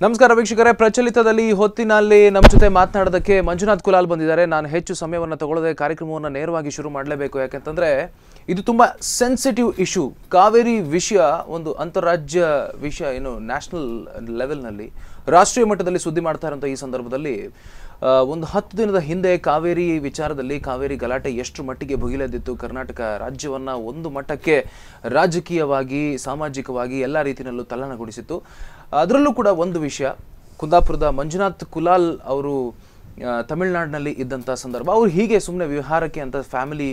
ನಮಸ್ಕಾರ ವೀಕ್ಷಕರೇ ಪ್ರಚಲಿತದಲ್ಲಿ ಈ ಹೊತ್ತಿನಲ್ಲಿ ನಮ್ಮ ಜೊತೆ ಮಾತನಾಡೋದಕ್ಕೆ ಮಂಜುನಾಥ್ ಕುಲಾಲ್ ಬಂದಿದ್ದಾರೆ ನಾನು ಹೆಚ್ಚು ಸಮಯವನ್ನು ತಗೊಳ್ಳದೆ ಕಾರ್ಯಕ್ರಮವನ್ನು ನೇರವಾಗಿ ಶುರು ಮಾಡಲೇಬೇಕು ಯಾಕಂತಂದ್ರೆ ಇದು ತುಂಬಾ ಸೆನ್ಸಿಟಿವ್ ಇಶ್ಯೂ ಕಾವೇರಿ ವಿಷಯ ಒಂದು ಅಂತಾರಾಜ್ಯ ವಿಷಯ ಏನು ನ್ಯಾಷನಲ್ ಲೆವೆಲ್ನಲ್ಲಿ ರಾಷ್ಟ್ರೀಯ ಮಟ್ಟದಲ್ಲಿ ಸುದ್ದಿ ಮಾಡ್ತಾ ಇರೋಂಥ ಈ ಸಂದರ್ಭದಲ್ಲಿ ಆ, ಒಂದು ಹತ್ತು ದಿನದ ಹಿಂದೆ ಕಾವೇರಿ ವಿಚಾರದಲ್ಲಿ ಕಾವೇರಿ ಗಲಾಟೆ ಎಷ್ಟು ಮಟ್ಟಿಗೆ ಭುಗಿಲೆದ್ದಿತ್ತು ಕರ್ನಾಟಕ ರಾಜ್ಯವನ್ನ ಒಂದು ಮಟ್ಟಕ್ಕೆ ರಾಜಕೀಯವಾಗಿ ಸಾಮಾಜಿಕವಾಗಿ ಎಲ್ಲ ರೀತಿಯಲ್ಲೂ ತಲ್ಲಣಗೊಳಿಸಿತ್ತು ಅದರಲ್ಲೂ ಕೂಡ ಒಂದು ವಿಷಯ ಕುಂದಾಪುರದ ಮಂಜುನಾಥ್ ಕುಲಾಲ್ ಅವರು ಆ, ತಮಿಳ್ನಾಡಿನಲ್ಲಿ ಇದ್ದಂಥ ಸಂದರ್ಭ ಅವ್ರು ಹೀಗೆ ಸುಮ್ಮನೆ ವಿಹಾರಕ್ಕೆ ಅಂತ ಫ್ಯಾಮಿಲಿ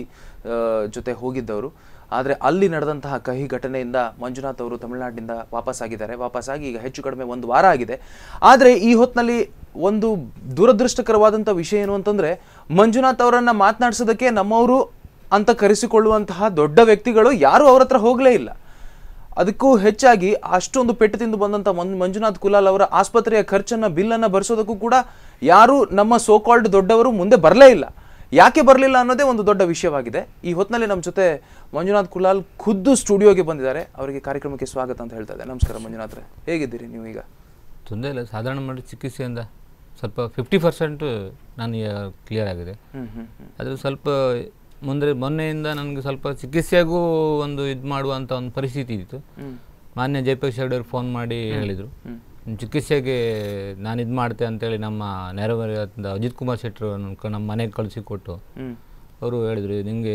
ಜೊತೆ ಹೋಗಿದ್ದವರು ಆದರೆ ಅಲ್ಲಿ ನಡೆದಂತಹ ಕಹಿ ಘಟನೆಯಿಂದ ಮಂಜುನಾಥ್ ಅವರು ತಮಿಳುನಾಡಿನಿಂದ ವಾಪಸ್ ಆಗಿದ್ದಾರೆ ವಾಪಸ್ಸಾಗಿ ಈಗ ಹೆಚ್ಚು ಕಡಿಮೆ ಒಂದು ವಾರ ಆಗಿದೆ ಆದರೆ ಈ ಹೊತ್ತಿನಲ್ಲಿ ಒಂದು ದುರದೃಷ್ಟಕರವಾದಂಥ ವಿಷಯ ಏನು ಅಂತಂದರೆ ಮಂಜುನಾಥ್ ಅವರನ್ನು ಮಾತನಾಡಿಸೋದಕ್ಕೆ ನಮ್ಮವರು ಅಂತ ಕರೆಸಿಕೊಳ್ಳುವಂತಹ ದೊಡ್ಡ ವ್ಯಕ್ತಿಗಳು ಯಾರೂ ಅವ್ರ ಹತ್ರ ಹೋಗಲೇ ಇಲ್ಲ ಅದಕ್ಕೂ ಹೆಚ್ಚಾಗಿ ಅಷ್ಟೊಂದು ಪೆಟ್ಟು ತಿಂದು ಬಂದಂಥ ಮನ್ ಮಂಜುನಾಥ್ ಕುಲಾಲ್ ಅವರ ಆಸ್ಪತ್ರೆಯ ಖರ್ಚನ್ನ ಬಿಲ್ಲನ್ನು ಭರಿಸೋದಕ್ಕೂ ಕೂಡ ಯಾರು ನಮ್ಮ ಸೋಕಾಲ್ಡ್ ದೊಡ್ಡವರು ಮುಂದೆ ಬರಲೇ ಇಲ್ಲ ಯಾಕೆ ಬರಲಿಲ್ಲ ಅನ್ನೋದೇ ಒಂದು ದೊಡ್ಡ ವಿಷಯವಾಗಿದೆ ಈ ಹೊತ್ತಿನಲ್ಲಿ ನಮ್ಮ ಜೊತೆ ಮಂಜುನಾಥ್ ಕುಲಾಲ್ ಖುದ್ದು ಸ್ಟುಡಿಯೋಗೆ ಬಂದಿದ್ದಾರೆ ಅವರಿಗೆ ಕಾರ್ಯಕ್ರಮಕ್ಕೆ ಸ್ವಾಗತ ಅಂತ ಹೇಳ್ತಾ ಇದ್ದೆ ನಮಸ್ಕಾರ ಮಂಜುನಾಥ್ರೆ ಹೇಗಿದ್ದೀರಿ ನೀವು ಈಗ ತೊಂದರೆ ಇಲ್ಲ ಸಾಧಾರಣ ಮಾಡಿ ಚಿಕಿತ್ಸೆಯಿಂದ ಸ್ವಲ್ಪ ಫಿಫ್ಟಿ ಪರ್ಸೆಂಟ್ ನನಗೆ ಕ್ಲಿಯರ್ ಆಗಿದೆ ಹ್ಮ್ ಹ್ಮ್ ಹ್ಮ್ ಅದು ಸ್ವಲ್ಪ ಮುಂದೆ ಮೊನ್ನೆಯಿಂದ ನನಗೆ ಸ್ವಲ್ಪ ಚಿಕಿತ್ಸೆಗೂ ಒಂದು ಇದು ಮಾಡುವಂಥ ಒಂದು ಪರಿಸ್ಥಿತಿ ಇತ್ತು ಹ್ಮ್ ಮಾನ್ಯ ಜಯಪೇಶ್ ಹೆಗ್ಡೆ ಫೋನ್ ಮಾಡಿ ಹೇಳಿದರು ಹ್ಮ್ ಚಿಕಿತ್ಸೆಗೆ ನಾನು ಇದು ಮಾಡ್ತೆ ಅಂತೇಳಿ ನಮ್ಮ ನೆರವೇರಿದ ಅಜಿತ್ ಕುಮಾರ್ ಶೆಟ್ಟರು ನಮ್ಮ ಮನೆಗೆ ಕಳಿಸಿಕೊಟ್ಟು ಹ್ಮ್ ಅವರು ಹೇಳಿದರು ನಿಮಗೆ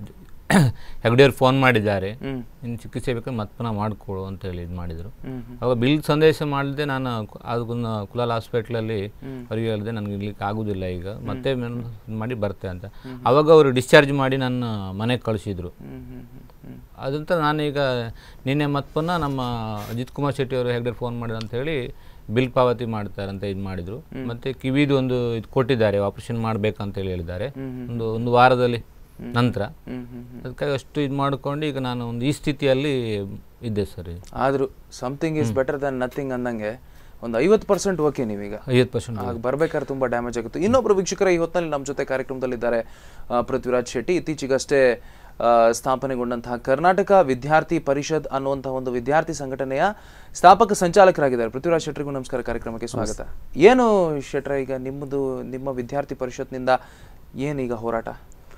ಹೆಗ್ಡೆಯವ್ರು ಫೋನ್ ಮಾಡಿದ್ದಾರೆ ಹ್ಮ್ ಇನ್ನು ಚಿಕಿತ್ಸೆ ಬೇಕಾದ್ರೆ ಮತ್ತೆ ಪುನಃ ಮಾಡಿಕೊಡು ಅಂತೇಳಿ ಇದು ಮಾಡಿದರು ಹ್ಮ್ ಅವಾಗ ಬಿಲ್ ಸಂದೇಶ ಮಾಡಿದೆ ನಾನು ಕು- ಅದನ್ನ ಕುಲಾಲ್ ಹಾಸ್ಪಿಟ್ಲಲ್ಲಿ ಅವ್ರಿಗೆ ಹೇಳಿದೆ ನನಗೆ ಇರ್ಲಿಕ್ಕೆ ಆಗೋದಿಲ್ಲ ಈಗ ಮತ್ತೆ ನಾನು ಇದ್ ಮಾಡಿ ಬರ್ತೆ ಅಂತ ಅವಾಗ ಅವರು ಡಿಸ್ಚಾರ್ಜ್ ಮಾಡಿ ನನ್ನ ಮನೆಗೆ ಕಳಿಸಿದ್ರು ಹ್ಮ್ ಹ್ಮ್ ಹ್ಮ್ ಹ್ಮ್ ಅದಂತ ನಾನೀಗ ನಿನ್ನೆ ಮತ್ತೆ ಪುನಃ ನಮ್ಮ ಅಜಿತ್ ಕುಮಾರ್ ಶೆಟ್ಟಿ ಅವರು ಹೆಗ್ಡೆ ಫೋನ್ ಮಾಡಿದ್ರು ಅಂತ ಹೇಳಿ ಬಿಲ್ ಪಾವತಿ ಮಾಡ್ತಾರೆ ಅಂತ ಇದು ಮಾಡಿದ್ರು ಮತ್ತೆ ಕಿವಿದು ಒಂದು ಇದು ಕೊಟ್ಟಿದ್ದಾರೆ ಆಪರೇಷನ್ ಮಾಡ್ಬೇಕಂತ ಹೇಳಿ ಹೇಳಿದ್ದಾರೆ ಒಂದು ಒಂದು ವಾರದಲ್ಲಿ ನಂತರ ಹ್ಮ್ ಹ್ಮ್ ಹ್ಮ್ ಅದಕ್ಕಾಗಿ ಅಷ್ಟು ಇದು ಮಾಡ್ಕೊಂಡು ಈಗ ನಾನು ಒಂದು ಈ ಸ್ಥಿತಿಯಲ್ಲಿ ಇದ್ದೆ ಸರ್ ಆದ್ರೂ something is better than nothing ಅಂದಂಗೆ ಒಂದು ಐವತ್ತು ಪರ್ಸೆಂಟ್ ಓಕೆ ನೀವೀಗ ಐವತ್ತು ಪರ್ಸೆಂಟ್ ಆಗ ಬರ್ಬೇಕಾದ್ರೆ ತುಂಬಾ ಡ್ಯಾಮೇಜ್ ಆಗುತ್ತೆ ಇನ್ನೊಬ್ರು ವೀಕ್ಷಕರ ಈ ಹೊತ್ತಿನಲ್ಲಿ ನಮ್ಮ ಜೊತೆ ಕಾರ್ಯಕ್ರಮದಲ್ಲಿದ್ದಾರೆ ಆ, ಪೃಥ್ವಿರಾಜ್ ಶೆಟ್ಟಿ ಇತ್ತೀಚೆಗಷ್ಟೇ ಆ, ಸ್ಥಾಪನೆಗೊಂಡಂತಹ ಕರ್ನಾಟಕ ವಿದ್ಯಾರ್ಥಿ ಪರಿಷತ್ ಅನ್ನುವಂತಹ ಒಂದು ವಿದ್ಯಾರ್ಥಿ ಸಂಘಟನೆಯ ಸ್ಥಾಪಕ ಸಂಚಾಲಕರಾಗಿದ್ದಾರೆ ಪೃಥ್ವಿರಾಜ್ ಶೆಟ್ಟರಿಗೂ ನಮಸ್ಕಾರ ಕಾರ್ಯಕ್ರಮಕ್ಕೆ ಸ್ವಾಗತ ಏನು ಶೆಟ್ರ ಈಗ ನಿಮ್ಮದು ನಿಮ್ಮ ವಿದ್ಯಾರ್ಥಿ ಪರಿಷತ್ನಿಂದ ಏನೀಗ ಹೋರಾಟ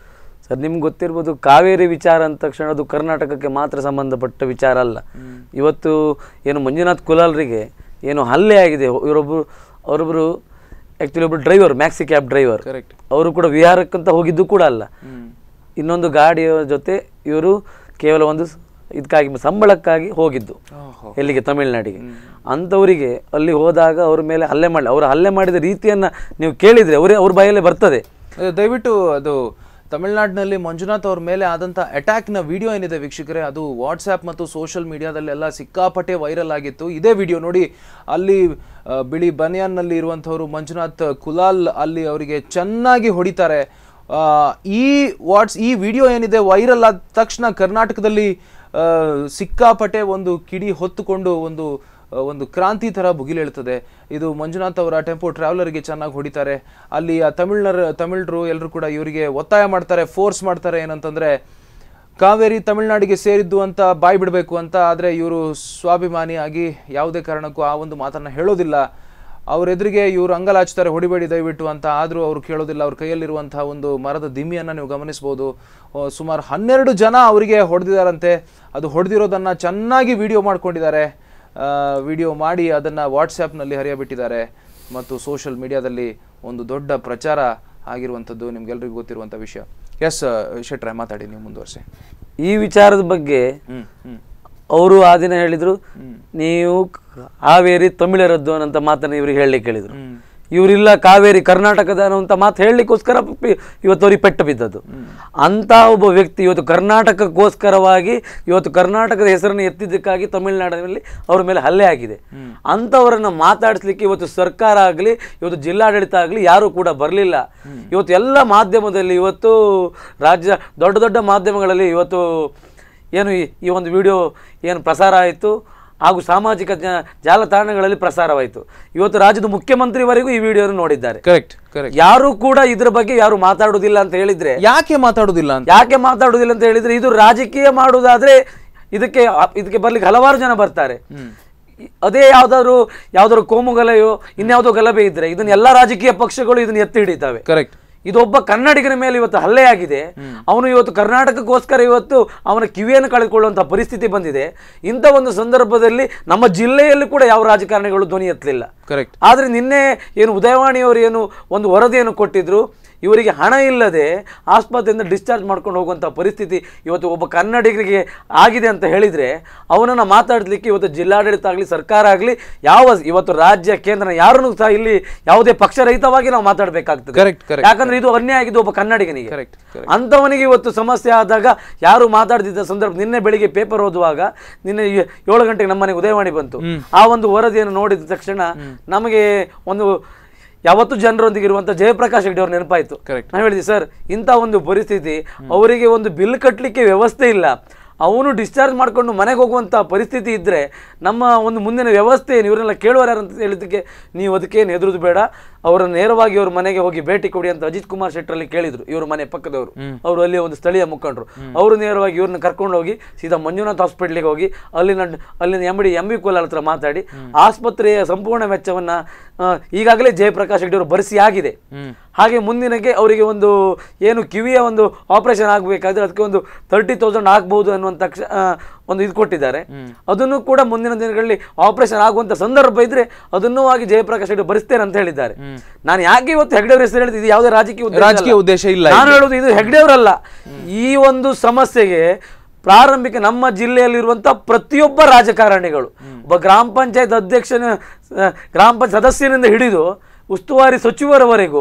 ಸರ್ ನಿಮ್ಗೆ ಗೊತ್ತಿರ್ಬೋದು ಕಾವೇರಿ ವಿಚಾರ ಅಂದ ತಕ್ಷಣ ಅದು ಕರ್ನಾಟಕಕ್ಕೆ ಮಾತ್ರ ಸಂಬಂಧಪಟ್ಟ ವಿಚಾರ ಅಲ್ಲ ಇವತ್ತು ಏನು ಮಂಜುನಾಥ್ ಕುಲಾಲ್ರಿಗೆ ಏನು ಹಲ್ಲೆ ಆಗಿದೆ ಇವರೊಬ್ಬರು ಅವರೊಬ್ಬರು ಆ್ಯಕ್ಚುಲಿ ಒಬ್ಬರು driver maxi cab driver correct ಅವರು ಕೂಡ ವಿಹಾರಕ್ಕಂತ ಹೋಗಿದ್ದು ಕೂಡ ಅಲ್ಲ ಹ್ಮ್ ಇನ್ನೊಂದು ಗಾಡಿಯ ಜೊತೆ ಇವರು ಕೇವಲ ಒಂದು ಸ್- ಇದಕ್ಕಾಗಿ ಸಂಬಳಕ್ಕಾಗಿ ಹೋಗಿದ್ದು ಓಹೋ ಎಲ್ಲಿಗೆ ತಮಿಳ್ನಾಡಿಗೆ ಅಂಥವರಿಗೆ ಅಲ್ಲಿ ಹೋದಾಗ ಅವ್ರ ಮೇಲೆ ಹಲ್ಲೆ ಮಾಡಲಿ ಅವರು ಹಲ್ಲೆ ಮಾಡಿದ ರೀತಿಯನ್ನ ನೀವು ಕೇಳಿದ್ರೆ ಅವರೇ ಅವ್ರ ಬಾಯಲ್ಲೇ ಬರ್ತದೆ ಅಹ್, ದಯವಿಟ್ಟು ಅದು ತಮಿಳುನಾಡಿನಲ್ಲಿ ಮಂಜುನಾಥ್ ಅವ್ರ ಮೇಲೆ ಆದಂಥ ಅಟ್ಯಾಕ್ನ ವಿಡಿಯೋ ಏನಿದೆ ವೀಕ್ಷಕರೇ ಅದು ವಾಟ್ಸ್ಆ್ಯಪ್ ಮತ್ತು ಸೋಷಿಯಲ್ ಮೀಡಿಯಾದಲ್ಲೆಲ್ಲ ಸಿಕ್ಕಾಪಟ್ಟೆ ವೈರಲ್ ಆಗಿತ್ತು ಇದೇ ವಿಡಿಯೋ ನೋಡಿ ಅಲ್ಲಿ ಅಹ್, ಬಿಳಿ ಬನಿಯಾನ್ನಲ್ಲಿ ಇರುವಂಥವ್ರು ಮಂಜುನಾಥ್ ಕುಲಾಲ್ ಅಲ್ಲಿ ಅವರಿಗೆ ಚೆನ್ನಾಗಿ ಹೊಡಿತಾರೆ ಆ, ಈ ವಾಟ್ಸ್ ಈ ವಿಡಿಯೋ ಏನಿದೆ ವೈರಲ್ ಆದ ತಕ್ಷಣ ಕರ್ನಾಟಕದಲ್ಲಿ ಆ, ಸಿಕ್ಕಾಪಟ್ಟೆ ಒಂದು ಕಿಡಿ ಹೊತ್ತುಕೊಂಡು ಒಂದು ಆ, ಒಂದು ಕ್ರಾಂತಿ ಥರ ಭುಗಿಲೇಳ್ತದೆ ಇದು ಮಂಜುನಾಥ್ ಅವರ ಟೆಂಪೋ ಟ್ರಾವೆಲರ್ಗೆ ಚೆನ್ನಾಗಿ ಹೊಡಿತಾರೆ ಅಲ್ಲಿ ಆ ತಮಿಳ್ನರ್ ತಮಿಳ್ರು ಎಲ್ಲರೂ ಕೂಡ ಇವರಿಗೆ ಒತ್ತಾಯ ಮಾಡ್ತಾರೆ ಫೋರ್ಸ್ ಮಾಡ್ತಾರೆ ಏನಂತಂದ್ರೆ ಕಾವೇರಿ ತಮಿಳ್ನಾಡಿಗೆ ಸೇರಿದ್ದು ಅಂತ ಬಾಯ್ ಬಿಡಬೇಕು ಅಂತ ಆದರೆ ಇವರು ಸ್ವಾಭಿಮಾನಿಯಾಗಿ ಯಾವುದೇ ಕಾರಣಕ್ಕೂ ಆ ಒಂದು ಮಾತನ್ನು ಹೇಳೋದಿಲ್ಲ ಅವ್ರ ಎದುರಿಗೆ ಇವರು ಅಂಗಲಾಚ್ತಾರೆ ಹೊಡಿಬೇಡಿ ದಯವಿಟ್ಟು ಅಂತ ಆದರೂ ಅವ್ರು ಕೇಳೋದಿಲ್ಲ ಅವ್ರ ಕೈಯಲ್ಲಿರುವಂತಹ ಒಂದು ಮರದ ದಿಮ್ಮಿಯನ್ನು ನೀವು ಗಮನಿಸ್ಬೋದು ಆ, ಸುಮಾರು ಹನ್ನೆರಡು ಜನ ಅವರಿಗೆ ಹೊಡೆದಿದ್ದಾರಂತೆ ಅದು ಹೊಡೆದಿರೋದನ್ನು ಚೆನ್ನಾಗಿ ವಿಡಿಯೋ ಮಾಡ್ಕೊಂಡಿದ್ದಾರೆ ವಿಡಿಯೋ ಮಾಡಿ ಅದನ್ನು ವಾಟ್ಸ್ಯಾಪ್ನಲ್ಲಿ ಹರಿಯಬಿಟ್ಟಿದ್ದಾರೆ ಮತ್ತು ಸೋಷಿಯಲ್ ಮೀಡಿಯಾದಲ್ಲಿ ಒಂದು ದೊಡ್ಡ ಪ್ರಚಾರ ಆಗಿರುವಂಥದ್ದು ನಿಮ್ಗೆಲ್ರಿಗೂ ಗೊತ್ತಿರುವಂಥ ವಿಷಯ ಎಸ್ ಶೆಟ್ರೆ ಮಾತಾಡಿ ನೀವು ಮುಂದುವರಿಸಿ ಈ ವಿಚಾರದ ಬಗ್ಗೆ ಹ್ಮ್ ಹ್ಮ್ ಅವರು ಆ ದಿನ ಹೇಳಿದ್ರು ನೀವು ಕಾವೇರಿ ತಮಿಳರದ್ದು ಅನ್ನೋ ಮಾತನ್ನ ಇವ್ರಿಗೆ ಹೇಳಲಿಕ್ಕೆ ಹೇಳಿದ್ರು ಇವರಿಲ್ಲ ಕಾವೇರಿ ಕರ್ನಾಟಕದ ಅನ್ನುವಂಥ ಮಾತು ಹೇಳಲಿಕ್ಕೋಸ್ಕರ ಪಿ- ಇವತ್ತು ಅವ್ರಿಗೆ ಪೆಟ್ಟು ಬಿದ್ದದ್ದು ಅಂತ ಒಬ್ಬ ವ್ಯಕ್ತಿ ಇವತ್ತು ಕರ್ನಾಟಕಕ್ಕೋಸ್ಕರವಾಗಿ ಇವತ್ತು ಕರ್ನಾಟಕದ ಹೆಸರನ್ನು ಎತ್ತಿದ್ದಕ್ಕಾಗಿ ತಮಿಳುನಾಡಿನಲ್ಲಿ ಅವ್ರ ಮೇಲೆ ಹಲ್ಲೆ ಆಗಿದೆ ಅಂಥವರನ್ನ ಮಾತಾಡಿಸ್ಲಿಕ್ಕೆ ಇವತ್ತು ಸರ್ಕಾರ ಆಗಲಿ ಇವತ್ತು ಜಿಲ್ಲಾಡಳಿತ ಆಗಲಿ ಯಾರೂ ಕೂಡ ಬರಲಿಲ್ಲ ಇವತ್ತು ಎಲ್ಲ ಮಾಧ್ಯಮದಲ್ಲಿ ಇವತ್ತು ರಾಜ್ಯ ದೊಡ್ಡ ದೊಡ್ಡ ಮಾಧ್ಯಮಗಳಲ್ಲಿ ಇವತ್ತು ಏನು ಈ- ಈ ಒಂದು ವಿಡಿಯೋ ಏನು ಪ್ರಸಾರ ಆಯಿತು ಹಾಗೂ ಸಾಮಾಜಿಕ ಜ- ಜಾಲತಾಣಗಳಲ್ಲಿ ಪ್ರಸಾರವಾಯಿತು ಇವತ್ತು ರಾಜ್ಯದ ಮುಖ್ಯಮಂತ್ರಿವರೆಗೂ ಈ ವಿಡಿಯೋನ ನೋಡಿದ್ದಾರೆ ಕರೆಕ್ಟ್ ಕರೆಕ್ಟ್ ಯಾರು ಕೂಡ ಇದ್ರ ಬಗ್ಗೆ ಯಾರು ಮಾತಾಡುವುದಿಲ್ಲ ಅಂತ ಹೇಳಿದ್ರೆ ಯಾಕೆ ಮಾತಾಡೋದಿಲ್ಲ ಅಂತ ಯಾಕೆ ಮಾತಾಡುವುದಿಲ್ಲ ಅಂತ ಹೇಳಿದ್ರೆ ಇದು ರಾಜಕೀಯ ಮಾಡುವುದಾದ್ರೆ ಇದಕ್ಕೆ ಇದಕ್ಕೆ ಬರ್ಲಿಕ್ಕೆ ಹಲವಾರು ಜನ ಬರ್ತಾರೆ ಅದೇ ಯಾವ್ದಾದ್ರು ಯಾವ್ದಾದ್ರು ಕೋಮು ಗಲಭೆಯೋ ಇನ್ಯಾವುದೋ ಗಲಭೆ ಇದ್ರೆ ಇದನ್ನ ಎಲ್ಲಾ ರಾಜಕೀಯ ಪಕ್ಷಗಳು ಇದನ್ನ ಎತ್ತಿ ಹಿಡಿತಾವೆ ಕರೆಕ್ಟ್ ಇದೊಬ್ಬ ಕನ್ನಡಿಗನ ಮೇಲೆ ಇವತ್ತು ಹಲ್ಲೆ ಆಗಿದೆ ಅವನು ಇವತ್ತು ಕರ್ನಾಟಕಕ್ಕೋಸ್ಕರ ಇವತ್ತು ಅವನ ಕಿವಿಯನ್ನು ಕಳೆದುಕೊಳ್ಳುವಂಥ ಪರಿಸ್ಥಿತಿ ಬಂದಿದೆ ಇಂಥ ಒಂದು ಸಂದರ್ಭದಲ್ಲಿ ನಮ್ಮ ಜಿಲ್ಲೆಯಲ್ಲಿ ಕೂಡ ಯಾವ ರಾಜಕಾರಣಿಗಳು ಧ್ವನಿ ಎತ್ತಲಿಲ್ಲ ಕರೆಕ್ಟ್ ಆದರೆ ನಿನ್ನೆ ಏನು ಉದಯವಾಣಿಯವರು ಏನು ಒಂದು ವರದಿಯನ್ನು ಕೊಟ್ಟಿದ್ರು ಇವರಿಗೆ ಹಣ ಇಲ್ಲದೆ ಆಸ್ಪತ್ರೆಯಿಂದ ಡಿಸ್ಚಾರ್ಜ್ ಮಾಡ್ಕೊಂಡು ಹೋಗುವಂಥ ಪರಿಸ್ಥಿತಿ ಇವತ್ತು ಒಬ್ಬ ಕನ್ನಡಿಗರಿಗೆ ಆಗಿದೆ ಅಂತ ಹೇಳಿದರೆ ಅವನನ್ನು ಮಾತಾಡಲಿಕ್ಕೆ ಇವತ್ತು ಜಿಲ್ಲಾಡಳಿತ ಆಗಲಿ ಸರ್ಕಾರ ಆಗಲಿ ಯಾವ ಇವತ್ತು ರಾಜ್ಯ ಕೇಂದ್ರ ಯಾರನ್ನು ಸಹ ಇಲ್ಲಿ ಯಾವುದೇ ಪಕ್ಷರಹಿತವಾಗಿ ನಾವು ಮಾತಾಡಬೇಕಾಗ್ತದೆ Correct, correct, ಯಾಕಂದ್ರೆ ಇದು ಅನ್ಯಾಯ ಆಗಿದ್ದು ಒಬ್ಬ ಕನ್ನಡಿಗನಿಗೆ ಕರೆಕ್ಟ್ ಕರೆಕ್ಟ್ ಅಂಥವನಿಗೆ ಇವತ್ತು ಸಮಸ್ಯೆ ಆದಾಗ ಯಾರು ಮಾತಾಡ್ತಿದ್ದ ಸಂದರ್ಭ ನಿನ್ನೆ ಬೆಳಿಗ್ಗೆ ಪೇಪರ್ ಓದುವಾಗ ನಿನ್ನೆ ಏ- ಏಳು ಗಂಟೆಗೆ ನಮ್ಮನೆಗೆ ಉದಯವಾಣಿ ಬಂತು ಆ ಒಂದು ವರದಿಯನ್ನು ನೋಡಿದ ತಕ್ಷಣ ನಮಗೆ ಒಂದು ಯಾವತ್ತು ಜನರೊಂದಿಗೆ ಇರುವಂತ ಜಯಪ್ರಕಾಶ್ ಹೆಗ್ಡೆ ಅವ್ರ ನೆನಪಾಯ್ತು Correct. ನಾವು ಹೇಳಿದ್ವಿ ಸರ್ ಇಂಥ ಒಂದು ಪರಿಸ್ಥಿತಿ ಅವರಿಗೆ ಒಂದು ಬಿಲ್ ಕಟ್ಟಲಿಕ್ಕೆ ವ್ಯವಸ್ಥೆ ಇಲ್ಲ ಅವನು ಡಿಸ್ಚಾರ್ಜ್ ಮಾಡ್ಕೊಂಡು ಮನೆಗೆ ಹೋಗುವಂಥ ಪರಿಸ್ಥಿತಿ ಇದ್ದರೆ ನಮ್ಮ ಒಂದು ಮುಂದಿನ ವ್ಯವಸ್ಥೆ ಏನು ಇವರೆಲ್ಲ ಕೇಳುವಾರ ಅಂತ ಹೇಳಿದ್ದಕ್ಕೆ ನೀವು ಅದಕ್ಕೇನು ಹೆದರುದು ಬೇಡ ಅವರ ನೇರವಾಗಿ ಅವ್ರ ಮನೆಗೆ ಹೋಗಿ ಭೇಟಿ ಕೊಡಿ ಅಂತ ಅಜಿತ್ ಕುಮಾರ್ ಶೆಟ್ಟರಲ್ಲಿ ಕೇಳಿದ್ರು ಇವ್ರ ಮನೆ ಪಕ್ಕದವರು ಅವರು ಅಲ್ಲಿ ಒಂದು ಸ್ಥಳೀಯ ಮುಖಂಡರು ಅವರು ನೇರವಾಗಿ ಇವ್ರನ್ನ ಕರ್ಕೊಂಡು ಹೋಗಿ ಸೀದಾ ಮಂಜುನಾಥ್ ಹಾಸ್ಪಿಟ್ಲಿಗೆ ಹೋಗಿ ಅಲ್ಲಿನ ಅಲ್ಲಿನ M D M B Kolar ಹತ್ರ ಮಾತಾಡಿ ಆಸ್ಪತ್ರೆಯ ಸಂಪೂರ್ಣ ವೆಚ್ಚವನ್ನ ಆ, ಈಗಾಗಲೇ ಜಯಪ್ರಕಾಶ್ ಹೆಗ್ಡೆ ಅವರು ಭರಿಸಿ ಆಗಿದೆ ಹಾಗೆ ಮುಂದಿನಕ್ಕೆ ಅವರಿಗೆ ಒಂದು ಏನು ಕಿವಿಯ ಒಂದು ಆಪರೇಷನ್ ಆಗಬೇಕಾದ್ರೆ ಅದಕ್ಕೆ ಒಂದು ತರ್ಟಿ ತೌಸಂಡ್ ಆಗ್ಬಹುದು ಅನ್ನುವಂಥ ಕ್ಷ- ಆ, ಒಂದು ಇದು ಕೊಟ್ಟಿದ್ದಾರೆ ಅದನ್ನು ಕೂಡ ಮುಂದಿನ ದಿನಗಳಲ್ಲಿ ಆಪರೇಷನ್ ಆಗುವಂತ ಸಂದರ್ಭ ಇದ್ರೆ ಅದನ್ನೂ ಆಗಿ ಜಯಪ್ರಕಾಶ್ ಹೆಗ್ಡೆ ಭರಿಸ್ತೇನೆ ಅಂತ ಹೇಳಿದ್ದಾರೆ ನಾನು ಯಾಕೆ ಇವತ್ತು ಹೆಗ್ಡೆ ಅವ್ರ ಹೆಸರು ಹೇಳಿದ್ದು ಇದು ಯಾವುದೇ ರಾಜಕೀಯ ಉದ್ದೇಶ ಅಲ್ಲ. ರಾಜಕೀಯ ಉದ್ದೇಶ ಇಲ್ಲ ನಾನು ಹೇಳೋದು ಇದು ಹೆಗ್ಡೆ ಅವರಲ್ಲ ಈ ಒಂದು ಸಮಸ್ಯೆಗೆ ಪ್ರಾರಂಭಿಕ ನಮ್ಮ ಜಿಲ್ಲೆಯಲ್ಲಿರುವಂತಹ ಪ್ರತಿಯೊಬ್ಬ ರಾಜಕಾರಣಿಗಳು ಒಬ್ಬ ಗ್ರಾಮ ಪಂಚಾಯತ್ ಅಧ್ಯಕ್ಷನ ಆ, ಗ್ರಾಮ ಪಂಚಾಯತ್ ಸದಸ್ಯನಿಂದ ಹಿಡಿದು ಉಸ್ತುವಾರಿ ಸಚಿವರವರೆಗೂ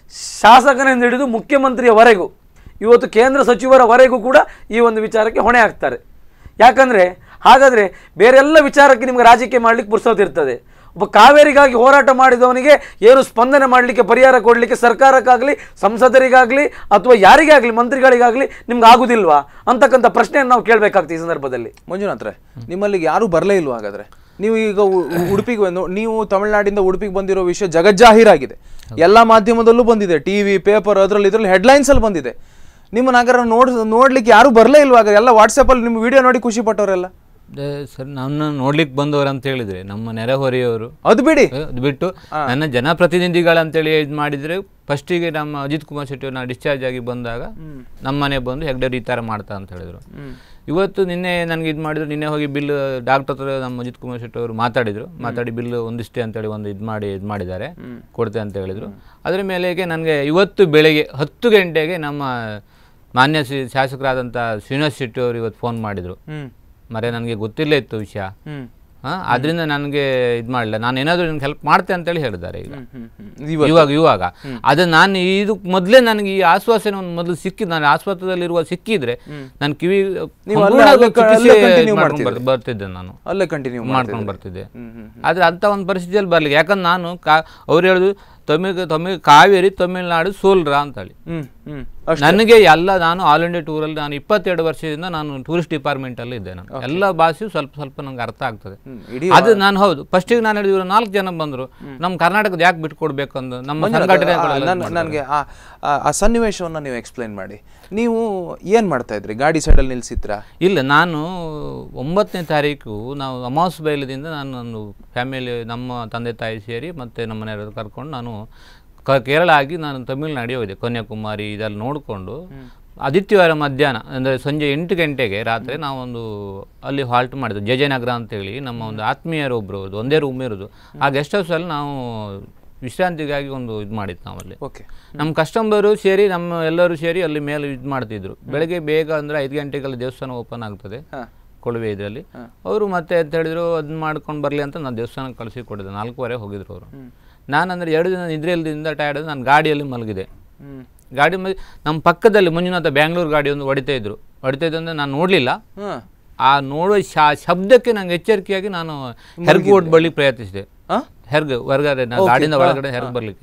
ಶಾಸಕನಿಂದ ಹಿಡಿದು ಮುಖ್ಯಮಂತ್ರಿಯವರೆಗೂ ಇವತ್ತು ಕೇಂದ್ರ ಸಚಿವರವರೆಗೂ ಕೂಡ ಈ ಒಂದು ವಿಚಾರಕ್ಕೆ ಹೊಣೆ ಆಗ್ತಾರೆ ಯಾಕಂದ್ರೆ ಹಾಗಾದ್ರೆ ಬೇರೆಲ್ಲ ವಿಚಾರಕ್ಕೆ ನಿಮ್ಗೆ ರಾಜಕೀಯ ಮಾಡ್ಲಿಕ್ಕೆ ಪುರ್ಸೋತಿರ್ತದೆ ಒಬ್ಬ ಕಾವೇರಿಗಾಗಿ ಹೋರಾಟ ಮಾಡಿದವನಿಗೆ ಏನು ಸ್ಪಂದನೆ ಮಾಡಲಿಕ್ಕೆ ಪರಿಹಾರ ಕೊಡಲಿಕ್ಕೆ ಸರ್ಕಾರಕ್ಕಾಗಲಿ ಸಂಸದರಿಗಾಗಲಿ ಅಥವಾ ಯಾರಿಗೇ ಆಗಲಿ ಮಂತ್ರಿಗಳಿಗಾಗಲಿ ನಿಮ್ಗೆ ಆಗುದಿಲ್ವಾ ಅಂತಕ್ಕಂಥ ಪ್ರಶ್ನೆಯನ್ನು ನಾವು ಕೇಳಬೇಕಾಗ್ತದೆ ಈ ಸಂದರ್ಭದಲ್ಲಿ ಮಂಜುನಾಥ್ರೆ ನಿಮ್ಮಲ್ಲಿಗೆ ಯಾರು ಬರಲೇ ಇಲ್ವಾ ಹಾಗಾದ್ರೆ ನೀವು ಈಗ ಉ- ಉ- ಉಡುಪಿಗೆ ಬಂದು ನೀವು ತಮಿಳ್ನಾಡಿಂದ ಉಡುಪಿಗೆ ಬಂದಿರೋ ವಿಷಯ ಜಗಜ್ಜಾಹೀರಾಗಿದೆ ಎಲ್ಲ ಮಾಧ್ಯಮದಲ್ಲೂ ಬಂದಿದೆ ಟಿವಿ ಪೇಪರ್ ಅದರಲ್ಲಿ ಇದರಲ್ಲಿ ಹೆಡ್ಲೈನ್ಸ್ ಅಲ್ಲಿ ಬಂದಿದೆ ನಿಮ್ಮನ್ನ ಹಾಗಾದ್ರೆ ನೋಡ್ ನೋಡ್ಲಿಕ್ಕೆ ಯಾರು ಬರಲೇ ಇಲ್ವಾ ಹಾಗಾದ್ರೆ ಎಲ್ಲ ವಾಟ್ಸಪ್ಪಲ್ಲಿ ನಿಮ್ಮ ವಿಡಿಯೋ ನೋಡಿ ಖುಷಿ ಪಟ್ಟವರೆಲ್ಲ ಅದೇ ಸರ್ ನನ್ನ ನೋಡ್ಲಿಕ್ಕೆ ಬಂದವರು ಅಂತ ಹೇಳಿದ್ರೆ ನಮ್ಮ ನೆರೆಹೊರೆಯವರು ಅದು ಬಿಡಿ ಅದು ಬಿಟ್ಟು ನನ್ನ ಜನಪ್ರತಿನಿಧಿಗಳಂತೇಳಿ ಇದು ಮಾಡಿದ್ರೆ ಫಸ್ಟಿಗೆ ನಮ್ಮ ಅಜಿತ್ ಕುಮಾರ್ ಶೆಟ್ಟಿ ಅವ್ರು ನಾನು ಡಿಸ್ಚಾರ್ಜ್ ಆಗಿ ಬಂದಾಗ ನಮ್ಮ ಮನೆ ಬಂದು ಹೆಗ್ಡರ್ ಈ ಥರ ಮಾಡ್ತಾ ಅಂತ ಹೇಳಿದ್ರು ಇವತ್ತು ನಿನ್ನೆ ನನಗೆ ಇದು ಮಾಡಿದ್ರು ನಿನ್ನೆ ಹೋಗಿ ಬಿಲ್ ಡಾಕ್ಟರ್ ಹತ್ರ ನಮ್ಮ ಅಜಿತ್ ಕುಮಾರ್ ಶೆಟ್ಟಿ ಅವರು ಮಾತಾಡಿದ್ರು ಮಾತಾಡಿ ಬಿಲ್ ಒಂದಿಷ್ಟೇ ಅಂತೇಳಿ ಒಂದು ಇದು ಮಾಡಿ ಇದು ಮಾಡಿದ್ದಾರೆ ಕೊಡ್ತೆ ಅಂತ ಹೇಳಿದ್ರು ಅದರ ಮೇಲೆಗೆ ನನಗೆ ಇವತ್ತು ಬೆಳಗ್ಗೆ ಹತ್ತು ಗಂಟೆಗೆ ನಮ್ಮ ಮಾನ್ಯ ಶ್ರೀ ಶಾಸಕರಾದಂಥ ಶ್ರೀನಿವಾಸ್ ಶೆಟ್ಟಿ ಅವರು ಇವತ್ತು ಫೋನ್ ಮಾಡಿದರು ಹ್ಮ್ ಮರೆ ನನಗೆ ಗೊತ್ತಿಲ್ಲ ಇತ್ತು ವಿಷಯ ಹ್ಮ್ ಹಾಂ ಅದರಿಂದ ನನಗೆ ಇದು ಮಾಡಲಿಲ್ಲ ನಾನು ಏನಾದರೂ ನಿನ್ಗೆ ಹೆಲ್ಪ್ ಮಾಡ್ತೆ ಅಂತೇಳಿ ಹೇಳಿದ್ದಾರೆ ಈಗ ಹ್ಮ್ ಹ್ಮ್ ಇವ- ಇವಾಗ ಇವಾಗ ಅದು ನಾನು ಇದು ಮೊದಲೇ ನನಗೆ ಈ ಆಶ್ವಾಸನೆ ಒಂದು ಮೊದಲು ಸಿಕ್ಕಿದ್ದು ನಾನು ಆಸ್ಪತ್ರೆಯಲ್ಲಿರುವ ಸಿಕ್ಕಿದ್ರೆ ನಾನು ಕಿವಿ ನೀವು ಅಲ್ಲೇ- ಸಂಪೂರ್ಣವಾಗಿ ಅಲ್ಲೇ ಕ- ಅಲ್ಲೇ ಚಿಕಿತ್ಸೆ continue ಮಾಡ್ಕೊಂಡು ಮಾಡ್ತಿದ್ರಿ. ಬರ್- ಬರ್ತಿದ್ದೆ ನಾನು ಅಲ್ಲೇ ಕಂಟಿನ್ಯೂ ಮಾಡ್ಕೊಂಡು ಬರ್ತಿದ್ದೆ ಹ್ಮ್ ಹ್ಮ್ ಆದರೆ ಅಂಥ ಒಂದು ಪರಿಸ್ಥಿತಿಯಲ್ಲಿ ಬರಲಿಕ್ಕೆ ಯಾಕಂದ್ರೆ ನಾನು ಕಾ ಅವ್ರು ಹೇಳೋದು ತಮಿಳ್ ತಮಿಳ್ ಕಾವೇರಿ ತಮಿಳ್ನಾಡು ಸೋಲ್ರಾ ಅಂತೇಳಿ ಹ್ಮ್ ಹ್ಮ್ ನನಗೆ ಎಲ್ಲ ನಾನು ಆಲ್ ಇಂಡಿಯಾ ಟೂರಲ್ಲಿ ನಾನು ಇಪ್ಪತ್ತೆರಡು ವರ್ಷದಿಂದ ನಾನು ಟೂರಿಸ್ಟ್ ಡಿಪಾರ್ಟ್ಮೆಂಟಲ್ಲಿ ಇದ್ದೆ ನಾನು ಎಲ್ಲ ಭಾಷೆಯು ಸ್ವಲ್ಪ ಸ್ವಲ್ಪ ನಂಗೆ ಅರ್ಥ ಆಗ್ತದೆ ಹ್ಮ್. ಇಡೀ ಅದು ನಾನು ಹೌದು ಫಸ್ಟಿಗೆ ನಾನು ಹೇಳಿದ್ರು ನಾಲ್ಕು ಜನ ಬಂದರು ನಮ್ಮ ಕರ್ನಾಟಕದ ಯಾಕೆ ಬಿಟ್ಕೊಡ್ಬೇಕು ಅಂದು ನಮ್ಮ ಸಂಘಟನೆ ನನಗೆ ಆ ಆ- ಆ ಸನ್ನಿವೇಶವನ್ನ ನೀವು ಎಕ್ಸ್ಪ್ಲೈನ್ ಮಾಡಿ ನೀವು ಏನ್ ಮಾಡ್ತಾ ಇದ್ರಿ ಗಾಡಿ ಸೈಡಲ್ಲಿ ನಿಲ್ಸಿದ್ರಾ ಇಲ್ಲ ನಾನು ಒಂಬತ್ತನೇ ತಾರೀಕು ನಾವು ಅಮಾವಾಸ್ ಬೈಲದಿಂದ ನಾನು ಒಂದು ಫ್ಯಾಮಿಲಿ ನಮ್ಮ ತಂದೆ ತಾಯಿ ಸೇರಿ ಮತ್ತು ನಮ್ಮ ಮನೆಯವರು ಕರ್ಕೊಂಡು ನಾನು ಕ ಕೇರಳ ಆಗಿ ನಾನು ತಮಿಳ್ನಾಡಿಗೆ ಹೋದೆ ಕನ್ಯಾಕುಮಾರಿ ಇದೆಲ್ಲ ನೋಡಿಕೊಂಡು ಆದಿತ್ಯವಾರ ಮಧ್ಯಾಹ್ನ ಅಂದರೆ ಸಂಜೆ ಎಂಟು ಗಂಟೆಗೆ ರಾತ್ರಿ ನಾವೊಂದು ಅಲ್ಲಿ ಹಾಲ್ಟ್ ಮಾಡಿದ್ವಿ ಜಯಜಯನಗರ ಅಂತೇಳಿ ನಮ್ಮ ಒಂದು ಆತ್ಮೀಯರು ಒಬ್ಬರು ಇರೋದು ಒಂದೇ ರೂಮ್ ಇರೋದು ಆ ಗೆಸ್ಟ್ ಹೌಸಲ್ಲಿ ನಾವು ವಿಶ್ರಾಂತಿಗಾಗಿ ಒಂದು ಇದು ಮಾಡಿದ್ದು ನಾವಲ್ಲಿ ಓಕೆ ನಮ್ಮ ಕಸ್ಟಮರು ಸೇರಿ ನಮ್ಮ ಎಲ್ಲರೂ ಸೇರಿ ಅಲ್ಲಿ ಮೇಲೆ ಇದು ಮಾಡ್ತಿದ್ರು ಬೆಳಗ್ಗೆ ಬೇಗ ಅಂದರೆ ಐದು ಗಂಟೆಗೆಲ್ಲ ದೇವಸ್ಥಾನ ಓಪನ್ ಆಗ್ತದೆ ಹಾ. ಕೊಳವೆ ಇದರಲ್ಲಿ ಅವರು ಮತ್ತೆ ಅಂತ ಹೇಳಿದ್ರು ಅದನ್ನ ಮಾಡ್ಕೊಂಡು ಬರಲಿ ಅಂತ ನಾನು ದೇವಸ್ಥಾನಕ್ಕೆ ಕಳಿಸಿ ಕೊಟ್ಟಿದ್ದೆ ನಾಲ್ಕೂವರೆ ಹೋಗಿದ್ರು ಅವರು ನಾನು ಅಂದರೆ ಎರಡು ದಿನ ನಿದ್ರೆಯಲ್ಲಿಂದ ಟಯರ್ಡ್ ನಾನು ಗಾಡಿಯಲ್ಲಿ ಮಲಗಿದೆ ಹ್ಮ್ ಗಾಡಿ ಮಲ್ ನಮ್ಮ ಪಕ್ಕದಲ್ಲಿ ಮಂಜುನಾಥ ಬ್ಯಾಂಗ್ಳೂರು ಗಾಡಿ ಒಂದು ಹೊಡಿತಾ ಇದ್ರು ಹೊಡಿತಾ ಇದ್ದು ಅಂದರೆ ನಾನು ನೋಡಲಿಲ್ಲ ಹಾ ಆ ನೋಡುವ ಶಾ ಶಬ್ದಕ್ಕೆ ನಂಗೆ ಎಚ್ಚರಿಕೆಯಾಗಿ ನಾನು ಹೆರ್ಗೋಡ್ ಬಳಿ ಪ್ರಯತ್ನಿಸಿದೆ ಹಾ? ಹೆರ್ಗ್ ಹೊರಗಡೆ ನಾನು ಗಾಡಿಯಿಂದ ಒಳಗಡೆ ಹೆರ್ಗ್ ಬರಲಿಕ್ಕೆ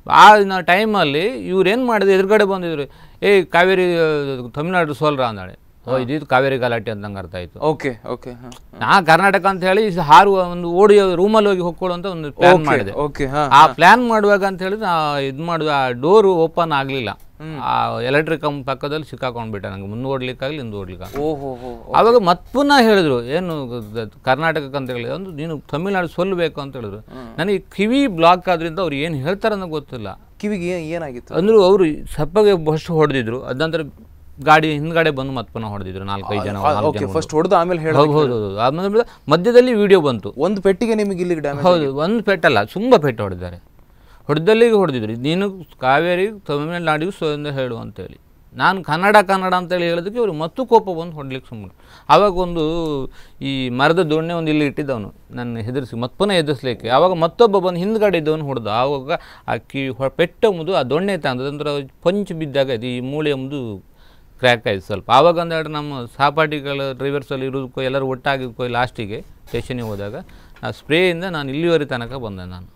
ಆ ಟೈಮಲ್ಲಿ ಇವ್ರು ಏನು ಮಾಡಿದ್ರು ಎದುರುಗಡೆ ಬಂದಿದ್ರು ಏ ಕಾವೇರಿ ಆ, ತಮಿಳ್ನಾಡು ಸೋಲ್ರ ಅಂದಾಳೆ ಓ ಇದು ಕಾವೇರಿ ಗಲಾಟೆ ಅಂತ ನಂಗೆ ಅರ್ಥ ಆಯ್ತು ಓಕೆ ಓಕೆ ಹಾ ನಾ ಕರ್ನಾಟಕ ಅಂತ ಹೇಳಿ ಇದು ಹಾರುವ ಒಂದು ಓಡಿ ರೂಮಲ್ಲಿ ಹೋಗಿ ಹೊಕ್ಕೊಳ್ಳುವಂತ ಒಂದು ಪ್ಲಾನ್ ಮಾಡಿದೆ ಓಕೆ ಹಾ ಆ ಪ್ಲಾನ್ ಮಾಡುವಾಗ ಅಂತ ಹೇಳಿದ್ರೆ ಇದು ಮಾಡುವ ಆ ಡೋರು ಓಪನ್ ಆಗಲಿಲ್ಲ ಆ ಎಲೆಕ್ಟ್ರಿಕ್ ಕಂಬ ಪಕ್ಕದಲ್ಲಿ ಸಿಕ್ಕಾಕೊಂಡ್ಬಿಟ್ಟೆ ನಂಗೆ ಮುಂದೆ ಓಡ್ಲಿಕ್ಕಾಗಲಿ ಹಿಂದೆ ಓಡ್ಲಿಕ್ಕೆ ಓ ಹೋ ಹೋ ಆವಾಗ ಮತ್ ಪುನಃ ಹೇಳಿದ್ರು ಏನು ಗ- ಕರ್ನಾಟಕಕ್ಕೆ ಅಂತ ಹೇಳಿ ಒಂದು ನೀನು ತಮಿಳ್ನಾಡು ಸೊಲ್ಲಬೇಕು ಅಂತ ಹೇಳಿದ್ರು ನನಗೆ ಕಿವಿ ಬ್ಲಾಕ್ ಆದ್ರಿಂದ ಅವ್ರು ಏನು ಹೇಳ್ತಾರೆ ಅನ್ನೋ ಗೊತ್ತಿಲ್ಲ ಕಿವಿಗೆ ಏನ್- ಏನಾಗಿತ್ತು ಅಂದ್ರು ಅವರು ಸಪ್ಪಗೆ ಫಸ್ಟ್ ಹೊಡೆದಿದ್ರು ಅದ ನಂತರ ಗಾಡಿ ಹಿಂದ್ಗಡೆ ಬಂದು ಮತ್ತೆ ಪುನಃ ಹೊಡೆದಿದ್ರು ನಾಲ್ಕೈದು ಜನ ನಾಲ್ಕು ಓಕೆ ಜನ ಫಸ್ಟ್ ಹೊಡೆದು ಆಮೇಲೆ ಹೇಳ ಹೌದು ಹೌದು ಹೌದು ಆಮೇಲೆ ಮಧ್ಯದಲ್ಲಿ ವಿಡಿಯೋ ಬಂತು ಒಂದು ಪೆಟ್ಟಿಗೆ ನಿಮಗೆ ಇಲ್ಲಿಗೆ ಡ್ಯಾಮೇಜ್ ಹೌದು ಒಂದು ಪೆಟ್ಟಲ್ಲ ತುಂಬ ಪೆಟ್ಟು ಹೊಡೆದಿದ್ದಾರೆ ಹೊಡೆದಲ್ಲಿಗೆ ಹೊಡೆದಿದ್ರು ನೀನು ಕಾವೇರಿ ತಮಿಳುನಾಡಿಗೂ ಸ್ವಯಂ ಹೇಳು ಅಂತೇಳಿ ನಾನು ಕನ್ನಡ ಕನ್ನಡ ಅಂತೇಳಿ ಹೇಳೋದಕ್ಕೆ ಇವರು ಮತ್ತು ಕೋಪ ಬಂದು ಹೊಡ್ಲಿಕ್ಕೆ ಸುಮ್ಮನೆ ಆವಾಗ ಒಂದು ಈ ಮರದ ದೋಣೆ ಒಂದು ಇಲ್ಲಿ ಇಟ್ಟಿದ್ದವನು ನನ್ನ ಹೆದರಿಸಿ ಮತ್ತೆ ಪುನಃ ಎದುರಿಸ್ಲಿಕ್ಕೆ ಆವಾಗ ಮತ್ತೊಬ್ಬ ಬಂದು ಹಿಂದ್ಗಡೆ ಇದ್ದವನು ಹೊಡೆದ ಆವಾಗ ಆ ಕಿ ಹೊ- ಪೆಟ್ಟ ಮುದು ಆ ದೊಣ್ಣೆ ತಂದದ್ದು ಅಂದ್ರೆ ಪಂಚ್ ಬಿದ್ದಾಗ ಇದು ಈ ಮೂಳೆ ಮುದು ಕ್ರ್ಯಾಕ್ ಆಯ್ತು ಸ್ವಲ್ಪ ಆವಾಗ ಒಂದೆರಡು ನಮ್ಮ ಸಹಪಾಠಿಗಳ ಡ್ರೈವರ್ಸಲ್ಲಿ ಇರೋದಕ್ಕೂ ಎಲ್ಲರೂ ಒಟ್ಟಾಗಿ ಲಾಸ್ಟಿಗೆ ಸ್ಟೇಷನಿಗೆ ಹೋದಾಗ ಆ ಸ್ಪ್ರೇಯಿಂದ ನಾನು ಇಲ್ಲಿವರೆ ತನಕ ಬಂದೆ ನಾನು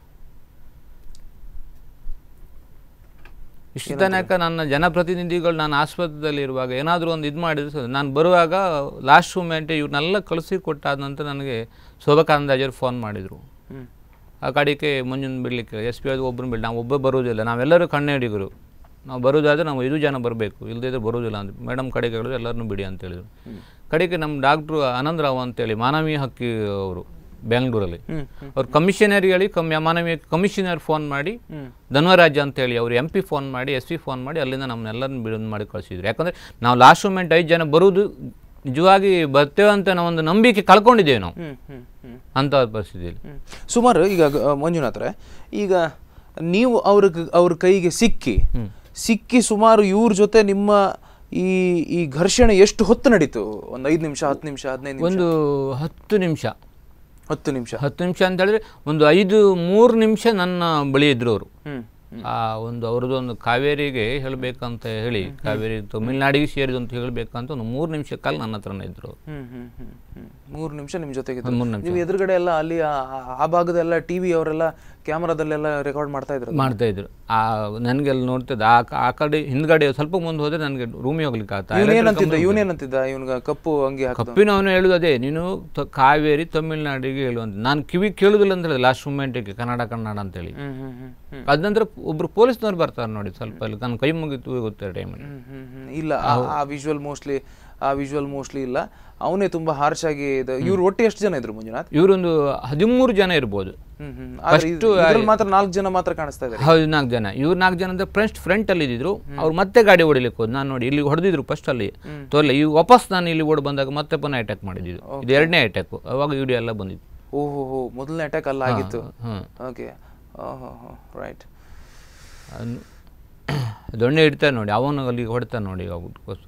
ಇಷ್ಟು ತನಕ ನನ್ನ ಜನಪ್ರತಿನಿಧಿಗಳು ನಾನು ಆಸ್ಪತ್ರೆಯಲ್ಲಿ ಇರುವಾಗ ಏನಾದರೂ ಒಂದು ಇದು ಮಾಡಿದ್ರೆ ಸರಿ. ನಾನು ಬರುವಾಗ ಲಾಸ್ಟ್ ಮೂಮೆಂಟ್ ಇವ್ರನ್ನೆಲ್ಲ ಕಳಿಸಿ ಕೊಟ್ಟಾದ ನಂತರ ನನಗೆ ಶೋಭಕಾನಂದಾಜರು ಫೋನ್ ಮಾಡಿದರು ಹ್ಮ್ ಆ ಕಡೆಗೆ ಮುಂಜಾನೆ ಬಿಡಲಿಕ್ಕೆ ಎಸ್ ಪಿ ಅದು ಒಬ್ಬರು ಬಿಡಿ ನಾವು ಒಬ್ಬ ಬರುವುದಿಲ್ಲ ನಾವೆಲ್ಲರೂ ಕಣ್ಣಡಿಗರು ನಾವು ಬರೋದಾದ್ರೆ ನಾವು ಐದು ಜನ ಬರಬೇಕು ಇಲ್ಲದಿದ್ರೆ ಬರೋದಿಲ್ಲ ಅಂತ ಮೇಡಮ್ ಕಡೆಗೆ ಹೇಳಿದ್ರು ಎಲ್ಲರನ್ನೂ ಬಿಡಿ ಅಂತ ಹೇಳಿದ್ರು ಕಡೆಗೆ ನಮ್ಮ ಡಾಕ್ಟ್ರು ಆನಂದರಾವ್ ಅಂತೇಳಿ ಮಾನವೀಯ ಹಕ್ಕಿ ಅವರು ಬೆಂಗಳೂರಲ್ಲಿ ಹ್ಮ್ ಅವ್ರು ಕಮಿಷನರ್ ಹೇಳಿ ಕಮ್ಮಿ ಮಾನವೀಯ ಕಮಿಷನರ್ ಫೋನ್ ಮಾಡಿ ಹ್ಮ್ ಧನ್ವರಾಜ್ ಅಂತೇಳಿ ಅವ್ರು ಎಂ ಪಿ ಫೋನ್ ಮಾಡಿ ಎಸ್ ಪಿ ಫೋನ್ ಮಾಡಿ ಅಲ್ಲಿಂದ ನಮ್ಮನ್ನೆಲ್ಲರನ್ನು ಬಿಡುಗಡೆ ಮಾಡಿ ಕಳಿಸಿದ್ರು ಯಾಕಂದರೆ ನಾವು ಲಾಸ್ಟ್ ಮೂಮೆಂಟ್ ಐದು ಜನ ಬರುವುದು ನಿಜವಾಗಿ ಬರ್ತೇವೆ ಅಂತ ನಾವು ಒಂದು ನಂಬಿಕೆ ಕಳ್ಕೊಂಡಿದ್ದೇವೆ ನಾವು ಹ್ಮ್ ಹ್ಮ್ ಹ್ಮ್ ಅಂಥ ಪರಿಸ್ಥಿತಿಯಲ್ಲಿ ಹ್ಮ್. ಸುಮಾರು ಈಗ ಗ- ಮಂಜುನಾಥ್ರೆ ಈಗ ನೀವು ಅವ್ರ ಅವ್ರ ಕೈಗೆ ಸಿಕ್ಕಿ ಸಿಕ್ಕಿ ಸುಮಾರು ಇವ್ರ ಜೊತೆ ನಿಮ್ಮ ಈ ಈ ಘರ್ಷಣೆ ಎಷ್ಟು ಹೊತ್ತು ನಡೀತು ಒಂದು ಐದು ನಿಮಿಷ ಹತ್ತು ನಿಮಿಷ ಹದಿನೈದು ನಿಮಿಷ ಒಂದು ಹತ್ತು ನಿಮಿಷ ಹತ್ತು ನಿಮಿಷ ಹತ್ತು ನಿಮಿಷ ಅಂತ ಹೇಳಿದ್ರೆ ಒಂದು ಐದು ಮೂರು ನಿಮಿಷ ನನ್ನ ಬಳಿ ಇದ್ರು ಅವರು ಹ್ಮ್ ಆ ಒಂದು ಅವ್ರದ್ದು ಒಂದು ಕಾವೇರಿಗೆ ಹೇಳಬೇಕಂತ ಹೇಳಿ ಕಾವೇರಿ ತಮಿಳ್ನಾಡಿಗೆ ಸೇರಿದು ಅಂತ ಹೇಳಬೇಕಂತ ಒಂದು ಮೂರು ನಿಮಿಷ ಕಾಲ ನನ್ನ ಹತ್ರನೇ ಇದ್ರು ಅವ್ರು. ಹ್ಮ್ ಹ್ಮ್ ಹ್ಮ್ ಹ್ಮ್ ಮೂರು ನಿಮಿಷ ನಿಮ್ಮ ಜೊತೆಗೆ ಒಂದು ಮೂರು ನಿಮಿಷ ನೀವು ಎದುರುಗಡೆ ಎಲ್ಲ ಅಲ್ಲಿ ಆ- ಆ- ಆ ಭಾಗದೆಲ್ಲ ಟಿವಿ ಅವರೆಲ್ಲ ಕ್ಯಾಮ್ರಾದಲ್ಲೆಲ್ಲ ರೆಕಾರ್ಡ್ ಮಾಡ್ತಾ ಇದ್ರು ಮಾಡ್ತಾ ಇದ್ರು ಆ ನನಗೆಲ್ಲ ನೋಡ್ತಿದ್ದ ಆ ಕ- ಆ ಕಡೆ ಹಿಂದ್ಗಡೆ ಸ್ವಲ್ಪ ಮುಂದೆ ಹೋದ್ರೆ ನನಗೆ ರೂಮಿಗೆ ಹೋಗ್ಲಿಕ್ಕೆ ಆಗ್ತಾ ಇವನ್ ಏನಂತಿದ್ದ ಇವನ್ ಏನಂತಿದ್ದ ಇವನ್ಗ ಕಪ್ಪು ಅಂಗಿ ಹಾಕಿದ ಕಪ್ಪಿನವನು ಹೇಳುದು ಅದೇ ನೀನು ತ- ಕಾವೇರಿ ತಮಿಳ್ನಾಡಿಗೆ ಹೇಳುವಂತ ನಾನು ಕಿವಿ ಕೇಳುದಿಲ್ಲ ಅಂತ ಹೇಳಿದೆ ಲಾಸ್ಟ್ ಮೂಮೆಂಟಿಗೆ ಕನ್ನಡ ಕನ್ನಡ ಅಂತೇಳಿ ಹ್ಮ್ ಹ್ಮ್ ಹ್ಮ್ ಹ್ಮ್ ಅದ ನಂತರ ಒಬ್ರು ಪೊಲೀಸ್ನವ್ರು ಬರ್ತಾರೆ ನೋಡಿ ಸ್ವಲ್ಪ ಅಲ್ಲಿ ನನ್ನ ಕೈ ಮುಗಿತು ಗೊತ್ತಿರೋ ಟೈಮಲ್ಲಿ ಹ್ಮ್ ಹ್ಮ್ ಹ್ಮ್. ಇಲ್ಲ ಆ- ಆ ವಿಜುವಲ್ ಮೋಸ್ಟ್ಲಿ ಆ ವಿಜುವಲ್ ಮೋಸ್ಟ್ಲಿ ಇಲ್ಲ ಅವನೇ ತುಂಬಾ ಹಾರ್ಶ್ ಆಗಿ ಇವ್ರು ಒಟ್ಟು ಎಷ್ಟು ಜನ ಇದ್ರು ಮಂಜುನಾಥ್ ಇವರೊಂದು ಹದಿಮೂರು ಜನ ಇರ್ಬೋದು ಹ್ಮ್ ಹ್ಮ್ ಆದ್ರೆ ಇದು- ಇದ್ರಲ್ಲಿ ಮಾತ್ರ ನಾಲ್ಕು ಜನ ಮಾತ್ರ ಕಾಣಿಸ್ತಾ ಇದ್ದಾರೆ ಹೌದು ನಾಲ್ಕು ಜನ ಇವ್ರು ನಾಲ್ಕು ಜನ ಅಂದ್ರೆ ಫ್ರೆಂಟ್ ಫ್ರಂಟ್ ಅಲ್ಲಿ ಇದ್ದಿದ್ರು ಅವ್ರು ಮತ್ತೆ ಗಾಡಿ ಹೊಡಿಲಿಕ್ಕೆ ಹೋದ್ ನಾನು ನೋಡಿ ಇಲ್ಲಿ ಹೊಡೆದಿದ್ರು ಫಸ್ಟ್ ಅಲ್ಲಿ ತೋರ್ಲೆ ಈಗ ವಾಪಸ್ ನಾನು ಇಲ್ಲಿ ಓಡ್ ಬಂದಾಗ ಮತ್ತೆ ಪುನಃ ಅಟ್ಯಾಕ್ ಮಾಡಿದ್ದು ಇದು ಎರಡನೇ ಅಟ್ಯಾಕ್ ಅವಾಗ ವಿಡಿಯೋ ಎಲ್ಲ ಬಂದಿತ್ತು ಓಹೋ ಹೋ ಮೊದಲನೇ ಅಟ್ಯಾಕ್ ಅಲ್ಲ ಆಗಿತ್ತು ಹ್ಮ್ ಓಕೆ ಓಹೋ ರೈಟ್ ಅದ್ನ- ದೊಣ್ಣೆ ಇಡ್ತಾರೆ ನೋಡಿ ಅವನು ಅಲ್ಲಿ ಹೊಡಿತಾನೆ ನೋಡಿ ಅದಕ್ಕೋಸ್ಕರ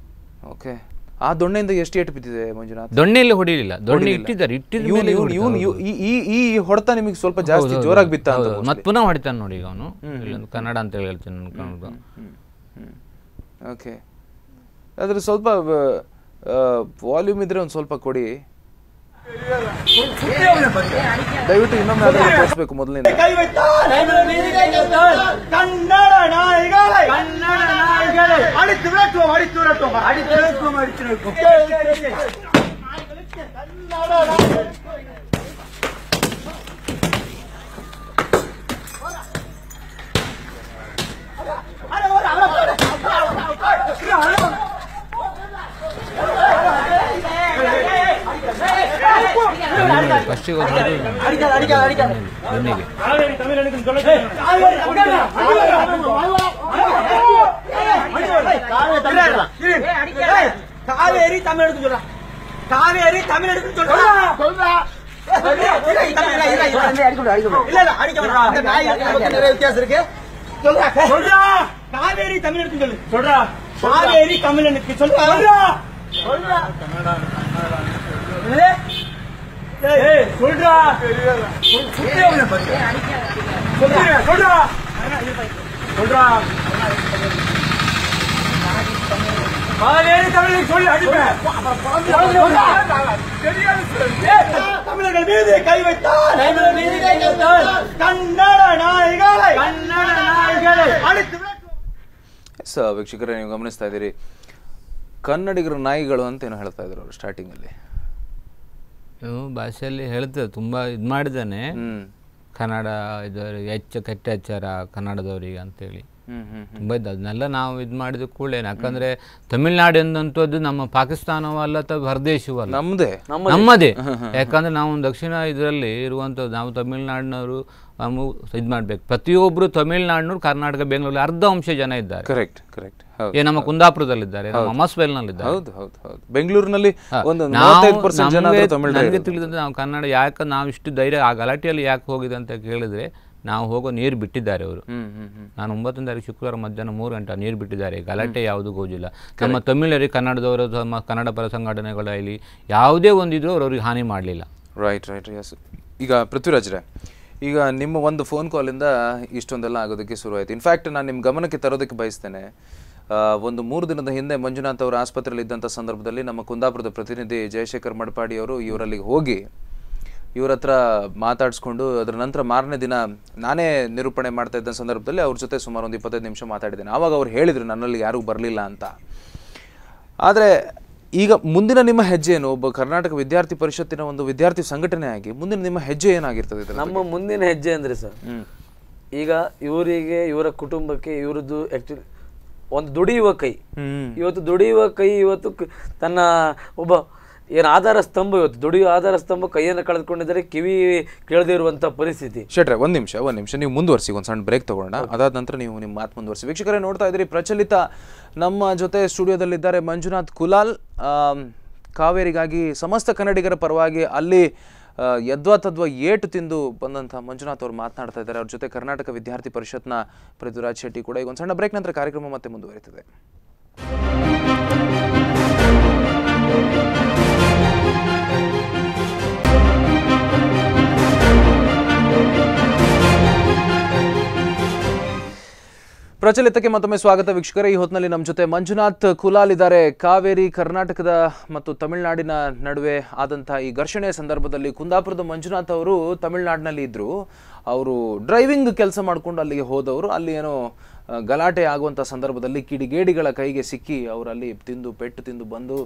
ಓಕೆ ಆ ದೊಣ್ಣೆಯಿಂದ ಎಷ್ಟು ಏಟು ಬಿದ್ದಿದೆ ಮಂಜುನಾಥ್ ದೊಣ್ಣೆಯಲ್ಲಿ ಹೊಡಿಲಿಲ್ಲ ದೊಣ್ಣೆ ಇಟ್ಟಿದ್ದಾರೆ ಇಟ್ಟಿದ ಇವ್ನು ಮೇಲೆ ಇವ್ನು ಇವ್ನು ಇವ್- ಈ ಈ ಈ ಹೊಡೆತ ನಿಮಗೆ ಸ್ವಲ್ಪ ಜಾಸ್ತಿ ಜೋರಾಗಿ ಬಿತ್ತ ಅಂತ ಮತ್ತೆ ಪುನಃ ಹೊಡಿತಾನೆ ನೋಡಿ ಈಗ ಅವನು ಇಲ್ಲೊಂದು ಕನ್ನಡ ಅಂತ ಹೇಳಿ ಹೇಳ್ತೀನಿ ನಾನು ಕನ್ನಡ ಓಕೆ ಅದ್ರ ಸ್ವಲ್ಪ ವಾಲ್ಯೂಮ್ ಇದ್ರೆ ಒಂದು ಸ್ವಲ್ಪ ಕೊಡಿ ದಯವಿಟ್ಟು ಇನ್ನೊಮ್ಮೆ ಅದನ್ನ ತೋರಿಸ್ಬೇಕು ಮೊದಲಿಂದ കന്നഡ നായികളെ കന്നഡ നായികളെ അടിച്ചു വിളക്കും അടിച്ചു വിളക്കും അടിച്ചു വിളക്കും അടിച്ചു വിളക്കും ಫಸ್ಟಿಗೆ ಒಂದು ದೊಣ್ಣೆಗೆ காவேரி தமிழ் எடுத்து சொல்றா காவேரி தமிழ் எடுத்து சொல்றா சொல்றா இல்ல இல்ல அடிக்க வேண்டாம். அந்த நாய் இருக்கு, நிறைய வித்தியாசம் இருக்கு சொல்றா சொல்றா காவேரி தமிழ் எடுத்து சொல்லு சொல்றா காவேரி தமிழனுக்கு சொல்றா சொல்றா சொல்றா என்னது? ஏய், சொல்றா சொல்றா சொல்றா சொல்றா காவேரி தமிழுக்கு சொல்லி அடிப்பேன் தமிழர்கள் மீது கை வைத்தார் தமிழர் மீது கை வைத்தார் கன்னட நாய்களை கன்னட நாய்களை அடித்து விளக்கு ಎಸ್ ವೀಕ್ಷಕರೇ ನೀವು ಗಮನಿಸ್ತಾ ಇದ್ದೀರಿ ಕನ್ನಡಿಗರ ನಾಯಿಗಳು ಅಂತ ಏನೋ ಹೇಳ್ತಾ ಇದ್ರು ಅವರು ಸ್ಟಾರ್ಟಿಂಗಲ್ಲಿ ಇವು ಭಾಷೆಯಲ್ಲಿ ಹೇಳ್ತೇವೆ ತುಂಬ ಇದು ಮಾಡಿದ್ದಾನೆ ಹ್ಮ್ ಕನ್ನಡ ಇದು ಹೆಚ್ಚು ಕೆಟ್ಟ ಹೆಚ್ಚಾರ ಕನ್ನಡದವರಿಗೆ ಅಂತೇಳಿ ಹ್ಮ್ ಹ್ಮ್ ತುಂಬ ಇದ್ದು ಅದನ್ನೆಲ್ಲ ನಾವು ಇದು ಮಾಡಿದ ಕೂಡಲೇ ಯಾಕಂದರೆ ತಮಿಳ್ನಾಡು ಎಂದಂಥದ್ದು ನಮ್ಮ ಪಾಕಿಸ್ತಾನವೂ ಅಲ್ಲ ಅಥವಾ ಹೊರದೇಶವೂ ಅಲ್ಲ ನಮ್ದೇ ನಮ್ಮದೇ ಯಾಕಂದ್ರೆ ನಾವು ದಕ್ಷಿಣ ಇದರಲ್ಲಿ ಇರುವಂಥದ್ದು ನಾವು ತಮಿಳ್ನಾಡಿನವರು ನಾವು ಇದು ಮಾಡ್ಬೇಕು ಪ್ರತಿಯೊಬ್ಬರು ತಮಿಳ್ನಾಡಿನವ್ರು ಕರ್ನಾಟಕ ಬೆಂಗಳೂರಲ್ಲಿ ಅರ್ಧ ಅಂಶ ಜನ ಇದ್ದಾರೆ ಕರೆಕ್ಟ್ ಕರೆಕ್ಟ್ ಹೌದು ಏ ನಮ್ಮ ಕುಂದಾಪುರದಲ್ಲಿದ್ದಾರೆ ನಮ್ಮ ಅಮಸ್ಬೇಲ್ನಲ್ಲಿದ್ದಾರೆ ಹೌದು ಹೌದು ಹೌದು ಬೆಂಗಳೂರಿನಲ್ಲಿ ಒಂದು ನಾವು ಮೂವತ್ತೈದು ಪರ್ಸೆಂಟ್ ಜನ ಆದ್ರೂ ತಮಿಳ್ ನನಗೆ ತಿಳಿದಂತೆ ನಾವು ಕನ್ನಡ ಯಾಕೆ ನಾವು ಇಷ್ಟು ಧೈರ್ಯ ಆ ಗಲಾಟೆಯಲ್ಲಿ ಯಾಕೆ ಹೋಗಿದೆ ಅಂತ ಕೇಳಿದ್ರೆ ನಾವು ಹೋಗೋ ನೀರು ಬಿಟ್ಟಿದ್ದಾರೆ ಅವರು ಹ್ಮ್ ಹ್ಮ್ ಹ್ಮ್ ನಾನು ಒಂಬತ್ತನೇ ತಾರೀಕು ಶುಕ್ರವಾರ ಮಧ್ಯಾಹ್ನ ಮೂರು ಗಂಟೆ ನೀರು ಬಿಟ್ಟಿದ್ದಾರೆ ಗಲಾಟೆ ಯಾವುದೂ ಗೋಜಿಲ್ಲ ನಮ್ಮ ತಮಿಳರಿಗೆ ಕನ್ನಡದವರು ನಮ್ಮ ಕನ್ನಡ ಪರ ಸಂಘಟನೆಗಳಾಗಲಿ ಯಾವುದೇ ಒಂದಿದ್ರು ಅವ್ರು ಅವ್ರಿಗೆ ಹಾನಿ ಮಾಡಲಿಲ್ಲ ರೈಟ್ ರೈಟ್ ಎಸ್ ಈಗ ಪೃಥ್ವಿರಾಜ್ರೆ ಈಗ ನಿಮ್ಮ ಒಂದು ಫೋನ್ ಕಾಲಿಂದ ಇಷ್ಟೊಂದೆಲ್ಲ ಆಗೋದಕ್ಕೆ ಶುರುವಾಯಿತು ಇನ್ಫ್ಯಾಕ್ಟ್ ನಾನು ನಿಮ್ಮ ಗಮನಕ್ಕೆ ತರೋದಕ್ಕೆ ಬಯಸ್ತೇನೆ ಆ, ಒಂದು ಮೂರು ದಿನದ ಹಿಂದೆ ಮಂಜುನಾಥ್ ಅವರು ಆಸ್ಪತ್ರೆಯಲ್ಲಿ ಇದ್ದಂಥ ಸಂದರ್ಭದಲ್ಲಿ ನಮ್ಮ ಕುಂದಾಪುರದ ಪ್ರತಿನಿಧಿ ಜಯಶೇಖರ್ ಮಡಪಾಡಿ ಅವರು ಇವರಲ್ಲಿಗೆ ಹೋಗಿ ಇವ್ರ ಹತ್ರ ಮಾತಾಡಿಸ್ಕೊಂಡು ಅದರ ನಂತರ ಮಾರನೇ ದಿನ ನಾನೇ ನಿರೂಪಣೆ ಮಾಡ್ತಾ ಇದ್ದ ಸಂದರ್ಭದಲ್ಲಿ ಅವ್ರ ಜೊತೆ ಸುಮಾರು ಒಂದು ಇಪ್ಪತ್ತೈದು ನಿಮಿಷ ಮಾತಾಡಿದ್ದೇನೆ ಆವಾಗ ಅವ್ರು ಹೇಳಿದರು ನನ್ನಲ್ಲಿ ಯಾರೂ ಬರಲಿಲ್ಲ ಅಂತ ಆದರೆ ಈಗ ಮುಂದಿನ ನಿಮ್ಮ ಹೆಜ್ಜೆ ಏನು ಒಬ್ಬ ಕರ್ನಾಟಕ ವಿದ್ಯಾರ್ಥಿ ಪರಿಷತ್ತಿನ ಒಂದು ವಿದ್ಯಾರ್ಥಿ ಸಂಘಟನೆ ಆಗಿ ಮುಂದಿನ ನಿಮ್ಮ ಹೆಜ್ಜೆ ಏನಾಗಿರ್ತದೆ ಇದರ ನಮ್ಮ ಮುಂದಿನ ಹೆಜ್ಜೆ ಅಂದ್ರೆ ಸರ್ ಈಗ ಇವರಿಗೆ ಇವರ ಕುಟುಂಬಕ್ಕೆ ಇವರದ್ದು ಆಕ್ಚುಲಿ ಒಂದು ದುಡಿಯುವ ಕೈ ಹ್ಮ್ ಇವತ್ತು ದುಡಿಯುವ ಕೈ ಇವತ್ತು ಕ- ತನ್ನ ಒಬ್ಬ ಏನು ಆಧಾರ ಸ್ತಂಭ ಇವತ್ತು ದುಡಿಯುವ ಆಧಾರ ಸ್ತಂಭ ಕೈಯನ್ನು ಕಳೆದುಕೊಂಡಿದ್ದಾರೆ ಕಿವಿ ಕೇಳದೇ ಇರುವಂತ ಪರಿಸ್ಥಿತಿ ಶೆಟ್ರೆ ಒಂದ್ ನಿಮಿಷ ಒಂದ್ ನಿಮಿಷ ನೀವು ಮುಂದುವರಿಸಿ ಒಂದು ಸಣ್ಣ ಬ್ರೇಕ್ ತಗೊಳ್ಳೋಣ ಅದಾದ ನಂತರ ನೀವು ನಿಮ್ಮ ಮಾತು ಮುಂದುವರಿಸಿ ವೀಕ್ಷಕರೇ ನೋಡ್ತಾ ಇದ್ರಿ ಪ್ರಚಲಿತ ನಮ್ಮ ಜೊತೆ ಸ್ಟುಡಿಯೋದಲ್ಲಿದ್ದಾರೆ ಮಂಜುನಾಥ್ ಕುಲಾಲ್ ಆಮ್, ಕಾವೇರಿಗಾಗಿ ಸಮಸ್ತ ಕನ್ನಡಿಗರ ಪರವಾಗಿ ಅಲ್ಲಿ ಆ, ಯದ್ವಾ ತದ್ವಾ ಏಟು ತಿಂದು ಬಂದಂಥ ಮಂಜುನಾಥ್ ಅವರು ಮಾತನಾಡ್ತಾ ಇದ್ದಾರೆ ಅವ್ರ ಜೊತೆ ಕರ್ನಾಟಕ ವಿದ್ಯಾರ್ಥಿ ಪರಿಷತ್ನ ಪೃಥ್ವಿರಾಜ್ ಶೆಟ್ಟಿ ಕೂಡ ಈಗ ಒಂದು ಸಣ್ಣ ಬ್ರೇಕ್ ನಂತರ ಕಾರ್ಯಕ್ರಮ ಮತ್ತೆ ಮುಂದುವರಿತದೆ ಪ್ರಚಲಿತಕ್ಕೆ ಮತ್ತೊಮ್ಮೆ ಸ್ವಾಗತ ವೀಕ್ಷಕರೇ ಈ ಹೊತ್ತಿನಲ್ಲಿ ನಮ್ಮ ಜೊತೆ ಮಂಜುನಾಥ್ ಕುಲಾಲ್ ಇದ್ದಾರೆ ಕಾವೇರಿ ಕರ್ನಾಟಕದ ಮತ್ತು ತಮಿಳುನಾಡಿನ ನಡುವೆ ಆದಂಥ ಈ ಘರ್ಷಣೆಯ ಸಂದರ್ಭದಲ್ಲಿ ಕುಂದಾಪುರದ ಮಂಜುನಾಥ್ ಅವರು ತಮಿಳುನಾಡಿನಲ್ಲಿ ಇದ್ರು ಅವರು ಡ್ರೈವಿಂಗ್ ಕೆಲಸ ಮಾಡಿಕೊಂಡು ಅಲ್ಲಿಗೆ ಹೋದವರು ಅಲ್ಲಿ ಏನೋ ಆ, ಗಲಾಟೆ ಆಗುವಂಥ ಸಂದರ್ಭದಲ್ಲಿ ಕಿಡಿಗೇಡಿಗಳ ಕೈಗೆ ಸಿಕ್ಕಿ ಅವರು ಅಲ್ಲಿ ತಿಂದು ಪೆಟ್ಟು ತಿಂದು ಬಂದು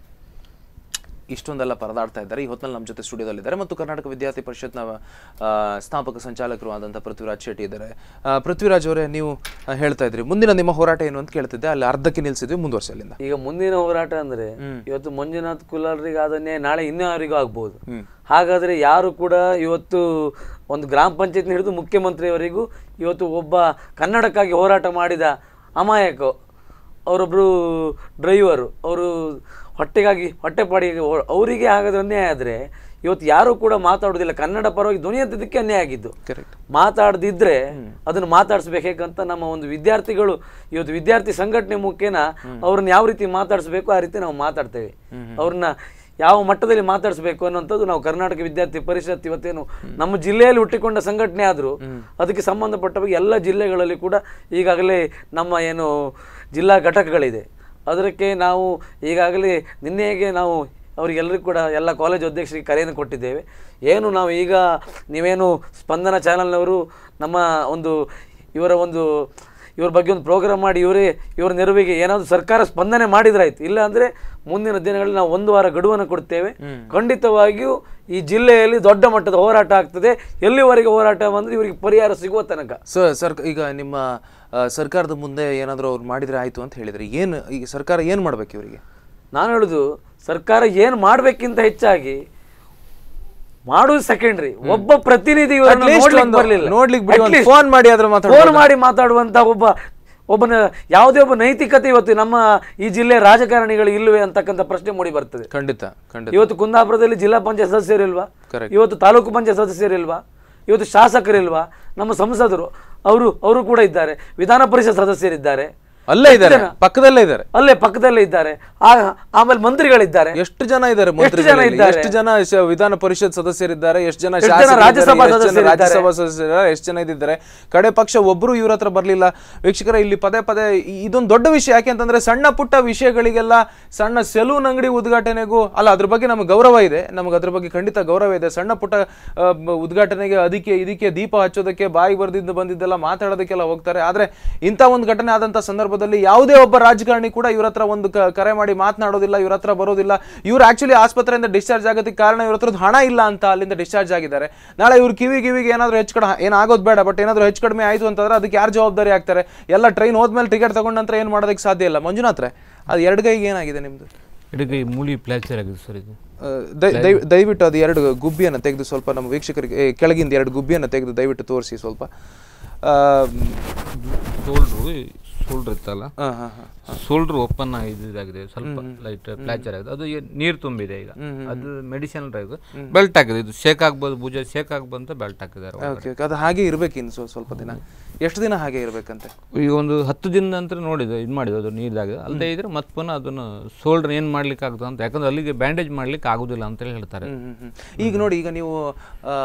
ಇಷ್ಟೊಂದೆಲ್ಲ ಪರದಾಡ್ತಾ ಇದ್ದಾರೆ ಈ ಹೊತ್ತಿನಲ್ಲಿ ನಮ್ಮ ಜೊತೆ ಸ್ಟುಡಿಯೋದಲ್ಲಿದ್ದಾರೆ ಮತ್ತು ಕರ್ನಾಟಕ ವಿದ್ಯಾರ್ಥಿ ಪರಿಷತ್ನ ಆ, ಸ್ಥಾಪಕ ಸಂಚಾಲಕರು ಆದಂಥ ಪೃಥ್ವಿರಾಜ್ ಶೆಟ್ಟಿ ಇದ್ದಾರೆ ಆ, ಪೃಥ್ವಿರಾಜ್ ಅವರೇ ನೀವು ಆ, ಹೇಳ್ತಾ ಇದ್ರಿ ಮುಂದಿನ ನಿಮ್ಮ ಹೋರಾಟ ಏನು ಅಂತ ಕೇಳ್ತಿದ್ದೆ ಅಲ್ಲಿ ಅರ್ಧಕ್ಕೆ ನಿಲ್ಸಿದ್ವಿ ಮುಂದುವರ್ಸಿ ಅಲ್ಲಿಂದ ಈಗ ಮುಂದಿನ ಹೋರಾಟ ಅಂದ್ರೆ ಇವತ್ತು ಮಂಜುನಾಥ್ ಕುಲಾಲ್ರಿಗೆ ಅದನ್ನೇ ನಾಳೆ ಇನ್ಯಾರಿಗೂ ಆಗ್ಬೋದು ಹಾಗಾದ್ರೆ ಯಾರು ಕೂಡ ಇವತ್ತು ಒಂದು ಗ್ರಾಮ ಪಂಚಾಯತ್ ಹಿಡಿದು ಮುಖ್ಯಮಂತ್ರಿಯವರಿಗೂ ಇವತ್ತು ಒಬ್ಬ ಕನ್ನಡಕ್ಕಾಗಿ ಹೋರಾಟ ಮಾಡಿದ ಅಮಾಯಕ ಅವರೊಬ್ಬರು ಡ್ರೈವರು ಅವರು ಹೊಟ್ಟೆಗಾಗಿ ಹೊಟ್ಟೆಪಾಡಿಗೆ ಓ- ಅವರಿಗೆ ಹಾಗಾದ್ರೆ ಅನ್ಯಾಯ ಆದರೆ ಇವತ್ತು ಯಾರೂ ಕೂಡ ಮಾತಾಡೋದಿಲ್ಲ ಕನ್ನಡ ಪರವಾಗಿ ಧ್ವನಿ ಎತ್ತದಕ್ಕೆ ಅನ್ಯಾಯ ಆಗಿದ್ದು ಕರೆಕ್ಟ್ ಮಾತಾಡದಿದ್ರೆ ಅದನ್ನು ಮಾತಾಡಿಸ್ಬೇಕು ಹೇಗಂತ ನಮ್ಮ ಒಂದು ವಿದ್ಯಾರ್ಥಿಗಳು ಇವತ್ತು ವಿದ್ಯಾರ್ಥಿ ಸಂಘಟನೆ ಮುಖೇನ ಅವ್ರನ್ನ ಯಾವ ರೀತಿ ಮಾತಾಡಿಸ್ಬೇಕು ಆ ರೀತಿ ನಾವು ಮಾತಾಡ್ತೇವೆ ಅವ್ರನ್ನ ಯಾವ ಮಟ್ಟದಲ್ಲಿ ಮಾತಾಡಿಸ್ಬೇಕು ಅನ್ನೋಂಥದ್ದು ನಾವು ಕರ್ನಾಟಕ ವಿದ್ಯಾರ್ಥಿ ಪರಿಷತ್ ಇವತ್ತೇನು ನಮ್ಮ ಜಿಲ್ಲೆಯಲ್ಲಿ ಹುಟ್ಟಿಕೊಂಡ ಸಂಘಟನೆ ಆದರೂ ಅದಕ್ಕೆ ಸಂಬಂಧಪಟ್ಟ ಬಗ್ಗೆ ಎಲ್ಲ ಜಿಲ್ಲೆಗಳಲ್ಲಿ ಕೂಡ ಈಗಾಗಲೇ ನಮ್ಮ ಏನು ಜಿಲ್ಲಾ ಘಟಕಗಳಿದೆ ಅದಕ್ಕೆ ನಾವು ಈಗಾಗಲೇ ನಿನ್ನೆಗೆ ನಾವು ಅವರಿಗೆಲ್ಲರಿಗೂ ಕೂಡ ಎಲ್ಲ ಕಾಲೇಜ್ ಅಧ್ಯಕ್ಷರಿಗೆ ಕರೆಯನ್ನು ಕೊಟ್ಟಿದ್ದೇವೆ ಏನು ನಾವು ಈಗ ನೀವೇನು ಸ್ಪಂದನ ಚಾನಲ್ನವರು ನಮ್ಮ ಒಂದು ಇವರ ಒಂದು ಇವ್ರ ಬಗ್ಗೆ ಒಂದು ಪ್ರೋಗ್ರಾಮ್ ಮಾಡಿ ಇವರೇ ಇವರ ನೆರವಿಗೆ ಏನಾದರೂ ಸರ್ಕಾರ ಸ್ಪಂದನೆ ಮಾಡಿದ್ರಾಯ್ತು ಇಲ್ಲ ಅಂದರೆ ಮುಂದಿನ ದಿನಗಳಲ್ಲಿ ನಾವು ಒಂದು ವಾರ ಗಡುವನ್ನು ಕೊಡ್ತೇವೆ ಖಂಡಿತವಾಗಿಯೂ ಈ ಜಿಲ್ಲೆಯಲ್ಲಿ ದೊಡ್ಡ ಮಟ್ಟದ ಹೋರಾಟ ಆಗ್ತದೆ ಎಲ್ಲಿವರೆಗೆ ಹೋರಾಟ ಬಂದರೆ ಇವರಿಗೆ ಪರಿಹಾರ ಸಿಗುವ ತನಕ ಸರ್ ಸರ್ ಈಗ ನಿಮ್ಮ ಆ, ಸರ್ಕಾರದ ಮುಂದೆ ಏನಾದರೂ ಅವ್ರು ಮಾಡಿದ್ರೆ ಆಯ್ತು ಅಂತ ಹೇಳಿದ್ರೆ ಏನು ಈಗ ಸರ್ಕಾರ ಏನು ಮಾಡ್ಬೇಕು ಇವರಿಗೆ ನಾನು ಹೇಳುದು ಸರ್ಕಾರ ಏನು ಮಾಡಬೇಕಿಂತ ಹೆಚ್ಚಾಗಿ ಮಾಡುದು ಸೆಕೆಂಡ್ರಿ ಒಬ್ಬ ಪ್ರತಿನಿಧಿ ಇವರನ್ನ At least ನೋಡ್ಲಿಕ್ಕೆ ಒಂದು ಬರ್ಲಿಲ್ಲ. ನೋಡ್ಲಿಕ್ಕೆ ಬಿಡಿ, At ಒಂದು least phone ಮಾಡಿ ಆದ್ರೂ ಮಾತಾಡ್ಬೋದಾ? phone ಮಾಡಿ ಮಾತಾಡುವಂತ ಒಬ್ಬ ಒಬ್ಬನ ಯಾವುದೇ ಒಬ್ಬ ನೈತಿಕತೆ ಇವತ್ತು ನಮ್ಮ ಈ ಜಿಲ್ಲೆಯ ರಾಜಕಾರಣಿಗಳು ಇಲ್ಲವೇ ಅಂತಕ್ಕಂಥ ಪ್ರಶ್ನೆ ಮೂಡಿ ಬರ್ತದೆ ಖಂಡಿತ ಖಂಡಿತ ಇವತ್ತು ಕುಂದಾಪುರದಲ್ಲಿ ಜಿಲ್ಲಾ ಪಂಚಾಯತ್ ಸದಸ್ಯರಿಲ್ವಾ Correct. ಇವತ್ತು ತಾಲೂಕು ಪಂಚಾಯತ್ ಸದಸ್ಯರಿಲ್ವಾ ಇವತ್ತು ಶಾಸಕರಿಲ್ವಾ ನಮ್ಮ ಸಂಸದರು ಅವರು ಅವರು ಕೂಡ ಇದ್ದಾರೆ ವಿಧಾನ ಪರಿಷತ್ ಸದಸ್ಯರಿದ್ದಾರೆ ಅಲ್ಲೇ ಇದ್ದಾರೆ ಪಕ್ಕದಲ್ಲೇ ಇದ್ದಾರೆ ಅಲ್ಲೇ ಪಕ್ಕದಲ್ಲೇ ಇದ್ದಾರೆ ಆ- ಆಮೇಲೆ ಮಂತ್ರಿಗಳಿದ್ದಾರೆ ಎಷ್ಟು ಜನ ಇದ್ದಾರೆ ಎಷ್ಟು ಜನ ಮಂತ್ರಿಗಳಲ್ಲಿ? ಇದ್ದಾರೆ? ಎಷ್ಟು ಜನ ಶ- ವಿಧಾನ ಪರಿಷತ್ ಸದಸ್ಯರಿದ್ದಾರೆ ಎಷ್ಟು ಜನ ಎಷ್ಟು ಜನ ಶಾಸಕರಿದ್ದಾರೆ, ರಾಜ್ಯಸಭಾ ಎಷ್ಟು ಜನ ಸದಸ್ಯರಿದ್ದಾರೆ? ರಾಜ್ಯಸಭಾ ಸದಸ್ಯರಿದ್ದಾರೆ ಎಷ್ಟು ಜನ ಇದ್ದಾರೆ ಕಡೆ ಪಕ್ಷ ಒಬ್ರು ಇವ್ರ ಹತ್ರ ಬರ್ಲಿಲ್ಲ ವೀಕ್ಷಕರ ಇಲ್ಲಿ ಪದೇ ಪದೇ ಇ- ಇದೊಂದು ದೊಡ್ಡ ವಿಷಯ ಯಾಕೆ ಅಂತಂದ್ರೆ ಸಣ್ಣ ಪುಟ್ಟ ವಿಷಯಗಳಿಗೆಲ್ಲ ಸಣ್ಣ ಸೆಲೂನ್ ಅಂಗಡಿ ಉದ್ಘಾಟನೆಗೂ ಅಲ್ಲ ಅದ್ರ ಬಗ್ಗೆ ನಮ್ಗೆ ಗೌರವ ಇದೆ ನಮ್ಗೆ ಅದ್ರ ಬಗ್ಗೆ ಖಂಡಿತ ಗೌರವ ಇದೆ ಸಣ್ಣ ಪುಟ್ಟ ಆ, ಬ- ಉದ್ಘಾಟನೆಗೆ ಅದಕ್ಕೆ ಇದಕ್ಕೆ ದೀಪ ಹಚ್ಚೋದಕ್ಕೆ ಬಾಯಿ ಬರ್ದಿದ್ದು ಬಂದಿದ್ದೆಲ್ಲ ಮಾತಾಡೋದಕ್ಕೆಲ್ಲ ಹೋಗ್ತಾರೆ ಆದ್ರೆ ಇಂಥ ಒಂದು ಘಟನೆ ಆದಂತ ಸಂದರ್ಭದಲ್ಲಿ ಸಂದರ್ಭದಲ್ಲಿ ಯಾವುದೇ ಒಬ್ಬ ರಾಜಕಾರಣಿ ಕೂಡ ಇವ್ರ ಹತ್ರ ಒಂದು ಕ- ಕರೆ ಮಾಡಿ ಮಾತನಾಡೋದಿಲ್ಲ ಇವ್ರ ಹತ್ರ ಬರೋದಿಲ್ಲ ಇವ್ರು ಆಕ್ಚುಲಿ ಆಸ್ಪತ್ರೆಯಿಂದ ಡಿಸ್ಚಾರ್ಜ್ ಆಗೋದಕ್ಕೆ ಕಾರಣ ಇವ್ರ ಹತ್ರದ್ದು ಹಣ ಇಲ್ಲ ಅಂತ ಅಲ್ಲಿಂದ ಡಿಸ್ಚಾರ್ಜ್ ಆಗಿದ್ದಾರೆ ನಾಳೆ ಇವ್ರ ಕಿವಿ ಕಿವಿಗೆ ಏನಾದ್ರು ಹೆಚ್ಚು ಕಡೆ ಏನಾಗೋದು ಬೇಡ ಬಟ್ ಏನಾದ್ರು ಹೆಚ್ಚು ಕಡಿಮೆ ಆಯಿತು ಅಂತಂದ್ರೆ ಅದಕ್ಕೆ ಯಾರು ಜವಾಬ್ದಾರಿ ಆಗ್ತಾರೆ ಎಲ್ಲ ಟ್ರೈನ್ ಹೋದ್ಮೇಲೆ ಟಿಕೆಟ್ ತಗೊಂಡ ನಂತರ ಏನು ಮಾಡೋದಕ್ಕೆ ಸಾಧ್ಯ ಇಲ್ಲ ಮಂಜುನಾಥ್ರೆ ಅದು ಎರಡು ಕೈಗೆ ಏನಾಗಿದೆ ನಿಮ್ದು ಎಡಗೈ ಮೂಲಿ ಪ್ಲಾಸ್ಟರ್ ಆಗಿದೆ ಸರ್ ಇದು ಆ, ದಯ- ದಯ- ದಯವಿಟ್ಟು ಅದು ಎರಡು ಗುಬ್ಬಿಯನ್ನು ತೆಗೆದು ಸ್ವಲ್ಪ ನಮ್ಮ ವೀಕ್ಷಕರಿಗೆ ಏ, ಕೆಳಗಿಂದ ಎರಡು ಗುಬ್ಬಿಯನ್ನು ತೆಗೆದು ದಯವಿಟ್ಟು ತೋರಿಸಿ ಸ್ವಲ್ಪ ಆ, ಶೋಲ್ಡ್ರು ಶೋಲ್ಡ್ರ್ ಇತ್ತಲ್ಲ ಹಾ, ಹಾ, ಹಾ. ಶೋಲ್ಡ್ರ್ ಓಪನ್ ಇದಾಗಿದೆ ಸ್ವಲ್ಪ ಲೈಟ್ ಪ್ಲಾಚರ್ ಆಗಿದೆ ಅದು ಏನ್- ನೀರು ತುಂಬಿದೆ ಈಗ ಅದು ಮೆಡಿಸಿನಲ್ ಡ್ರೈವ್ ಬೆಲ್ಟ್ ಹಾಕಿದೆ ಇದು ಶೇಕ್ ಆಗ್ಬೋದು ಭುಜ ಶೇಕ್ ಆಗ್ಬೋದು ಅಂತ ಬೆಲ್ಟ್ ಹಾಕಿದ್ದಾರೆ ಒಳಗಡೆ. ಓಕೆ ಓಕೆ ಅದು ಹಾಗೆ ಇರ್ಬೇಕು ಇನ್ನು ಸ್ವ- ಸ್ವಲ್ಪ ದಿನ ಎಷ್ಟು ದಿನ ಹಾಗೆ ಇರ್ಬೇಕಂತೆ ಈಗ ಒಂದು ಹತ್ತು ದಿನದ ನಂತರ ನೋಡಿದೆ ಇದು ಮಾಡಿದ್ದು ಅದು ನೀರ್ದಾಗ ಅಲ್ಲದೆ ಇದ್ರೆ ಮತ್ತೆ ಪುನಃ ಅದನ್ನು ಶೋಲ್ಡ್ರ್ ಏನು ಮಾಡ್ಲಿಕ್ಕೆ ಆಗ್ತದೆ ಅಂತ ಯಾಕಂದ್ರೆ ಅಲ್ಲಿಗೆ ಬ್ಯಾಂಡೇಜ್ ಮಾಡ್ಲಿಕ್ಕೆ ಆಗೋದಿಲ್ಲ ಅಂತೇಳಿ ಹೇಳ್ತಾರೆ ಹ್ಮ್, ಹ್ಮ್, ಹ್ಮ್. ಈಗ ನೋಡಿ ಈಗ ನೀವು ಆ,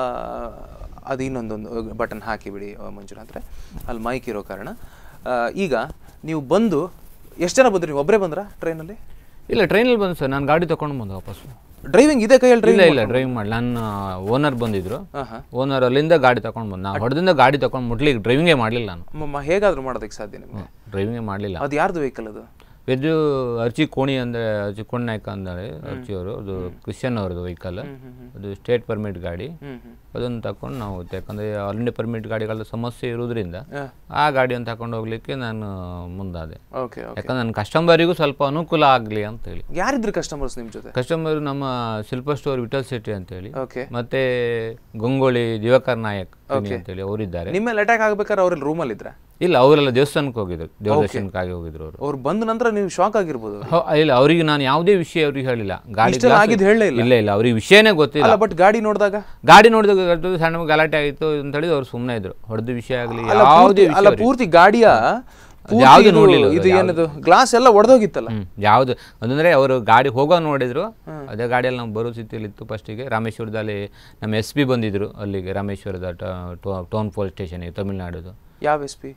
ಅದು ಇನ್ನೊಂದೊಂದು ಬಟನ್ ಹಾಕಿಬಿಡಿ ಆ, ಮಂಜುನಾಥ್ರೆ ಅಲ್ಲಿ ಮೈಕ್ ಇರೋ ಕಾರಣ ಆ, ಈಗ ನೀವು ಬಂದು ಎಷ್ಟು ಜನ ಬಂದ್ರಿ ನೀವು ಒಬ್ಬರೇ ಬಂದ್ರಾ ಟ್ರೈನಲ್ಲಿ ಇಲ್ಲ ಟ್ರೈನಲ್ಲಿ ಬಂದು ಸರ್ ನಾನು ಗಾಡಿ ತಗೊಂಡು ಬಂದೆ ವಾಪಸ್ಸು ಡ್ರೈವಿಂಗ್ ಇದೆ ಕೈಯಲ್ಲಿ ಇಲ್ಲ ಡ್ರೈವಿಂಗ್ ಇಲ್ಲ ಡ್ರೈವ್ ಮಾಡಿ ನನ್ನ ಓನರ್ ಬಂದಿದ್ರು ಹಾಂ ಹಾಂ ಓನರ್ ಅಲ್ಲಿಂದ ಗಾಡಿ ತಗೊಂಡು ಬಂದು ನಾವು ಹೊಡೆದಿಂದ ಗಾಡಿ ತಗೊಂಡು ಮುಟ್ಲಿಕ್ಕೆ ಡ್ರೈವಿಂಗೇ ಮಾಡಲಿಲ್ಲ ನಾನು ಮ- ಹೇಗಾದ್ರೂ ಮಾಡೋದಕ್ಕೆ ಸಾಧ್ಯ ನಿಮಗೆ ಡ್ರೈವಿಂಗೇ ಮಾಡಲಿಲ್ಲ ಅದು ಯಾರ್ದು ವೆಹಿಕಲ್ ಅದು ವೆಜ್ಜು ಅರ್ಚಿ ಕೋಣಿ ಅಂದರೆ ಅರ್ಚಿ ಕೋಣಿ ನಾಯ್ಕ ಅಂದರೆ ಅರ್ಚಿ ಅವರು ಅದು ಕ್ರಿಶ್ಚಿಯನ್ ಅವ್ರದ್ದು ವೆಹಿಕಲ್ ಅದು ಸ್ಟೇಟ್ ಪರ್ಮಿಟ್ ಗಾಡಿ ಹ್ಮ್ ಹ್ಮ್ ಅದನ್ನು ತಗೊಂಡು ನಾವು ಯಾಕಂದರೆ ಆಲ್ ಇಂಡಿಯಾ ಪರ್ಮಿಟ್ ಗಾಡಿಗಳ ಸಮಸ್ಯೆ ಇರೋದ್ರಿಂದ ಹಾ. ಆ ಗಾಡಿಯನ್ನು ತಗೊಂಡು ಹೋಗ್ಲಿಕ್ಕೆ ನಾನು ಮುಂದಾದೆ ಓಕೆ ಓಕೆ ಯಾಕಂದ್ರೆ ನನ್ನ ಕಸ್ಟಮರಿಗೂ ಸ್ವಲ್ಪ ಅನುಕೂಲ ಆಗಲಿ ಅಂತೇಳಿ ಯಾರಿದ್ರು ಕಸ್ಟಮರ್ಸ್ ನಿಮ್ಮ ಜೊತೆ ಕಸ್ಟಮರ್ ನಮ್ಮ ಶಿಲ್ಪ ಸ್ಟೋರ್ ವಿಠಲ್ ಶೆಟ್ಟಿ ಅಂತೇಳಿ ಓಕೆ ಮತ್ತೆ ಗಂಗೋಳಿ ದಿವಾಕರ್ ನಾಯಕ್ ಅಂತೇಳಿ ಅವರಿದ್ದಾರೆ ನಿಮ್ಮ ಮೇಲೆ ಅಟ್ಯಾಕ್ ಆಗ್ಬೇಕಾದ್ರೆ ಅವ್ರಲ್ಲಿ ರೂಮಲ್ಲಿ ಇದ್ರ ಇಲ್ಲ ಅವರೆಲ್ಲ ದೇವಸ್ಥಾನಕ್ಕೆ ಹೋಗಿದ್ರು ದೇವದರ್ಶನಕ್ಕಾಗಿ ಹೋಗಿದ್ರು ಅವರು ಅವ್ರು ಬಂದ ನಂತರ ನೀವು ಶಾಕ್ ಆಗಿರ್ಬೋದು ಹೊ- ಇಲ್ಲ ಅವರಿಗೆ ನಾನು ಯಾವುದೇ ವಿಷಯ ಅವ್ರಿಗೆ ಹೇಳಿಲ್ಲ ಗಾಡಿ ಇಷ್ಟೆಲ್ಲ glass- ಆಗಿದ್ದು ಹೇಳಲೇ ಇಲ್ಲ? ಇಲ್ಲ ಇಲ್ಲ ಅವ್ರಿಗೆ ವಿಷಯನೇ ಗೊತ್ತಿಲ್ಲ ಅಲ್ಲ ಬಟ್ ಗಾಡಿ ನೋಡಿದಾಗ ಗಾಡಿ ನೋಡಿದಾಗ ಅದು ಸಣ್ಣ ಗಲಾಟೆ ಆಯಿತು ಅಂತ ಹೇಳಿ ಅವ್ರು ಸುಮ್ಮನೆ ಇದ್ರು ಹೊಡೆದ ವಿಷಯ ಆಗಲಿ ಅಲ್ಲ ಯಾವುದೇ ಪೂರ್ತಿ ವಿಷಯ ಅಲ್ಲ ಅವ್ರಿಗೆ- ಪೂರ್ತಿ ಗಾಡಿಯ ಪೂರ್ತಿ ಯಾವ್ದು ಇದು- ನೋಡ್ಲಿಲ್ಲ ಅದು, ಇದು ಏನದು ಗ್ಲಾಸ್ ಎಲ್ಲ ಒಡೆದೋಗಿತ್ತಲ್ಲ ಹ್ಮ್ ಯಾವ್ದು ಅದಂದ್ರೆ ಅವರು ಗಾಡಿ ಹೋಗೋ ನೋಡಿದ್ರು ಅದೇ ಗಾಡಿಯಲ್ಲಿ ನಾವು ಬರೋ ಸ್ಥಿತಿಯಲ್ಲಿ ಇತ್ತು ಫಸ್ಟಿಗೆ ರಾಮೇಶ್ವರದಲ್ಲಿ ನಮ್ಮ ಎಸ್ ಪಿ ಬಂದಿದ್ರು ಅಲ್ಲಿಗೆ ರಾಮೇಶ್ವರದ ಟೌನ್ ಪೊಲೀಸ್ ಸ್ಟೇಷನ್ಗೆ ತಮಿಳ್ನಾಡುದು ಯಾವ ಎಸ್ ಪಿ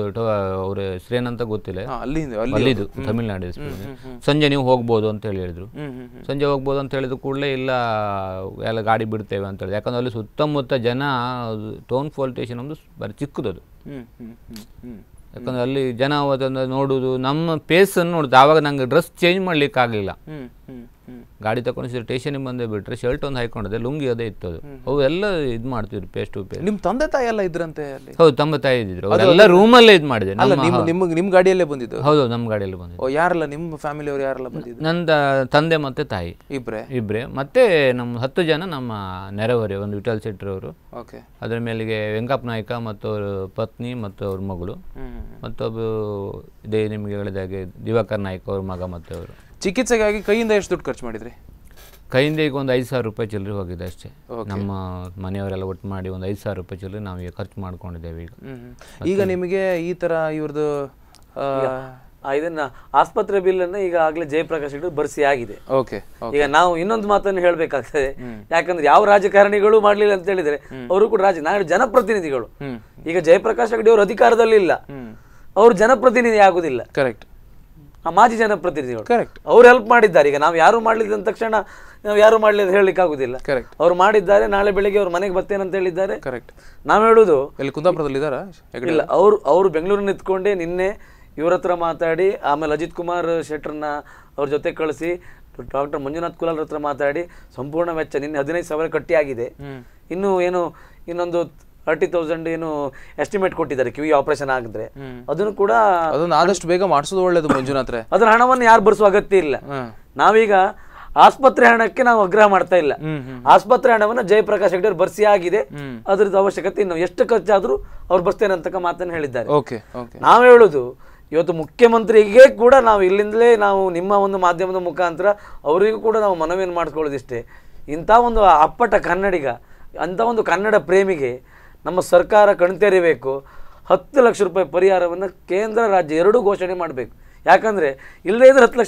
ಅವ್ರ ಹೆಸರೇನಂತ ಗೊತ್ತಿಲ್ಲ ಅಲ್ಲಿಂದ ಅಲ್ಲಿ ಅಲ್ಲಿದು ತಮಿಳ್ನಾಡು ಎಸ್ ಪಿ ಸಂಜೆ ನೀವು ಹೋಗ್ಬೋದು ಅಂತ ಹೇಳಿ ಹೇಳಿದ್ರು ಹ್ಮ್ ಹ್ಮ್ ಹ್ಮ್ ಸಂಜೆ ಹೋಗ್ಬೋದು ಅಂತ ಹೇಳಿದ ಕೂಡಲೇ ಇಲ್ಲ ಎಲ್ಲ ಗಾಡಿ ಬಿಡ್ತೇವೆ ಅಂತ ಹೇಳಿ ಯಾಕಂದ್ರೆ ಅಲ್ಲಿ ಸುತ್ತಮುತ್ತ ಜನ ಟೌನ್ ಪೊಲೀಸ್ ಸ್ಟೇಷನ್ ಒಂದು ಬರೀ ಚಿಕ್ಕದದು ಹ್ಮ್ ಹ್ಮ್ ಹ್ಮ್ ಹ್ಮ್ ಯಾಕಂದ್ರೆ ಅಲ್ಲಿ ಜನ ಅದನ್ನು ನೋಡುದು ನಮ್ಮ ಪೇಸನ್ನು ನೋಡುದು ಆವಾಗ ನಂಗೆ ಡ್ರೆಸ್ ಚೇಂಜ್ ಮಾಡ್ಲಿಕ್ಕೆ ಆಗಲಿಲ್ಲ ಹ್ಮ್ ಹ್ಮ್ ಹ್ಮ್ ಗಾಡಿ ತಗೊಂಡು ಸ್ಟೇಷನಿಗೆ ಬಂದೇ ಬಿಟ್ರೆ ಶರ್ಟ್ ಒಂದು ಹಾಕೊಂಡಿದ್ದೆ ಲುಂಗಿ ಅದೇ ಇತ್ತು ಅದು ಅವು ಎಲ್ಲ ಇದು ಮಾಡ್ತಿದ್ರು ಪೇಸ್ ಟು ಪೇಸ್ ನಿಮ್ ತಂದೆ ತಾಯಿ ಎಲ್ಲ ಇದ್ರಂತೆ ಅಲ್ಲಿ ಹೌದು ತಮ್ಮ ತಾಯಿ ಇದ್ದಿದ್ರು ಅವರೆಲ್ಲ ರೂಮಲ್ಲೇ ಇದು ಮಾಡಿದೆ ಅಲ್ಲ ನಮ್ಮ ನಿಮ್ ನಿಮ್ ನಿಮ್ ಗಾಡಿಯಲ್ಲೇ ಬಂದಿದ್ದು ಹೌದು ನಮ್ಮ ಗಾಡಿಯಲ್ಲಿ ಬಂದಿದ್ದು ಓ ಯಾರೆಲ್ಲ ನಿಮ್ಮ ಫ್ಯಾಮಿಲಿ ಅವ್ರು ಯಾರೆಲ್ಲ ಬಂದಿದ್ದು ನನ್ನ ತ- ತಂದೆ ಮತ್ತು ತಾಯಿ ಇಬ್ರೇ ಇಬ್ಬರೇ ಮತ್ತೆ ನಮ್ಮ ಹತ್ತು ಜನ ನಮ್ಮ ನೆರೆಹೊರೆ ಒಂದು ವಿಠಲ್ ಶೆಟ್ಟಿ ಅವರು ಓಕೆ ಅದರ ಮೇಲೆಗೆ ವೆಂಕಪ್ಪ ನಾಯ್ಕ ಮತ್ತು ಅವ್ರ ಪತ್ನಿ ಮತ್ತು ಅವ್ರ ಮಗಳು ಹ್ಮ್ ಮತ್ತೊಬ್ಬ ಇದೇ ನಿಮಗೆ ಹೇಳಿದಾಗೆ ದಿವಾಕರ್ ನಾಯ್ಕ ಅವ್ರ ಮಗ ಮತ್ತು ಅವರು ಚಿಕಿತ್ಸೆಗಾಗಿ ಕೈಯಿಂದ ಎಷ್ಟು ದುಡ್ಡು ಖರ್ಚು ಮಾಡಿದ್ರಿ ಕೈಯಿಂದ ಈಗ ಒಂದು ಐದು ಸಾವಿರ ರೂಪಾಯಿ ಚಿಲ್ಲರೆ ಹೋಗಿದೆ ಅಷ್ಟೇ ನಮ್ಮ ಮನೆಯವರೆಲ್ಲ ಒಟ್ಟು ಮಾಡಿ ಒಂದು ಐದು ಸಾವಿರ ರೂಪಾಯಿ ಚಿಲ್ಲರೆ ನಾವು ಈಗ ಖರ್ಚು ಮಾಡ್ಕೊಂಡಿದ್ದೇವೆ ಈಗ ಹ್ಮ್ ಹ್ಮ್. ಈಗ ನಿಮಗೆ ಈ ತರ ಇವ್ರದ್ದು ಆ, ಆ, ಇದನ್ನ ಆಸ್ಪತ್ರೆ ಬಿಲ್ ಅನ್ನ ಈಗ ಆಗ್ಲೇ ಜಯಪ್ರಕಾಶ್ ರೆಡ್ಡಿ ಬರ್ಸಿ ಆಗಿದೆ ಓಕೆ ಓಕೆ ಈಗ ನಾವು ಇನ್ನೊಂದು ಮಾತನ್ನು ಹೇಳ್ಬೇಕಾಗ್ತದೆ ಯಾಕಂದ್ರೆ ಯಾವ ರಾಜಕಾರಣಿಗಳು ಮಾಡ್ಲಿಲ್ಲ ಅಂತ ಹೇಳಿದ್ರೆ ಅವರು ಕೂಡ ರಾಜ ನಾವು ಜನಪ್ರತಿನಿಧಿಗಳು ಹ್ಮ್ ಈಗ ಜಯಪ್ರಕಾಶ್ ರೆಡ್ಡಿ ಅವರು ಅಧಿಕಾರದಲ್ಲಿ ಇಲ್ಲ ಹ್ಮ್ ಅವರು ಜನಪ್ರತಿನಿಧಿ ಆಗುದಿಲ್ಲ ಕರೆಕ್ಟ್ ಆ ಮಾಜಿ ಜನಪ್ರತಿನಿಧಿಗಳು ಕರೆಕ್ಟ್ ಅವ್ರು ಹೆಲ್ಪ್ ಮಾಡಿದ್ದಾರೆ ಈಗ ನಾವು ಯಾರು ಮಾಡ್ಲಿಲ್ಲ ಅಂದ ತಕ್ಷಣ ನಾವು ಯಾರು ಮಾಡ್ಲಿ ಅಂತ ಹೇಳಲಿಕ್ಕೆ ಆಗುದಿಲ್ಲ ಕರೆಕ್ಟ್ ಅವ್ರು ಮಾಡಿದ್ದಾರೆ ನಾಳೆ ಬೆಳಿಗ್ಗೆ ಅವ್ರ ಮನೆಗೆ ಬರ್ತೇನೆ ಅಂತ ಹೇಳಿದ್ದಾರೆ ಕರೆಕ್ಟ್ ನಾವು ಹೇಳುದು ಎಲ್ಲಿ ಕುಂದಾಪುರದಲ್ಲಿ ಇದ್ದಾರಾ ಹೆಗ್ಡೆ ಇಲ್ಲ ಅವರು ಅವರು ಬೆಂಗಳೂರಿನ ನಿಂತ್ಕೊಂಡೆ ನಿನ್ನೆ ಇವ್ರ ಹತ್ರ ಮಾತಾಡಿ ಆಮೇಲೆ ಅಜಿತ್ ಕುಮಾರ್ ಶೆಟ್ಟರ್ನ ಅವ್ರ ಜೊತೆ ಕಳಿಸಿ ಡಾಕ್ಟರ್ ಮಂಜುನಾಥ್ ಕುಲಾಲ್ ಹತ್ರ ಮಾತಾಡಿ ಸಂಪೂರ್ಣ ವೆಚ್ಚ ನಿನ್ನೆ ಹದಿನೈದು ಸಾವಿರ ಕಟ್ಟಿ ಆಗಿದೆ ಇನ್ನು ಏನು ಇನ್ನೊಂದು ತರ್ಟಿ ತೌಸಂಡ್ ಏನು ಎಸ್ಟಿಮೇಟ್ ಕೊಟ್ಟಿದ್ದಾರೆ ಕಿವಿ ಆಪರೇಷನ್ ಆಗಿದ್ರೆ ಅದನ್ನು ಕೂಡ ಅದನ್ನ ಆದಷ್ಟು ಬೇಗ ಮಾಡಿಸೋದು ಒಳ್ಳೇದು ಮಂಜುನಾಥ್ರೆ ಅದರ ಹಣವನ್ನು ಯಾರು ಭರಿಸುವ ಅಗತ್ಯ ಇಲ್ಲ ಹ್ಮ್ ನಾವೀಗ ಆಸ್ಪತ್ರೆ ಹಣಕ್ಕೆ ನಾವು ಆಗ್ರಹ ಮಾಡ್ತಾ ಇಲ್ಲ ಹ್ಮ್ ಹ್ಮ್ ಆಸ್ಪತ್ರೆ ಹಣವನ್ನ ಜಯಪ್ರಕಾಶ್ ಹೆಗ್ಡೆ ಅವ್ರು ಭರ್ಸಿ ಆಗಿದೆ ಅದ್ರದ್ದು ಅವಶ್ಯಕತೆ ಇನ್ನು ಎಷ್ಟು ಖರ್ಚಾದ್ರೂ ಅವ್ರು ಬರ್ಸ್ತೇನೆ ಅಂತಕ್ಕ ಮಾತನ್ನು ಹೇಳಿದ್ದಾರೆ ಓಕೆ ಓಕೆ ನಾವು ಹೇಳುದು ಇವತ್ತು ಮುಖ್ಯಮಂತ್ರಿಗೆ ಕೂಡ ನಾವು ಇಲ್ಲಿಂದಲೇ ನಾವು ನಿಮ್ಮ ಒಂದು ಮಾಧ್ಯಮದ ಮುಖಾಂತರ ಅವರಿಗೂ ಕೂಡ ನಾವು ಮನವಿಯನ್ನು ಮಾಡಿಸ್ಕೊಳ್ಳೋದಿಷ್ಟೇ ಇಂಥ ಒಂದು ಅಪ್ಪಟ ಕನ್ನಡಿಗ ಅಂಥ ಒಂದು ಕನ್ನಡ ಪ್ರೇಮಿಗೆ ನಮ್ಮ ಸರ್ಕಾರ ಕಣ್ತೆರಿಬೇಕು ಹತ್ತು ಲಕ್ಷ ರೂಪಾಯಿ ಪರಿಹಾರವನ್ನು ಕೇಂದ್ರ ರಾಜ್ಯ ಎರಡೂ ಘೋಷಣೆ ಮಾಡಬೇಕು ಯಾಕಂದರೆ ಇಲ್ಲದೇ ಇದ್ರೆ ಹತ್ತು ಲಕ್ಷ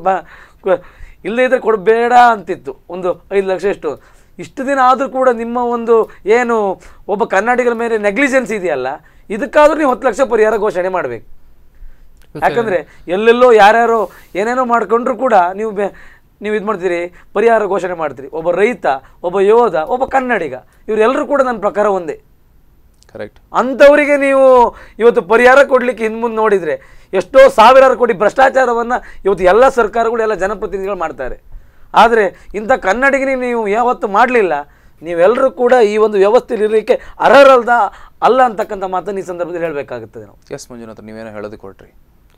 ಕೊಡಬ ಇಲ್ಲದೇ ಇದ್ರೆ ಕೊಡಬೇಡ ಅಂತಿತ್ತು ಒಂದು ಐದು ಲಕ್ಷ ಎಷ್ಟು ಇಷ್ಟು ದಿನ ಆದರೂ ಕೂಡ ನಿಮ್ಮ ಒಂದು ಏನು ಒಬ್ಬ ಕನ್ನಡಿಗರ ಮೇಲೆ ನೆಗ್ಲಿಜೆನ್ಸ್ ಇದೆಯಲ್ಲ ಇದಕ್ಕಾದ್ರೂ ನೀವು ಹತ್ತು ಲಕ್ಷ ಪರಿಹಾರ ಘೋಷಣೆ ಮಾಡಬೇಕು ಯಾಕಂದ್ರೆ ಎಲ್ಲೆಲ್ಲೋ ಯಾರ್ಯಾರೋ ಏನೇನೋ ಮಾಡ್ಕೊಂಡ್ರು ಕೂಡ ನೀವು ಬೆ ನೀವು ಇದು ಮಾಡ್ತೀರಿ ಪರಿಹಾರ ಘೋಷಣೆ ಮಾಡ್ತೀರಿ ಒಬ್ಬ ರೈತ ಒಬ್ಬ ಯೋಧ ಒಬ್ಬ ಕನ್ನಡಿಗ ಇವರೆಲ್ಲರೂ ಕೂಡ ನನ್ನ ಪ್ರಕಾರ ಒಂದೇ ಕರೆಕ್ಟ್ ಅಂಥವರಿಗೆ ನೀವು ಇವತ್ತು ಪರಿಹಾರ ಕೊಡ್ಲಿಕ್ಕೆ ಹಿಂದೆ ಮುಂದೆ ನೋಡಿದ್ರೆ ಎಷ್ಟೋ ಸಾವಿರಾರು ಕೋಟಿ ಭ್ರಷ್ಟಾಚಾರವನ್ನು ಇವತ್ತು ಎಲ್ಲ ಸರ್ಕಾರಗಳು ಎಲ್ಲ ಜನಪ್ರತಿನಿಧಿಗಳು ಮಾಡ್ತಾರೆ ಆದರೆ ಇಂಥ ಕನ್ನಡಿಗನಿಗೆ ನೀವು ಯಾವತ್ತು ಮಾಡಲಿಲ್ಲ ನೀವೆಲ್ಲರೂ ಕೂಡ ಈ ಒಂದು ವ್ಯವಸ್ಥೆಯಲ್ಲಿ ಇರಲಿಕ್ಕೆ ಅರ್ಹರಲ್ದ ಅಲ್ಲ ಅಂತಕ್ಕಂಥ ಮಾತನ್ನು ಈ ಸಂದರ್ಭದಲ್ಲಿ ಹೇಳಬೇಕಾಗುತ್ತದೆ ನಾವು ಎಸ್ ಮಂಜುನಾಥ್ ನೀವೇನೋ ಹೇಳೋದಕ್ಕೆ ಹೊರಟ್ರಿ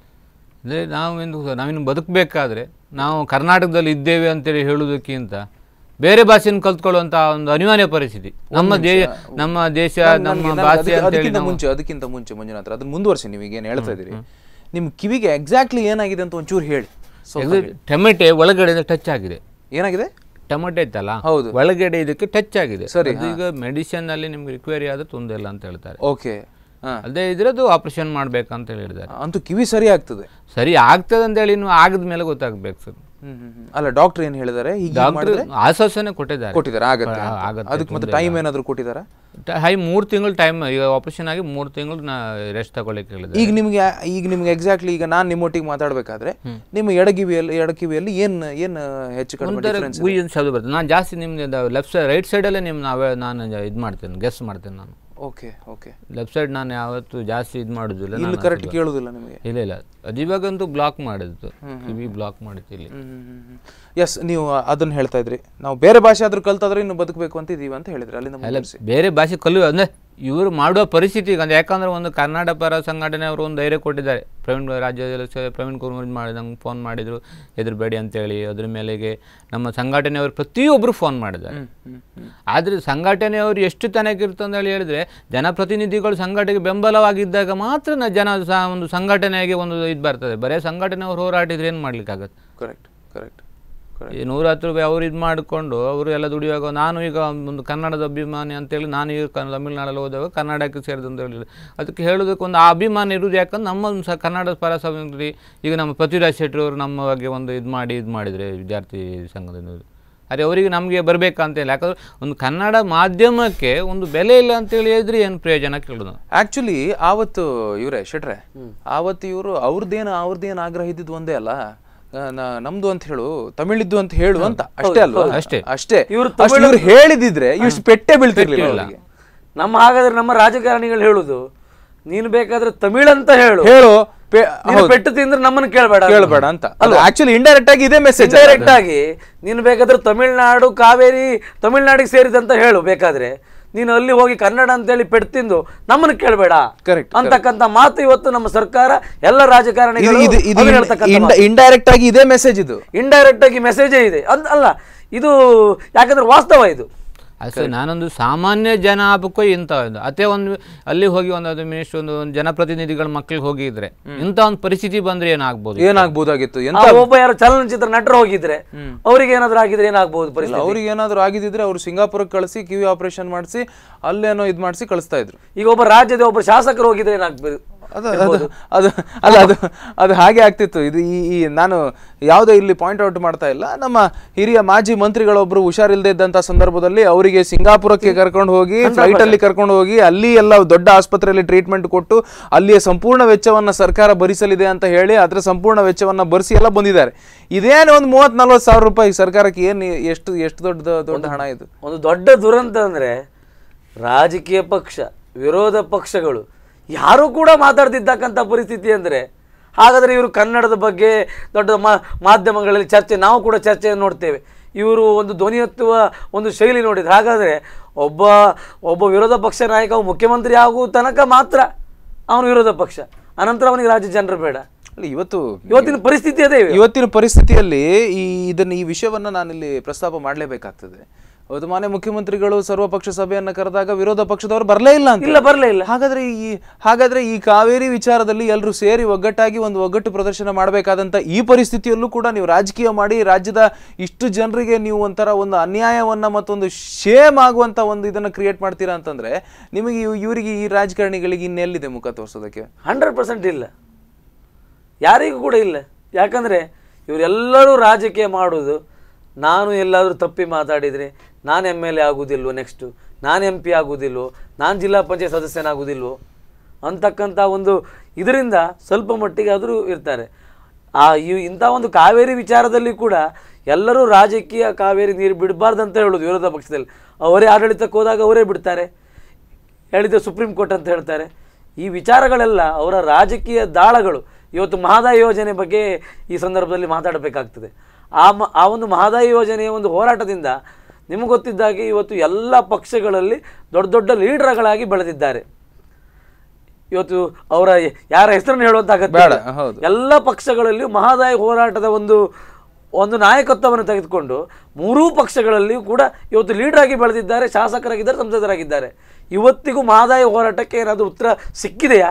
ಅಂದರೆ ನಾವಿಂದು ನಾವಿನ್ನು ಬದುಕಬೇಕಾದ್ರೆ ನಾವು ಕರ್ನಾಟಕದಲ್ಲಿ ಇದ್ದೇವೆ ಅಂತೇಳಿ ಹೇಳುವುದಕ್ಕಿಂತ ಬೇರೆ ಭಾಷೆಯನ್ನು ಕಲ್ತ್ಕೊಳ್ಳುವಂಥ ಒಂದು ಅನಿವಾರ್ಯ ಪರಿಸ್ಥಿತಿ ನಮ್ಮ ದೇಶ ನಮ್ಮ ದೇಶ ನಮ್ಮ ಭಾಷೆ ಅಂತೇಳಿ ಅದಕ್ಕಿಂತ ನಾವು ಮುಂಚೆ ಅದಕ್ಕಿಂತ ಮುಂಚೆ ಮಂಜುನಾಥ್ ಅದನ್ನ ಮುಂದುವರಿಸಿ ನೀವು ಈಗ ಏನು ಹೇಳ್ತಾ ಇದ್ದೀರಿ ನಿಮ್ ಕಿವಿಗೆ ಎಕ್ಸಾಕ್ಟ್ಲಿ ಏನಾಗಿದೆ ಅಂತ ಒಂಚೂರು ಹೇಳಿ ಸ್ವಲ್ಪ ಹೇಳಿ. ಟೊಮೆಟೆ ಒಳಗಡೆ ಟಚ್ ಆಗಿದೆ ಏನಾಗಿದೆ ಟೊಮೆಟೊ ಇತ್ತಲ್ಲ ಹೌದು. ಒಳಗಡೆ ಇದಕ್ಕೆ ಟಚ್ ಆಗಿದೆ ಸರಿ, ಅದು ಈಗ ಮೆಡಿಸಿನ್ ಅಲ್ಲಿ ನಿಮ್ಗೆ ರಿಕ್ವೈರಿ ಆದ್ರೆ ತೊಂದರೆ ಇಲ್ಲ ಅಂತ ಹೇಳ್ತಾರೆ ಓಕೆ ಹಾ ಅದೇ ಇದ್ರದ್ದು ಆಪರೇಷನ್ ಮಾಡ್ಬೇಕಂತ ಹೇಳಿದ್ದಾರೆ ಅಂತೂ ಕಿವಿ ಸರಿ ಆಗ್ತದೆ ಸರಿ ಆಗ್ತದೆ ಅಂತ ಹೇಳಿ ಇನ್ನು ಆಗದ ಮೇಲೆ ಗೊತ್ತಾಗ್ಬೇಕು ಸರ್ ಹ್ಮ್ ಹ್ಮ್ ಹ್ಮ್. ಅಲ್ಲ ಡಾಕ್ಟರ್ ಏನ್ ಹೇಳಿದಾರೆ ಹೀಗೆ ಡಾಕ್ಟರ್ ಮಾಡಿದ್ರೆ ಆಶ್ವಾಸನೆ ಕೊಟ್ಟಿದ್ದಾರೆ ಕೊಟ್ಟಿದ್ದಾರೆ ಆಗತ್ತೆ ಆ, ಅಂತ. ಆಗತ್ತೆ, ಅದಕ್ಕೆ ಮತ್ತೆ ಟೈಮ್ ಏನಾದ್ರು ಕೊಟ್ಟಿದ್ದಾರಾ ಟ- ಹೈ ಮೂರು ತಿಂಗಳು ಟೈಮ್ ಈಗ ಆಪರೇಷನ್ ಆಗಿ ಮೂರು ತಿಂಗಳು ನಾ ರೆಸ್ಟ್ ತಗೊಳ್ಳಿಕ್ಕೆ ಹೇಳಿದ್ದಾರೆ ಈಗ ನಿಮ್ಗೆ ಈಗ ನಿಮ್ಗೆ ಎಕ್ಸಾಕ್ಟ್ಲಿ ಈಗ ನಾನು ನಿಮ್ಮೊಟ್ಟಿಗೆ ಮಾತಾಡ್ಬೇಕಾದ್ರೆ ನಿಮ್ಮ ಎಡಕಿವಿಯಲ್ಲಿ ಎಡಕಿವಿಯಲ್ಲಿ ಏನ್ ಏನ್ ಹೆಚ್ಚು ಕಡಿಮೆ ಒಂಥರ difference ಗುಯ್ ಅಂತ ಶಬ್ದ ಬರ್ತದೆ ನಾನು ಜಾಸ್ತಿ ನಿಮ್ದು ಲೆಫ್ಟ್ ಸೈಡ್ ರೈಟ್ ಸೈಡಲ್ಲೇ ನಿಮ್ಮ ನಾವೇ ನಾನು ಇದು ಮಾಡ್ತೇನೆ ಗೆಸ್ ಮಾಡ್ತೇನೆ ನಾನು ಓಕೆ ಓಕೆ ಲೆಫ್ಟ್ ಸೈಡ್ ನಾನು ಯಾವತ್ತು ಜಾಸ್ತಿ ಇದು ಮಾಡೋದಿಲ್ಲ ಇಲ್ಲಿ ನಾನು ಕರೆಕ್ಟ್ ಕೇಳೋದಿಲ್ಲ ನಿಮಗೆ ಇಲ್ಲ ಇಲ್ಲ ಅದು ಇವಾಗಂತೂ ಬ್ಲಾಕ್ ಮಾಡಿದ್ದು ಕಿವಿ ಬ್ಲಾಕ್ ಮಾಡಿತ್ತು ಇಲ್ಲಿ ಎಸ್ ನೀವು ಅದನ್ನ ಹೇಳ್ತಾ ಇದ್ರಿ ನಾವು ಬೇರೆ ಭಾಷೆ ಆದ್ರೂ ಕಲ್ತಾದ್ರೆ ಇನ್ನು ಬದುಕಬೇಕು ಅಂತ ಇದೀವಿ ಅಂತ ಹೇಳಿದ್ರಿ ಅಲ್ಲಿಂದ ಅಲ್ಲ ಮುಂದುವರಿಸಿ ಬೇರೆ ಭಾಷೆ ಕಲಿಯುವ ಅಂದರೆ ಇವರು ಮಾಡುವ ಪರಿಸ್ಥಿತಿ ಈಗ ಅಂದ್ರೆ ಯಾಕಂದ್ರೆ ಒಂದು ಕನ್ನಡ ಪರ ಸಂಘಟನೆ ಅವರು ಒಂದು ಧೈರ್ಯ ಕೊಟ್ಟಿದ್ದಾರೆ ಪ್ರವೀಣ್ ರಾಜ್ಯದಲ್ಲಿ ಸ- ಪ್ರವೀಣ್ ಕುಮಾರ್ ಮಾಡಿ ನಂಗೆ ಫೋನ್ ಮಾಡಿದರು ಹೆದರ್ಬೇಡಿ ಅಂತೇಳಿ ಅದ್ರ ಮೇಲೆಗೆ ನಮ್ಮ ಸಂಘಟನೆಯವರು ಪ್ರತಿಯೊಬ್ಬರು ಫೋನ್ ಮಾಡಿದ್ದಾರೆ ಆದರೆ ಸಂಘಟನೆಯವರು ಎಷ್ಟು ತನಕ ಇರ್ತಂತ ಹೇಳಿ ಹೇಳಿದ್ರೆ ಜನಪ್ರತಿನಿಧಿಗಳು ಸಂಘಟನೆಗೆ ಬೆಂಬಲವಾಗಿದ್ದಾಗ ಮಾತ್ರ ನ- ಜನ ಸ- ಒಂದು ಸಂಘಟನೆಗೆ ಒಂದು ಇದು ಬರ್ತದೆ ಬರೀ ಸಂಘಟನೆಯವರು ಹೋರಾಟಿದ್ರೆ ಏನು ಮಾಡ್ಲಿಕ್ಕಾಗತ್ತೆ ಕರೆಕ್ಟ್ ಕರೆಕ್ಟ್ ಕರೆಕ್ಟ್ ಈ ನೂರ ಹತ್ತು ರೂಪಾಯಿ ಅವ್ರು ಇದು ಮಾಡಿಕೊಂಡು ಅವರು ಎಲ್ಲ ದುಡಿಯುವಾಗ ನಾನು ಈಗ ಒಂದು ಕನ್ನಡದ ಅಭಿಮಾನಿ ಅಂತೇಳಿ ನಾನು ಈಗ ಕ- ತಮಿಳ್ನಾಡಲ್ಲಿ ಹೋದಾಗ ಕನ್ನಡಕ್ಕೆ ಸೇರಿದ ಅಂತ ಹೇಳಿದ್ರು ಅದಕ್ಕೆ ಹೇಳೋದಕ್ಕೆ ಒಂದು ಆ ಅಭಿಮಾನ ಇರೋದು ಯಾಕಂದ್ರೆ ನಮ್ಮ ಒಂದು ಸ ಕನ್ನಡ ಪರ ಸಮಿತಿ ಈಗ ನಮ್ಮ ಪೃಥ್ವಿರಾಜ್ ಶೆಟ್ಟಿ ಅವರು ನಮ್ಮ ಬಗ್ಗೆ ಒಂದು ಇದು ಮಾಡಿ ಇದು ಮಾಡಿದರೆ ವಿದ್ಯಾರ್ಥಿ ಸಂಘದಿಂದ ಅದೇ ಅವರಿಗೆ ನಮಗೆ ಬರಬೇಕಂತ ಇಲ್ಲ ಯಾಕಂದ್ರೆ ಒಂದು ಕನ್ನಡ ಮಾಧ್ಯಮಕ್ಕೆ ಒಂದು ಬೆಲೆ ಇಲ್ಲ ಅಂತೇಳಿ ಹೇಳಿದ್ರೆ ಏನು ಪ್ರಯೋಜನ ಕೇಳೋದು ಆಕ್ಚುಲಿ ಆವತ್ತು ಇವರೇ ಶೆಟ್ರೆ ಆವತ್ತು ಇವರು ಅವ್ರದ್ದೇನು ಅವ್ರದ್ದೇನು ಆಗ್ರಹ ಇದ್ದಿದ್ದು ಒಂದೇ ಅಲ್ಲ ಆ, ನ- ನಮ್ದು ಅಂತ ಹೇಳು ತಮಿಳಿದ್ದು ಅಂತ ಹೇಳು ಅಂತ ಅಷ್ಟೇ ಅಲ್ವಾ ಅಷ್ಟೇ. ಅಷ್ಟೇ ಇವ್ರು ಅಷ್ಟು ಇವ್ರು ಹೇಳಿದಿದ್ರೆ ಇಷ್ಟು ಪೆಟ್ಟೆ ಬೀಳ್ತಿರ್ಲಿಲ್ಲ ಅವ್ರಿಗೆ. ನಮ್ಮ ಹಾಗಾದ್ರೆ ನಮ್ಮ ರಾಜಕಾರಣಿಗಳು ಹೇಳುದು ನೀನು ಬೇಕಾದ್ರೆ ತಮಿಳಂತ ಹೇಳು ಹೇಳು ಪೆ- ನೀನು ಪೆಟ್ಟು ತಿಂದ್ರೆ ನಮ್ಮನ್ನು ಕೇಳಬೇಡ ಕೇಳಬೇಡ ಅಂತ ಆಕ್ಚುಲಿ ಇಂಡೈರೆಕ್ಟ್ ಆಗಿ ಇದೇ ಮೆಸೇಜ್ ಡೈರೆಕ್ಟ್ ಆಗಿ ನೀನು ಬೇಕಾದ್ರೆ ತಮಿಳ್ನಾಡು ಕಾವೇರಿ ತಮಿಳ್ನಾಡಿಗೆ ಸೇರಿದಂತ ಹೇಳು ಬೇಕಾದ್ರೆ ನೀನು ಅಲ್ಲಿ ಹೋಗಿ ಕನ್ನಡ ಅಂತೇಳಿ ಪೆಟ್ಟು ತಿಂದು ನಮ್ಮನ್ನು ಕೇಳಬೇಡ Correct, ಅಂತಕ್ಕಂಥ ಮಾತು ಇವತ್ತು ನಮ್ಮ ಸರ್ಕಾರ ಎಲ್ಲ ರಾಜಕಾರಣಿಗಳು ಇದು ಇದು ಅದನ್ನ ಹೇಳ್ತಕ್ಕಂಥ ಮಾತು. ಇಂಡೈರೆಕ್ಟ್ ಆಗಿ ಇದೇ ಮೆಸೇಜ್ ಇದು ಇಂಡೈರೆಕ್ಟ್ ಆಗಿ ಮೆಸೇಜೇ ಇದೆ ಅಂತ ಅಲ್ಲ ಇದು ಯಾಕಂದ್ರೆ ವಾಸ್ತವ ಇದು ಅಷ್ಟೇ ನಾನೊಂದು ಸಾಮಾನ್ಯ ಜನ ಹಬ್ಬಕ್ಕೂ ಇಂಥ ಒಂದು ಅದೇ ಒಂದು ಅಲ್ಲಿ ಹೋಗಿ ಒಂದು ಮಿನಿಸ್ಟರ್ ಒಂದು ಒಂದು ಜನಪ್ರತಿನಿಧಿಗಳ ಮಕ್ಕಳಿಗೆ ಹೋಗಿದ್ರೆ ಇಂಥ ಒಂದು ಪರಿಸ್ಥಿತಿ ಬಂದ್ರೆ ಏನಾಗ್ಬೋದು ಏನಾಗ್ಬೋದಾಗಿತ್ತು ಆ ಎಂತ ಒಬ್ಬ ಯಾರು ಚಲನಚಿತ್ರ ನಟರು ಹೋಗಿದ್ರೆ ಅವ್ರಿಗೆ ಏನಾದ್ರು ಆಗಿದ್ರೆ ಏನಾಗ್ಬೋದು ಪರಿಸ್ಥಿತಿ ಅವ್ರಿಗೆ ಏನಾದ್ರು ಆಗಿದ್ರೆ ಅವ್ರು ಸಿಂಗಾಪುರಕ್ಕೆ ಕಳಿಸಿ ಕಿವಿ ಆಪರೇಷನ್ ಮಾಡಿಸಿ ಅಲ್ಲೇನೋ ಇದ್ ಮಾಡಿಸಿ ಕಳಿಸ್ತಾ ಇದ್ರು ಈಗ ಒಬ್ಬ ರಾಜ್ಯದ ಒಬ್ಬ ಶಾಸಕರು ಹೋಗಿದ್ರೆ ಏನಾಗ್ಬೋದು ಅದು ಅದು ಅದು ಅಲ್ಲ ಅದು ಅದು ಹಾಗೆ ಆಗ್ತಿತ್ತು ಇದು ಈ ಈ ನಾನು ಯಾವುದೇ ಇಲ್ಲಿ ಪಾಯಿಂಟ್ ಔಟ್ ಮಾಡ್ತಾ ಇಲ್ಲ ನಮ್ಮ ಹಿರಿಯ ಮಾಜಿ ಮಂತ್ರಿಗಳೊಬ್ರು ಹುಷಾರಿಲ್ಲದೆ ಇದ್ದಂತ ಸಂದರ್ಭದಲ್ಲಿ ಅವರಿಗೆ ಸಿಂಗಾಪುರಕ್ಕೆ ಕರ್ಕೊಂಡು ಹೋಗಿ ಫ್ಲೈಟ್ ಅಲ್ಲಿ ಕರ್ಕೊಂಡು ಹೋಗಿ ಅಲ್ಲಿ ಎಲ್ಲ ದೊಡ್ಡ ಆಸ್ಪತ್ರೆಯಲ್ಲಿ ಟ್ರೀಟ್ಮೆಂಟ್ ಕೊಟ್ಟು ಅಲ್ಲಿಯ ಸಂಪೂರ್ಣ ವೆಚ್ಚವನ್ನ ಸರ್ಕಾರ ಭರಿಸಲಿದೆ ಅಂತ ಹೇಳಿ ಅದರ ಸಂಪೂರ್ಣ ವೆಚ್ಚವನ್ನ ಭರಿಸಿ ಎಲ್ಲ ಬಂದಿದ್ದಾರೆ ಇದೇನು ಒಂದು ಮೂವತ್ ನಲ್ವತ್ತು ಸಾವಿರ ರೂಪಾಯಿ ಸರ್ಕಾರಕ್ಕೆ ಏನು ಎಷ್ಟು ಎಷ್ಟು ದೊಡ್ಡ ದೊಡ್ಡ ಹಣ ಇದು ಒಂದು ದೊಡ್ಡ ದುರಂತ ಅಂದ್ರೆ ರಾಜಕೀಯ ಪಕ್ಷ ವಿರೋಧ ಪಕ್ಷಗಳು ಯಾರೂ ಕೂಡ ಮಾತಾಡ್ತಿದ್ದಕ್ಕಂಥ ಪರಿಸ್ಥಿತಿ ಅಂದ್ರೆ ಹಾಗಾದ್ರೆ ಇವರು ಕನ್ನಡದ ಬಗ್ಗೆ ದೊಡ್ಡ ಮಾ ಮಾಧ್ಯಮಗಳಲ್ಲಿ ಚರ್ಚೆ ನಾವು ಕೂಡ ಚರ್ಚೆಯನ್ನು ನೋಡ್ತೇವೆ ಇವರು ಒಂದು ಧ್ವನಿ ಎತ್ತುವ ಒಂದು ಶೈಲಿ ನೋಡಿದ್ರೆ ಹಾಗಾದ್ರೆ ಒಬ್ಬ ಒಬ್ಬ ವಿರೋಧ ಪಕ್ಷ ನಾಯಕ ಅವ ಮುಖ್ಯಮಂತ್ರಿ ಆಗುವ ತನಕ ಮಾತ್ರ ಅವನು ವಿರೋಧ ಪಕ್ಷ ಅನಂತರ ಅವನಿಗೆ ರಾಜ್ಯ ಜನರು ಬೇಡ ಅಲ್ಲ ಇವತ್ತು ಇವತ್ತಿನ ಪರಿಸ್ಥಿತಿ ಅದೇ ಇವೆ. ಇವತ್ತಿನ ಪರಿಸ್ಥಿತಿಯಲ್ಲಿ ಈ ಇದನ್ನ ಈ ವಿಷಯವನ್ನ ನಾನಿಲ್ಲಿ ಪ್ರಸ್ತಾಪ ಮಾಡಲೇಬೇಕಾಗ್ತದೆ ಅವತ್ತು ಮಾನ್ಯ ಮುಖ್ಯಮಂತ್ರಿಗಳು ಸರ್ವಪಕ್ಷ ಸಭೆಯನ್ನ ಕರೆದಾಗ ವಿರೋಧ ಪಕ್ಷದವರು ಬರಲೇ ಇಲ್ಲ ಅಂತ ಇಲ್ಲ ಬರಲೇ ಇಲ್ಲ ಹಾಗಾದ್ರೆ ಈ ಹಾಗಾದ್ರೆ ಈ ಕಾವೇರಿ ವಿಚಾರದಲ್ಲಿ ಎಲ್ಲರೂ ಸೇರಿ ಒಗ್ಗಟ್ಟಾಗಿ ಒಂದು ಒಗ್ಗಟ್ಟು ಪ್ರದರ್ಶನ ಮಾಡಬೇಕಾದಂತ ಈ ಪರಿಸ್ಥಿತಿಯಲ್ಲೂ ಕೂಡ ನೀವು ರಾಜಕೀಯ ಮಾಡಿ ರಾಜ್ಯದ ಇಷ್ಟು ಜನರಿಗೆ ನೀವು ಒಂಥರ ಒಂದು ಅನ್ಯಾಯವನ್ನ ಮತ್ತೊಂದು ಶೇಮ್ ಆಗುವಂತ ಒಂದು ಇದನ್ನ ಕ್ರಿಯೇಟ್ ಮಾಡ್ತೀರಾ ಅಂತಂದ್ರೆ ನಿಮಗೆ ಇವ್- ಇವರಿಗೆ ಈ ರಾಜಕಾರಣಿಗಳಿಗೆ ಇನ್ನೆಲ್ಲಿದೆ ಮುಖ ತೋರಿಸೋದಕ್ಕೆ ಹಂಡ್ರೆಡ್ ಪರ್ಸೆಂಟ್ ಇಲ್ಲ ಯಾರಿಗೂ ಕೂಡ ಇಲ್ಲ ಯಾಕಂದರೆ ಇವರೆಲ್ಲರೂ ರಾಜಕೀಯ ಮಾಡೋದು ನಾನು ಎಲ್ಲಾದರೂ ತಪ್ಪಿ ಮಾತಾಡಿದರೆ ನಾನು ಎಮ್ ಎಲ್ ಎ ಆಗೋದಿಲ್ವೋ ನೆಕ್ಸ್ಟು ನಾನು ಎಂ ಪಿ ಆಗೋದಿಲ್ವೋ ನಾನು ಜಿಲ್ಲಾ ಪಂಚಾಯತ್ ಸದಸ್ಯನಾಗೋದಿಲ್ವೋ ಅಂತಕ್ಕಂಥ ಒಂದು ಇದರಿಂದ ಸ್ವಲ್ಪ ಮಟ್ಟಿಗೆ ಆದರೂ ಇರ್ತಾರೆ ಆ ಈ ಇಂಥ ಒಂದು ಕಾವೇರಿ ವಿಚಾರದಲ್ಲಿ ಕೂಡ ಎಲ್ಲರೂ ರಾಜಕೀಯ ಕಾವೇರಿ ನೀರು ಬಿಡಬಾರ್ದು ಅಂತ ಹೇಳೋದು ವಿರೋಧ ಪಕ್ಷದಲ್ಲಿ ಅವರೇ ಆಡಳಿತಕ್ಕೆ ಹೋದಾಗ ಅವರೇ ಬಿಡ್ತಾರೆ ಹೇಳಿದ ಸುಪ್ರೀಂ ಕೋರ್ಟ್ ಅಂತ ಹೇಳ್ತಾರೆ ಈ ವಿಚಾರಗಳೆಲ್ಲ ಅವರ ರಾಜಕೀಯ ದಾಳಗಳು ಇವತ್ತು ಮಹದಾಯಿ ಯೋಜನೆ ಬಗ್ಗೆ ಈ ಸಂದರ್ಭದಲ್ಲಿ ಮಾತಾಡಬೇಕಾಗ್ತದೆ ಆ ಮ ಆ ಒಂದು ಮಹದಾಯಿ ಯೋಜನೆಯ ಒಂದು ಹೋರಾಟದಿಂದ ನಿಮಗೆ ಗೊತ್ತಿದ್ದಾಗೆ ಇವತ್ತು ಎಲ್ಲ ಪಕ್ಷಗಳಲ್ಲಿ ದೊಡ್ಡ ದೊಡ್ಡ ಲೀಡರ್ಗಳಾಗಿ ಬೆಳೆದಿದ್ದಾರೆ ಇವತ್ತು ಅವರ ಯಾರ ಹೆಸರನ್ನು ಹೇಳುವಂತ ಅಗತ್ಯ ಬೇಡ, ಇಲ್ಲ. ಹೌದು. ಎಲ್ಲ ಪಕ್ಷಗಳಲ್ಲಿಯೂ ಮಹದಾಯಿ ಹೋರಾಟದ ಒಂದು ಒಂದು ನಾಯಕತ್ವವನ್ನು ತೆಗೆದುಕೊಂಡು ಮೂರೂ ಪಕ್ಷಗಳಲ್ಲಿಯೂ ಕೂಡ ಇವತ್ತು ಲೀಡರ್ ಆಗಿ ಬೆಳೆದಿದ್ದಾರೆ ಶಾಸಕರಾಗಿದ್ದಾರೆ ಸಂಸದರಾಗಿದ್ದಾರೆ ಇವತ್ತಿಗೂ ಮಹದಾಯಿ ಹೋರಾಟಕ್ಕೆ ಏನಾದರೂ ಉತ್ತರ ಸಿಕ್ಕಿದೆಯಾ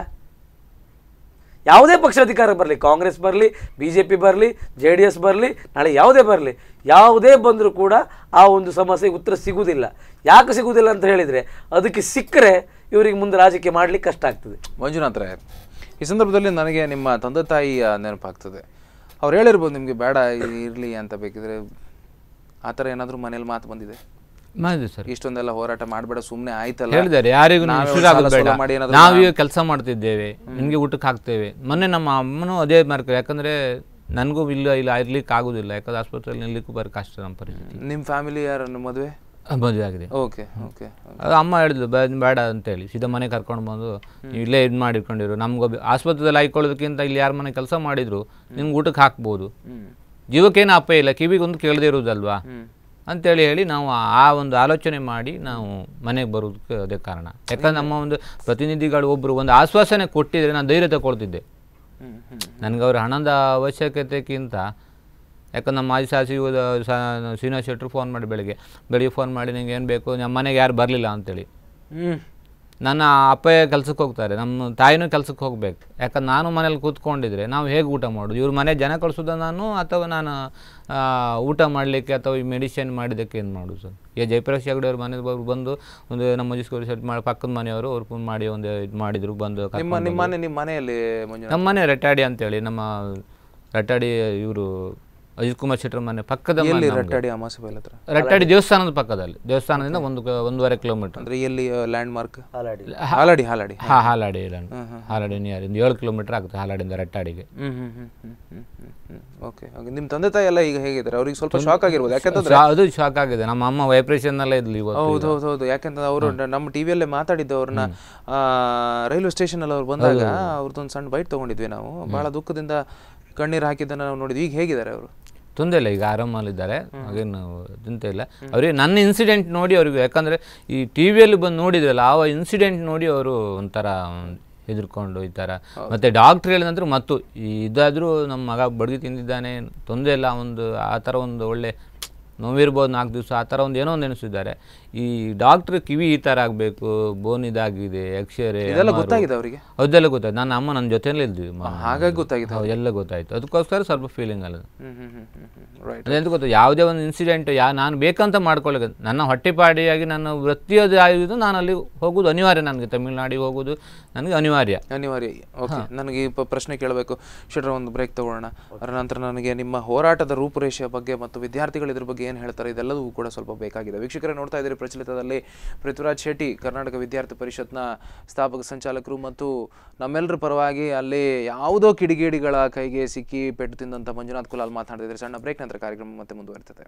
ಯಾವುದೇ ಪಕ್ಷ ಅಧಿಕಾರ ಬರಲಿ ಕಾಂಗ್ರೆಸ್ ಬರಲಿ ಬಿ ಜೆ ಪಿ ಬರಲಿ ಜೆ ಡಿ ಎಸ್ ಬರಲಿ ನಾಳೆ ಯಾವುದೇ ಬರಲಿ ಯಾವುದೇ ಬಂದರೂ ಕೂಡ ಆ ಒಂದು ಸಮಸ್ಯೆಗೆ ಉತ್ತರ ಸಿಗುವುದಿಲ್ಲ ಯಾಕೆ ಸಿಗುವುದಿಲ್ಲ ಅಂತ ಹೇಳಿದರೆ ಅದಕ್ಕೆ ಸಿಕ್ಕರೆ ಇವರಿಗೆ ಮುಂದೆ ರಾಜಕೀಯ ಮಾಡಲಿಕ್ಕೆ ಕಷ್ಟ ಆಗ್ತದೆ ಮಂಜುನಾಥ್ರೆ ಈ ಸಂದರ್ಭದಲ್ಲಿ ನನಗೆ ನಿಮ್ಮ ತಂದೆ ತಾಯಿಯ ನೆನಪಾಗ್ತದೆ ಅವ್ರು ಹೇಳಿರ್ಬೋದು ನಿಮಗೆ ಬೇಡ ಇರಲಿ ಅಂತ ಬೇಕಿದ್ರೆ ಆ ಥರ ಏನಾದರೂ ಮನೇಲಿ ಮಾತು ಬಂದಿದೆ ಮಾಡಿದೆ ಸರ್ ಇಷ್ಟೊಂದೆಲ್ಲ ಹೋರಾಟ ಮಾಡಬೇಡ ಸುಮ್ಮನೆ ಆಯ್ತಲ್ಲ ಹೇಳಿದ್ದಾರೆ ಯಾರಿಗೂ ನೀವು ನಾವೇ ಶುರು ಸಾಲ ಆಗೋದು ಸೋಲ ಬೇಡ ಮಾಡಿ ಏನಾದ್ರು ನಾವೀಗ ಕೆಲಸ ಮಾಡ್ತಿದ್ದೇವೆ ನಿಮಗೆ ಊಟಕ್ಕೆ ಹಾಕ್ತೇವೆ ಮೊನ್ನೆ ನಮ್ಮ ಅಮ್ಮನೂ ಅದೇ ಮಾರ್ಕ ಯಾಕಂದ್ರೆ ನನಗೂ ಇಲ್ಲ ಇಲ್ಲ ಇರ್ಲಿಕ್ಕೆ ಆಗೋದಿಲ್ಲ ಯಾಕಂದ್ರೆ ಆಸ್ಪತ್ರೆಯಲ್ಲಿ ನಿಲ್ಲಕ್ಕೂ ಬರೋಕೆ ಕಷ್ಟ ನಮ್ಮ ಪರಿಸ್ಥಿತಿ ನಿಮ್ಮ ಫ್ಯಾಮಿಲಿ ಯಾರನ್ನು ಮದುವೆ ಮದುವೆ ಆಗಿದೆ ಓಕೆ ಓಕೆ ಅದು ಅಮ್ಮ ಹೇಳಿದ್ಲು ಬೇ- ಬೇಡ ಅಂತೇಳಿ ಸೀದಾ ಮನೆ ಕರ್ಕೊಂಡು ಬಂದು ನೀವು ಇಲ್ಲೇ ಇದು ಮಾಡಿಟ್ಕೊಂಡಿರು ನಮ್ಗೆ ಆಸ್ಪತ್ರೆಯಲ್ಲಿ ಹಾಕೊಳ್ಳೋದಕ್ಕಿಂತ ಇಲ್ಲಿ ಯಾರ ಮನೆ ಕೆಲಸ ಮಾಡಿದ್ರು ನಿಮ್ಗೆ ಊಟಕ್ಕೆ ಹಾಕ್ಬೋದು ಜೀವಕ್ಕೇನು ಅಪ್ಪ ಇಲ್ಲ ಕಿವಿಗೆ ಒಂದು ಕೇಳದೇ ಇರೋದಲ್ವಾ ಅಂತೇಳಿ ಹೇಳಿ ನಾವು ಆ ಒಂದು ಆಲೋಚನೆ ಮಾಡಿ ನಾವು ಮನೆಗೆ ಬರೋದಕ್ಕೆ ಅದೇ ಕಾರಣ ಯಾಕಂದ್ರೆ ನಮ್ಮ ಒಂದು ಪ್ರತಿನಿಧಿಗಳು ಒಬ್ಬರು ಒಂದು ಆಶ್ವಾಸನೆ ಕೊಟ್ಟಿದ್ರೆ ನಾನು ಧೈರ್ಯ ತಗೊಳ್ತಿದ್ದೆ ನನಗೆ ಅವ್ರ ಹಣದ ಅವಶ್ಯಕತೆಗಿಂತ ಯಾಕಂದ್ರೆ ನಮ್ಮ ಮಾಜಿ ಶಾಸಕ ಶ್ರೀನಿವಾಸ್ ಶೆಟ್ಟರು ಫೋನ್ ಮಾಡಿ ಬೆಳಿಗ್ಗೆ ಬೆಳಿಗ್ಗೆ ಫೋನ್ ಮಾಡಿ ನಿಂಗೆ ಏನು ಬೇಕು ನಮ್ಮ ಮನೆಗೆ ಯಾರು ಬರಲಿಲ್ಲ ಅಂತೇಳಿ ಹ್ಞೂ ನನ್ನ ಅಪ್ಪಯ್ಯ ಕೆಲ್ಸಕ್ಕೆ ಹೋಗ್ತಾರೆ ನಮ್ಮ ತಾಯಿನೂ ಕೆಲ್ಸಕ್ಕೆ ಹೋಗ್ಬೇಕು ಯಾಕಂದ್ರೆ ನಾನು ಮನೇಲಿ ಕೂತ್ಕೊಂಡಿದ್ರೆ ನಾವು ಹೇಗೆ ಊಟ ಮಾಡೋದು ಇವ್ರ ಮನೆ ಜನ ಕಳಿಸೋದ ನಾನು ಅಥವಾ ನಾನು ಆ, ಊಟ ಮಾಡಲಿಕ್ಕೆ ಅಥವಾ ಈ ಮೆಡಿಸಿನ್ ಮಾಡಿದ್ದಕ್ಕೆ ಏನು ಮಾಡೋದು ಸರ್ ಈಗ ಜಯಪ್ರಕಾಶ್ ಹೆಗಡೆ ಅವ್ರ ಮನೆಗೆ ಬರು- ಬಂದು ಒಂದು ನಮ್ಮ ಜಿಸ್ಕೋರಿ ಸೆಟ್ ಮಾಡಿ ಪಕ್ಕದ ಮನೆಯವರು ಅವ್ರು ಫೋನ್ ಮಾಡಿ ಒಂದು ಇದು ಮಾಡಿದ್ರು ಬಂದು ನಿಮ್ಮ ಕರ್ಕೊಂಡ್ ನಿಮ್ಮ ಮನೆ ನಿಮ್ಮ ಮನೆಯಲ್ಲಿ ಮಂಜುನಾಥ್ ನಮ್ಮ ಮನೆ ರಟ್ಟಾಡಿ ಅಂತೇಳಿ ನಮ್ಮ ರಟ್ಟಾಡಿ ಇವರು ಅಜಿತ್ ಕುಮಾರ್ ಶೆಟ್ಟರ್ ಮನೆ ಪಕ್ಕದ ಮನೆ ಎಲ್ಲಿ ನಮ್ದು. ರಟ್ಟಾಡಿ ಅಮಾಸೆ ಬೈಲ್ ಹತ್ರ ರಟ್ಟಾಡಿ ದೇವಸ್ಥಾನದ ಪಕ್ಕದಲ್ಲಿ ದೇವಸ್ಥಾನದಿಂದ ಒಂದು ಕ- ಒಂದೂವರೆ ಕಿಲೋಮೀಟರ್ ಅಂದ್ರೆ ಎಲ್ಲಿ ಲ್ಯಾಂಡ್ ಮಾರ್ಕ್ ಹಾಲಾಡಿ ಹಾಲಾಡಿ ಹಾಲಾಡಿ ಹಾ ಹಾಲಾಡಿ ಇಲ್ಲ ಹಾಲಾಡಿ ನಿಯರ್ ಒಂದು ಏಳು ಕಿಲೋಮೀಟರ್ ಆಗುತ್ತೆ ಹಾಲಾಡಿಂದ ರಟ್ಟಾಡಿಗೆ ಹ್ಮ್ ಹ್ಮ್ ಹ್ಮ್ ಹ್ಮ್ ಹ್ಮ್ ಹ್ಮ್ ಹ್ಮ್ ಓಕೆ ಓಕೆ ನಿಮ್ಮ ತಂದೆ ತಾಯಿ ಎಲ್ಲ ಈಗ ಹೇಗಿದ್ದಾರೆ ಅವ್ರಿಗೆ ಸ್ವಲ್ಪ ಶಾಕ್ ಆಗಿರ್ಬೋದು ಯಾಕಂತಂದ್ರೆ ಶಾ- ಅದು ಶಾಕ್ ಆಗಿದೆ ನಮ್ಮ ಅಮ್ಮ ವೈಬ್ರೇಷನ್ ಅಲ್ಲೇ ಇದ್ಲು ಇವತ್ತು ಹೌದು ಹೌದು ಹೌದು ಯಾಕಂತಂದ್ರೆ ಅವರು ನಮ್ಮ ಟಿವಿಯಲ್ಲೇ ಮಾತಾಡಿದ್ದು ಅವ್ರನ್ನ ರೈಲ್ವೆ ಸ್ಟೇಷನ್ ಅಲ್ಲಿ ಅವ್ರು ಬಂದಾಗ ಅವ್ರದ್ದೊಂದು ಸಣ್ಣ ಬೈಟ್ ತಗೊಂಡಿದ್ವಿ ನಾವು ಬಹಳ ದುಃಖದಿಂದ ಕಣ್ಣೀರು ಹಾಕಿದ್ದನ್ನ ನಾವು ನೋಡಿದ್ವಿ ಈಗ ಹೇಗಿದ್ದಾರೆ ಅವರು ತೊಂದರೆ ಇಲ್ಲ ಈಗ ಆರಾಮಲ್ಲಿದ್ದಾರೆ ಹಾಗೇನು ಚಿಂತೆ ಇಲ್ಲ ಅವರಿಗೆ ನನ್ನ ಇನ್ಸಿಡೆಂಟ್ ನೋಡಿ ಅವ್ರಿಗೆ ಯಾಕಂದರೆ ಈ ಟಿ ವಿಯಲ್ಲಿ ಬಂದು ನೋಡಿದ್ರಲ್ಲ ಆ ಇನ್ಸಿಡೆಂಟ್ ನೋಡಿ ಅವರು ಒಂಥರ ಹೆದರ್ಕೊಂಡು ಈ ಥರ ಮತ್ತು ಡಾಕ್ಟ್ರ್ ಹೇಳಿದ ನಂತರ ಮತ್ತು ಈ ಇದಾದರೂ ನಮ್ಮ ಮಗ ಬಡ್ಗಿ ತಿಂದಿದ್ದಾನೆ ತೊಂದರೆ ಇಲ್ಲ ಒಂದು ಆ ಥರ ಒಂದು ಒಳ್ಳೆ ನೋವಿರ್ಬೋದು ನಾಲ್ಕು ದಿವಸ ಆ ಥರ ಒಂದು ಏನೋ ಒಂದು ಎನಿಸಿದ್ದಾರೆ ಈ ಡಾಕ್ಟ್ರ್ ಕಿವಿ ಈ ಥರ ಆಗಬೇಕು ಬೋನ್ ಇದಾಗಿದೆ ಎಕ್ಸ್ರೇ ಇದೆಲ್ಲ ಗೊತ್ತಾಗಿದೆ ಅವರಿಗೆ ಅದೆಲ್ಲ ಗೊತ್ತಾಯ್ತು ನನ್ನ ಅಮ್ಮ ನನ್ನ ಜೊತೆಯಲ್ಲೇ ಇದ್ವಿ ಹಾಗಾಗಿ ಗೊತ್ತಾಗಿದೆ ಹೌದು, ಎಲ್ಲ ಗೊತ್ತಾಯ್ತು ಅದಕ್ಕೋಸ್ಕರ ಸ್ವಲ್ಪ ಫೀಲಿಂಗ್ ಅಲ್ಲ ಹ್ಮ್ ಹ್ಮ್ ಹ್ಮ್ ಹ್ಮ್ ಹ್ಮ್ ರೈಟ್ ಅದೆಂತ ಗೊತ್ತು ಯಾವುದೇ ಒಂದು ಇನ್ಸಿಡೆಂಟ್ ಯಾ ನಾನು ಬೇಕಂತ ಮಾಡ್ಕೊಳ್ಳೋದು ನನ್ನ ಹೊಟ್ಟೆಪಾಡಿಯಾಗಿ ನನ್ನ ವೃತ್ತಿಯದು ಆಗಿದ್ದು ನಾನು ಅಲ್ಲಿ ಹೋಗೋದು ಅನಿವಾರ್ಯ ನನಗೆ ತಮಿಳ್ನಾಡಿಗೆ ಹೋಗೋದು ನನಗೆ ಅನಿವಾರ್ಯ ಅನಿವಾರ್ಯ ಓಕೆ ನನಗೆ ಈ ಪ- ಪ್ರಶ್ನೆ ಕೇಳಬೇಕು ಶೆಟ್ರ ಒಂದು ಬ್ರೇಕ್ ತಗೊಳ್ಳೋಣ ಅದರ ನಂತರ ನನಗೆ ನಿಮ್ಮ ಹೋರಾಟದ ರೂಪುರೇಷೆಯ ಬಗ್ಗೆ ಮತ್ತು ವಿದ್ಯಾರ್ಥಿಗಳು ಇದ್ರ ಬಗ್ಗೆ ಏನು ಹೇಳ್ತಾರೆ ಇದೆಲ್ಲವೂ ಕೂಡ ಸ್ವಲ್ಪ ಬೇಕಾಗಿದೆ ವೀಕ್ಷಕರೇ ನೋಡ್ತಾ ಇದ್ದೀರಿ ಪ್ರಚಲಿತದಲ್ಲಿ ಪೃಥ್ವಿರಾಜ್ ಶೆಟ್ಟಿ ಕರ್ನಾಟಕ ವಿದ್ಯಾರ್ಥಿ ಪರಿಷತ್ನ ಸ್ಥಾಪಕ ಸಂಚಾಲಕರು ಮತ್ತು ನಮ್ಮೆಲ್ಲರ ಪರವಾಗಿ ಅಲ್ಲಿ ಯಾವುದೋ ಕಿಡಿಗೇಡಿಗಳ ಕೈಗೆ ಸಿಕ್ಕಿ ಪೆಟ್ಟು ತಿಂದಂಥ ಮಂಜುನಾಥ್ ಕುಲಾಲ್ ಮಾತನಾಡ್ತಿದ್ದಾರೆ ಸಣ್ಣ ಬ್ರೇಕ್ ನಂತರ ಕಾರ್ಯಕ್ರಮ ಮತ್ತೆ ಮುಂದುವರಿತದೆ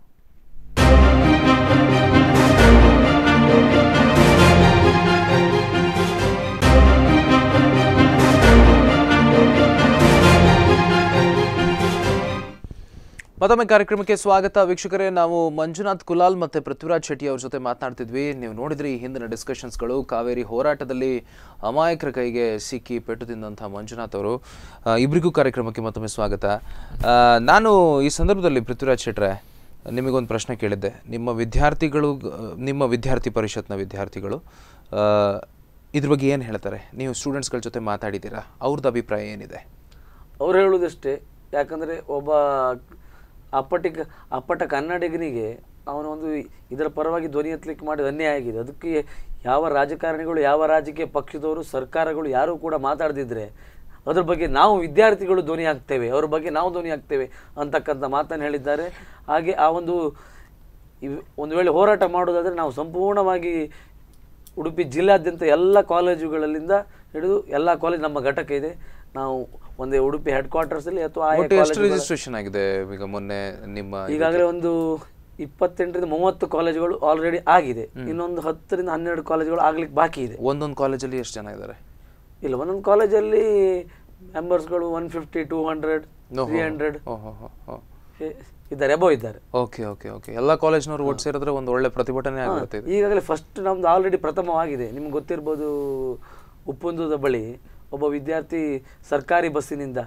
ಮತ್ತೊಮ್ಮೆ ಕಾರ್ಯಕ್ರಮಕ್ಕೆ ಸ್ವಾಗತ ವೀಕ್ಷಕರೇ ನಾವು ಮಂಜುನಾಥ್ ಕುಲಾಲ್ ಮತ್ತೆ ಪೃಥ್ವಿರಾಜ್ ಶೆಟ್ಟಿ ಅವ್ರ ಜೊತೆ ಮಾತನಾಡ್ತಿದ್ವಿ ನೀವು ನೋಡಿದ್ರಿ ಈ ಹಿಂದಿನ ಡಿಸ್ಕಷನ್ಸ್ಗಳು ಕಾವೇರಿ ಹೋರಾಟದಲ್ಲಿ ಅಮಾಯಕರ ಕೈಗೆ ಸಿಕ್ಕಿ ಪೆಟ್ಟು ತಿಂದಂಥ ಮಂಜುನಾಥ್ ಅವರು ಆ, ಇಬ್ರಿಗೂ ಕಾರ್ಯಕ್ರಮಕ್ಕೆ ಮತ್ತೊಮ್ಮೆ ಸ್ವಾಗತ ಆ, ನಾನು ಈ ಸಂದರ್ಭದಲ್ಲಿ ಪೃಥ್ವಿರಾಜ್ ಶೆಟ್ರೆ ನಿಮಗೊಂದು ಪ್ರಶ್ನೆ ಕೇಳಿದ್ದೆ ನಿಮ್ಮ ವಿದ್ಯಾರ್ಥಿಗಳು ಗ- ನಿಮ್ಮ ವಿದ್ಯಾರ್ಥಿ ಪರಿಷತ್ನ ವಿದ್ಯಾರ್ಥಿಗಳು ಆ, ಇದ್ರ ಬಗ್ಗೆ ಏನು ಹೇಳ್ತಾರೆ ನೀವು ಸ್ಟೂಡೆಂಟ್ಸ್ಗಳ ಜೊತೆ ಮಾತಾಡಿದ್ದೀರಾ ಅವ್ರದ್ದು ಅಭಿಪ್ರಾಯ ಏನಿದೆ ಅವ್ರು ಹೇಳುವುದಷ್ಟೇ ಯಾಕಂದರೆ ಒಬ್ಬ ಅಪ್ಪಟಿ ಅಪ್ಪಟ ಕನ್ನಡಿಗನಿಗೆ ಅವನ ಒಂದು ಇದರ ಪರವಾಗಿ ಧ್ವನಿ ಎತ್ತಲಿಕ್ಕೆ ಮಾಡಿದ ಅನ್ಯಾಯ ಆಗಿದೆ ಅದಕ್ಕೆ ಯಾವ ರಾಜಕಾರಣಿಗಳು ಯಾವ ರಾಜಕೀಯ ಪಕ್ಷದವರು ಸರ್ಕಾರಗಳು ಯಾರೂ ಕೂಡ ಮಾತಾಡದಿದ್ರೆ ಅದ್ರ ಬಗ್ಗೆ ನಾವು ವಿದ್ಯಾರ್ಥಿಗಳು ಧ್ವನಿ ಆಗ್ತೇವೆ ಅವ್ರ ಬಗ್ಗೆ ನಾವು ಧ್ವನಿ ಆಗ್ತೇವೆ ಅಂತಕ್ಕಂಥ ಮಾತನ್ನು ಹೇಳಿದ್ದಾರೆ ಹಾಗೆ ಆ ಒಂದು ಇವ್- ಒಂದು ವೇಳೆ ಹೋರಾಟ ಮಾಡೋದಾದರೆ ನಾವು ಸಂಪೂರ್ಣವಾಗಿ ಉಡುಪಿ ಜಿಲ್ಲಾದ್ಯಂತ ಎಲ್ಲ ಕಾಲೇಜುಗಳಲ್ಲಿಂದ ಹಿಡಿದು ಎಲ್ಲ ಕಾಲೇಜ್ ನಮ್ಮ ಘಟಕ ಇದೆ ನಾವು ಒಂದೇ ಉಡುಪಿ ಹೆಡ್ ಕ್ವಾರ್ಟರ್ಸಲ್ಲಿ ಅಥವಾ ಆಯಾ ಒಟ್ಟು ಎಷ್ಟು ಕಾಲೇಜುಗಳ- ರಿಜಿಸ್ಟ್ರೇಷನ್ ಆಗಿದೆ ಈಗ ಮೊನ್ನೆ ನಿಮ್ಮ ಈಗಾಗಲೇ ಒಂದು ಇಪ್ಪತ್ತೆಂಟರಿಂದ ಮೂವತ್ತು ಕಾಲೇಜುಗಳು ಆಲ್ರೆಡಿ ಆಗಿದೆ ಇನ್ನೊಂದು ಹತ್ತರಿಂದ ಹನ್ನೆರಡು ಕಾಲೇಜುಗಳು ಆಗ್ಲಿಕ್ಕೆ ಬಾಕಿ ಇದೆ ಒಂದೊಂದು ಕಾಲೇಜಲ್ಲಿ ಎಷ್ಟು ಜನ ಇದ್ದಾರೆ ಇಲ್ಲ ಒಂದೊಂದು ಕಾಲೇಜಲ್ಲಿ ಮೆಂಬರ್ಸ್ಗಳು one fifty two hundred three hundred ಓಹೋ ಹೋ ಇದ್ದಾರೆ ಎಬೋ ಇದ್ದಾರೆ ಓಕೆ ಓಕೆ ಓಕೆ ಎಲ್ಲ ಕಾಲೇಜ್ನವ್ರು ಒಟ್ಟು ಸೇರಿದ್ರೆ ಒಂದು ಒಳ್ಳೆ ಪ್ರತಿಭಟನೆ ಆಗಿರುತ್ತೆ ಇದು ಈಗಾಗಲೇ ಫಸ್ಟ್ ನಮ್ದು ಆಲ್ರೆಡಿ ಪ್ರಥಮವಾಗಿದೆ ನಿಮ್ಗೆ ಗೊತ್ತಿರ್ಬೋದು ಉಪ್ಪುಂದದ ಬಳಿ ಒಬ್ಬ ವಿದ್ಯಾರ್ಥಿ ಸರ್ಕಾರಿ ಬಸ್ಸಿನಿಂದ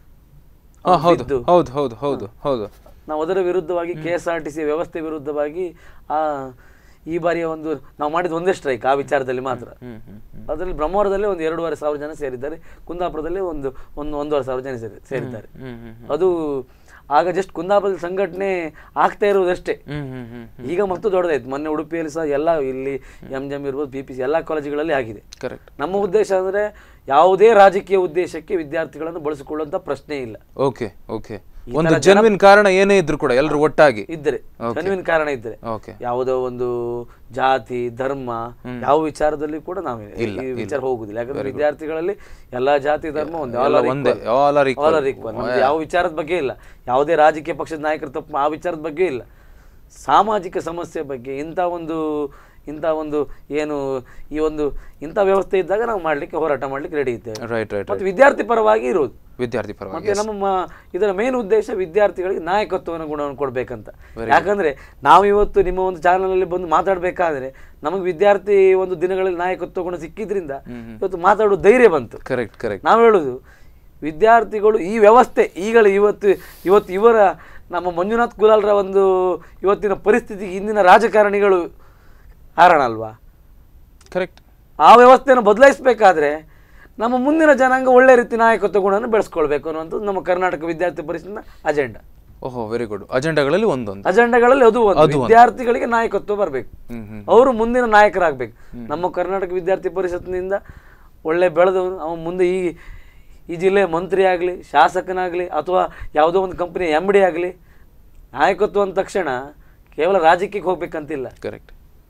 ಹಾ, ಹೌದು ಬಿದ್ದು ಹೌದು ಹೌದು ಹೌದು ಹೌದು ನಾವು ಅದರ ವಿರುದ್ಧವಾಗಿ K S R T C ವ್ಯವಸ್ಥೆ ವಿರುದ್ಧವಾಗಿ ಆ ಈ ಬಾರಿಯ ಒಂದು ನಾವು ಮಾಡಿದ ಒಂದೇ ಸ್ಟ್ರೈಕ್ ಆ ವಿಚಾರದಲ್ಲಿ ಮಾತ್ರ ಹ್ಮ್ ಹ್ಮ್ ಹ್ಮ್ ಅದರಲ್ಲಿ ಬ್ರಹ್ಮಾವರದಲ್ಲೇ ಒಂದು ಎರಡೂವರೆ ಸಾವಿರ ಜನ ಸೇರಿದ್ದಾರೆ ಕುಂದಾಪುರದಲ್ಲಿ ಒಂದು ಒಂದು ಒಂದೂವರೆ ಸಾವಿರ ಜನ ಸೇರಿ ಸೇರಿದ್ದಾರೆ ಹ್ಮ್ ಹ್ಮ್ ಅದು ಆಗ ಜಸ್ಟ್ ಕುಂದಾಪುರದ ಸಂಘಟನೆ ಆಗ್ತಾ ಇರುವುದಷ್ಟೇ ಹ್ಮ್ ಹ್ಮ್ ಹ್ಮ್ ಈಗ ಮತ್ತು ದೊಡ್ಡದಾಯ್ತು ಮೊನ್ನೆ ಉಡುಪಿಯಲ್ಲಿ ಸಹ ಎಲ್ಲ ಇಲ್ಲಿ ಎಂ ಜಮ್ ಇರ್ಬೋದು ಪಿ ಪಿ ಸಿ ಎಲ್ಲ ಕಾಲೇಜುಗಳಲ್ಲಿ ಆಗಿದೆ ಕರೆಕ್ಟ್ ನಮ್ಮ ಉದ್ದೇಶ ಅಂದರೆ ಯಾವುದೇ ರಾಜಕೀಯ ಉದ್ದೇಶಕ್ಕೆ ವಿದ್ಯಾರ್ಥಿಗಳನ್ನು ಬಳಸಿಕೊಳ್ಳುವಂಥ ಪ್ರಶ್ನೆ ಇಲ್ಲ ಓಕೆ ಓಕೆ ಒಂದು ಜನ್ವಿನ್ ಕಾರಣ ಏನೇ ಇದ್ರು ಕೂಡ ಎಲ್ಲರೂ ಒಟ್ಟಾಗಿ ಇದ್ದರೆ ಜನ್ವಿನ್ ಕಾರಣ ಇದ್ದರೆ ಓಕೆ ಯಾವುದೋ ಒಂದು ಜಾತಿ ಧರ್ಮ ಯಾವ ವಿಚಾರದಲ್ಲಿ ಕೂಡ ನಾವು ಈ ವಿಚಾರ ಹೋಗುದಿಲ್ಲ ಯಾಕಂದ್ರೆ ವಿದ್ಯಾರ್ಥಿಗಳಲ್ಲಿ ಎಲ್ಲಾ ಜಾತಿ ಧರ್ಮ ಒಂದೇ all are ಒಂದೇ equal. all are equal. All are equal. ನಮ್ದು ಯಾವ ವಿಚಾರದ ಬಗ್ಗೆ ಇಲ್ಲ ಯಾವುದೇ ರಾಜಕೀಯ ಪಕ್ಷದ ನಾಯಕರ ತಪ್ಪು ಆ ವಿಚಾರದ ಬಗ್ಗೆ ಇಲ್ಲ ಸಾಮಾಜಿಕ ಸಮಸ್ಯೆ ಬಗ್ಗೆ ಇಂಥ ಒಂದು ಇಂಥ ಒಂದು ಏನು ಈ ಒಂದು ಇಂಥ ವ್ಯವಸ್ಥೆ ಇದ್ದಾಗ ನಾವು ಮಾಡ್ಲಿಕ್ಕೆ ಹೋರಾಟ ಮಾಡ್ಲಿಕ್ಕೆ ರೆಡಿ ಇದ್ದೇವೆ ರೈಟ್ ರೈಟ್ ಮತ್ತು ವಿದ್ಯಾರ್ಥಿ ಪರವಾಗಿ ಇರೋದು ವಿದ್ಯಾರ್ಥಿ ಪರವಾಗಿ ಮತ್ತೆ ನಮ್ಮ ಮ- ಇದರ ಮೇನ್ ಉದ್ದೇಶ ವಿದ್ಯಾರ್ಥಿಗಳಿಗೆ ನಾಯಕತ್ವವನ್ನು ಗುಣವನ್ನು ಕೊಡಬೇಕಂತ ಯಾಕಂದ್ರೆ ನಾವು ಇವತ್ತು ನಿಮ್ಮ ಒಂದು ಚಾನಲಲ್ಲಿ ಬಂದು ಮಾತಾಡಬೇಕಾದ್ರೆ ನಮಗೆ ವಿದ್ಯಾರ್ಥಿ ಒಂದು ದಿನಗಳಲ್ಲಿ ನಾಯಕತ್ವ ಗುಣ ಸಿಕ್ಕಿದ್ರಿಂದ ಇವತ್ತು ಮಾತಾಡೋ ಧೈರ್ಯ ಬಂತು ಕರೆಕ್ಟ್ ಕರೆಕ್ಟ್ ನಾವು ಹೇಳುದು ವಿದ್ಯಾರ್ಥಿಗಳು ಈ ವ್ಯವಸ್ಥೆ ಈಗಲೇ ಇವತ್ತು ಇವತ್ತು ಇವರ ನಮ್ಮ ಮಂಜುನಾಥ್ ಕುಲಾಲ್ರ ಒಂದು ಇವತ್ತಿನ ಪರಿಸ್ಥಿತಿಗೆ ಇಂದಿನ ರಾಜಕಾರಣಿಗಳು ಕಾರಣ ಅಲ್ವಾ ಕರೆಕ್ಟ್ ಆ ವ್ಯವಸ್ಥೆಯನ್ನು ಬದಲಾಯಿಸಬೇಕಾದ್ರೆ ನಮ್ಮ ಮುಂದಿನ ಜನಾಂಗ ಒಳ್ಳೆ ರೀತಿ ನಾಯಕತ್ವ ಗುಣವನ್ನು ಬೆಳೆಸ್ಕೊಳ್ಬೇಕು ಅನ್ನುವಂಥದ್ದು ನಮ್ಮ ಕರ್ನಾಟಕ ವಿದ್ಯಾರ್ಥಿ ಪರಿಷತ್ನ ಅಜೆಂಡಾ ಓಹೋ ವೆರಿ ಗುಡ್ ಅಜೆಂಡಾಗಳಲ್ಲಿ ಒಂದೊಂದು ಅಜೆಂಡಾಗಳಲ್ಲಿ ಅದು ಒಂದು ವಿದ್ಯಾರ್ಥಿಗಳಿಗೆ ನಾಯಕತ್ವ ಬರಬೇಕು ಹ್ಮ್ ಹ್ಮ್ ಅವರು ಮುಂದಿನ ನಾಯಕರಾಗಬೇಕು ನಮ್ಮ ಕರ್ನಾಟಕ ವಿದ್ಯಾರ್ಥಿ ಪರಿಷತ್ನಿಂದ ಒಳ್ಳೆ ಬೆಳೆದವನು ಅವನು ಮುಂದೆ ಈ ಈ ಜಿಲ್ಲೆಯ ಮಂತ್ರಿ ಆಗಲಿ ಶಾಸಕನಾಗಲಿ ಅಥವಾ ಯಾವುದೋ ಒಂದು ಕಂಪನಿಯ ಎಮ್ ಡಿ ಆಗಲಿ ನಾಯಕತ್ವ ಅಂದ ತಕ್ಷಣ ಕೇವಲ ರಾಜಕೀಯಕ್ಕೆ ಹೋಗ್ಬೇಕಂತಿಲ್ಲ ಕರೆಕ್ಟ್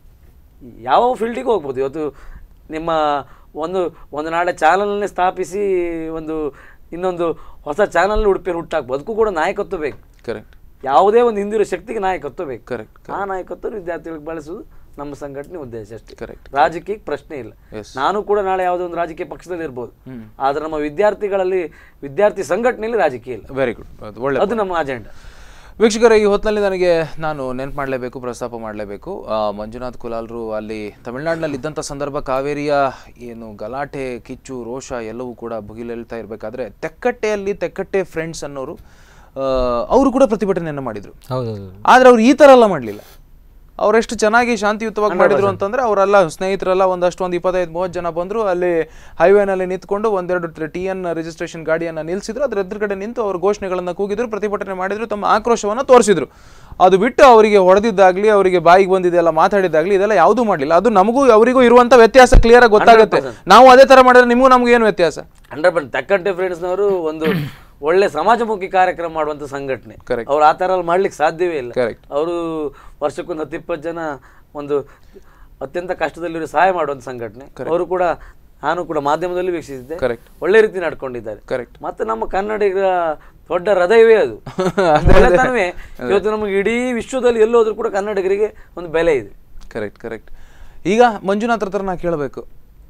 ಯಾವ ಫೀಲ್ಡಿಗೆ ಹೋಗ್ಬೋದು ಇವತ್ತು ನಿಮ್ಮ ಒಂದು ಒಂದು ನಾಳೆ ಚಾನಲ್ನೇ ಸ್ಥಾಪಿಸಿ ಒಂದು ಇನ್ನೊಂದು ಹೊಸ ಚಾನಲ್ ಉಡುಪಿಯಲ್ಲಿ ಹುಟ್ಟಾಕ್ಬೋದು ಅದಕ್ಕೂ ಕೂಡ ನಾಯಕತ್ವ ಬೇಕು ಕರೆಕ್ಟ್ ಯಾವುದೇ ಒಂದು ಹಿಂದಿರೋ ಶಕ್ತಿಗೆ ನಾಯಕತ್ವ ಬೇಕು ಕರೆಕ್ಟ್ ಆ ನಾಯಕತ್ವ ವಿದ್ಯಾರ್ಥಿಗಳಿಗೆ ಬಳಸುವುದು ನಮ್ಮ ಸಂಘಟನೆ ಉದ್ದೇಶ ಅಷ್ಟೇ ಕರೆಕ್ಟ್ ರಾಜಕೀಯಕ್ಕೆ ಪ್ರಶ್ನೆ ಇಲ್ಲ Yes. ನಾನು ಕೂಡ ನಾಳೆ ಯಾವುದೋ ಒಂದು ರಾಜಕೀಯ ಪಕ್ಷದಲ್ಲಿ ಇರ್ಬೋದು ಆದ್ರೆ ನಮ್ಮ ವಿದ್ಯಾರ್ಥಿಗಳಲ್ಲಿ ವಿದ್ಯಾರ್ಥಿ ಸಂಘಟನೆಯಲ್ಲಿ ರಾಜಕೀಯ ಇಲ್ಲ ವೆರಿ ಗುಡ್ ಒಳ್ಳೆ ಅದು ನಮ್ಮ ಅಜೆಂಡಾ ವೀಕ್ಷಕರೇ ಈ ಹೊತ್ತಿನಲ್ಲಿ ನನಗೆ ನಾನು ನೆನಪು ಮಾಡಲೇಬೇಕು ಪ್ರಸ್ತಾಪ ಮಾಡಲೇಬೇಕು ಮಂಜುನಾಥ್ ಕುಲಾಲ್ರು ಅಲ್ಲಿ ತಮಿಳುನಾಡಿನಲ್ಲಿ ಇದ್ದಂಥ ಸಂದರ್ಭ ಕಾವೇರಿಯ ಏನು ಗಲಾಟೆ ಕಿಚ್ಚು ರೋಷ ಎಲ್ಲವೂ ಕೂಡ ಭುಗಿಲೆಳ್ತಾ ಇರಬೇಕಾದ್ರೆ ತೆಕ್ಕಟ್ಟೆಯಲ್ಲಿ ತೆಕ್ಕಟ್ಟೆ ಫ್ರೆಂಡ್ಸ್ ಅನ್ನೋರು ಆ, ಅವರು ಕೂಡ ಪ್ರತಿಭಟನೆಯನ್ನು ಮಾಡಿದರು ಹೌದೌದು ಆದರೆ ಅವ್ರು ಈ ಥರ ಎಲ್ಲ ಮಾಡಲಿಲ್ಲ ಅವರೆಷ್ಟು ಚೆನ್ನಾಗಿ ಶಾಂತಿಯುತವಾಗಿ ಮಾಡಿದ್ರು ಅಂತಂದ್ರೆ ಅವರೆಲ್ಲ ಸ್ನೇಹಿತರೆಲ್ಲ ಒಂದಷ್ಟು ಒಂದು ಇಪ್ಪತ್ತೈದು ಮೂವತ್ತು ಜನ ಬಂದರು ಅಲ್ಲಿ ಹೈವೇನಲ್ಲಿ ನಿಂತ್ಕೊಂಡು ಒಂದೆರಡು ಟಿ ಎನ್ ರಿಜಿಸ್ಟ್ರೇಷನ್ ಗಾಡಿಯನ್ನು ನಿಲ್ಲಿಸಿದ್ರು ಅದ್ರ ಎದುರುಗಡೆ ನಿಂತು ಅವರು ಘೋಷಣೆಗಳನ್ನು ಕೂಗಿದ್ರು ಪ್ರತಿಭಟನೆ ಮಾಡಿದ್ರು ತಮ್ಮ ಆಕ್ರೋಶವನ್ನು ತೋರಿಸಿದ್ರು ಅದು ಬಿಟ್ಟು ಅವರಿಗೆ ಹೊಡೆದಿದ್ದಾಗ್ಲಿ ಅವರಿಗೆ ಬಾಯಿಗೆ ಬಂದಿದ್ದೆಲ್ಲ ಮಾತಾಡಿದ್ದಾಗ್ಲಿ ಇದೆಲ್ಲ ಯಾವುದೂ ಮಾಡಲಿಲ್ಲ ಅದು ನಮಗೂ ಅವರಿಗೂ ಇರುವಂಥ ವ್ಯತ್ಯಾಸ ಕ್ಲಿಯರ್ ಆಗಿ ಗೊತ್ತಾಗುತ್ತೆ ನಾವು ಅದೇ ಥರ ಮಾಡಿದ್ರೆ ನಿಮಗೂ ನಮಗೂ ಏನು ವ್ಯತ್ಯಾಸ ಹಂಡ್ರೆಡ್ ಪರ್ಸೆಂಟ್ ತಕ್ಕಂಟೆ ಫ್ರೆಂಡ್ಸ್ನವರು ಒಂದು ಒಳ್ಳೆ ಸಮಾಜಮುಖಿ ಕಾರ್ಯಕ್ರಮ ಮಾಡುವಂತ ಸಂಘಟನೆ Correct. ಅವ್ರು ಆ ಥರ ಎಲ್ಲ ಮಾಡ್ಲಿಕ್ಕೆ ಸಾಧ್ಯವೇ ಇಲ್ಲ Correct. ಅವರು ವರ್ಷಕ್ಕೊಂದು ಹತ್ತು ಇಪ್ಪತ್ತು ಜನ ಒಂದು ಅತ್ಯಂತ ಕಷ್ಟದಲ್ಲಿರೋ ಸಹಾಯ ಮಾಡುವಂತ ಸಂಘಟನೆ ಅವರು ಕೂಡ ನಾನು ಕೂಡ ಮಾಧ್ಯಮದಲ್ಲಿ ವೀಕ್ಷಿಸಿದ್ದೆ Correct. ಒಳ್ಳೆ ರೀತಿ ನಡ್ಕೊಂಡಿದ್ದಾರೆ ಕರೆಕ್ಟ್ ಮತ್ತೆ ನಮ್ಮ ಕನ್ನಡಿಗರ ದೊಡ್ಡ ಹೃದಯವೇ ಅದು ಒಳ್ಳೆತನವೇ ಇವತ್ತು ನಮಗೆ ಇಡೀ ವಿಶ್ವದಲ್ಲಿ ಎಲ್ಲೋದ್ರೂ ಕೂಡ ಕನ್ನಡಿಗರಿಗೆ ಒಂದು ಬೆಲೆ ಇದೆ ಕರೆಕ್ಟ್ ಕರೆಕ್ಟ್ ಈಗ ಮಂಜುನಾಥ್ ಹತ್ರ ನಾ ಕೇಳಬೇಕು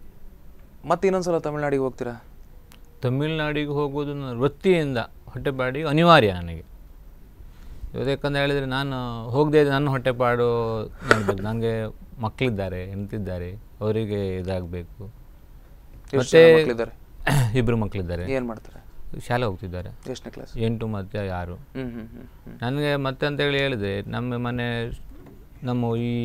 ಮತ್ತೆ ಇನ್ನೊಂದ್ಸಲ ತಮಿಳ್ನಾಡಿಗೆ ಹೋಗ್ತೀರಾ ತಮಿಳ್ನಾಡಿಗೆ ಹೋಗೋದು ನನ್ನ ವೃತ್ತಿಯಿಂದ ಹೊಟ್ಟೆಪಾಡಿ ಅನಿವಾರ್ಯ ನನಗೆ ಇವತ್ತು ಯಾಕಂತ ಹೇಳಿದರೆ ನಾನು ಹೋಗದೆ ನನ್ನ ಹೊಟ್ಟೆಪಾಡು ನನಗೆ ನನಗೆ ಮಕ್ಕಳಿದ್ದಾರೆ ಹೆಂಡ್ತಿದ್ದಾರೆ ಅವರಿಗೆ ಇದಾಗಬೇಕು ಎಷ್ಟು ಜನ ಮಕ್ಳಿದ್ದಾರೆ? ಇಬ್ಬರು ಮಕ್ಕಳಿದ್ದಾರೆ ಏನ್ ಮಾಡ್ತಾರೆ ಶಾಲೆ ಹೋಗ್ತಿದ್ದಾರೆ ಎಷ್ಟನೇ ಕ್ಲಾಸ್ ಎಂಟು ಮತ್ತು ಆರು ಹ್ಮ್ ಹ್ಮ್ ಹ್ಮ್ ಹ್ಮ್ ನನಗೆ ಮತ್ತೆ ಅಂತೇಳಿ ಹೇಳಿದರೆ ನಮ್ಮ ಮನೆ ನಮ್ಮ ಈ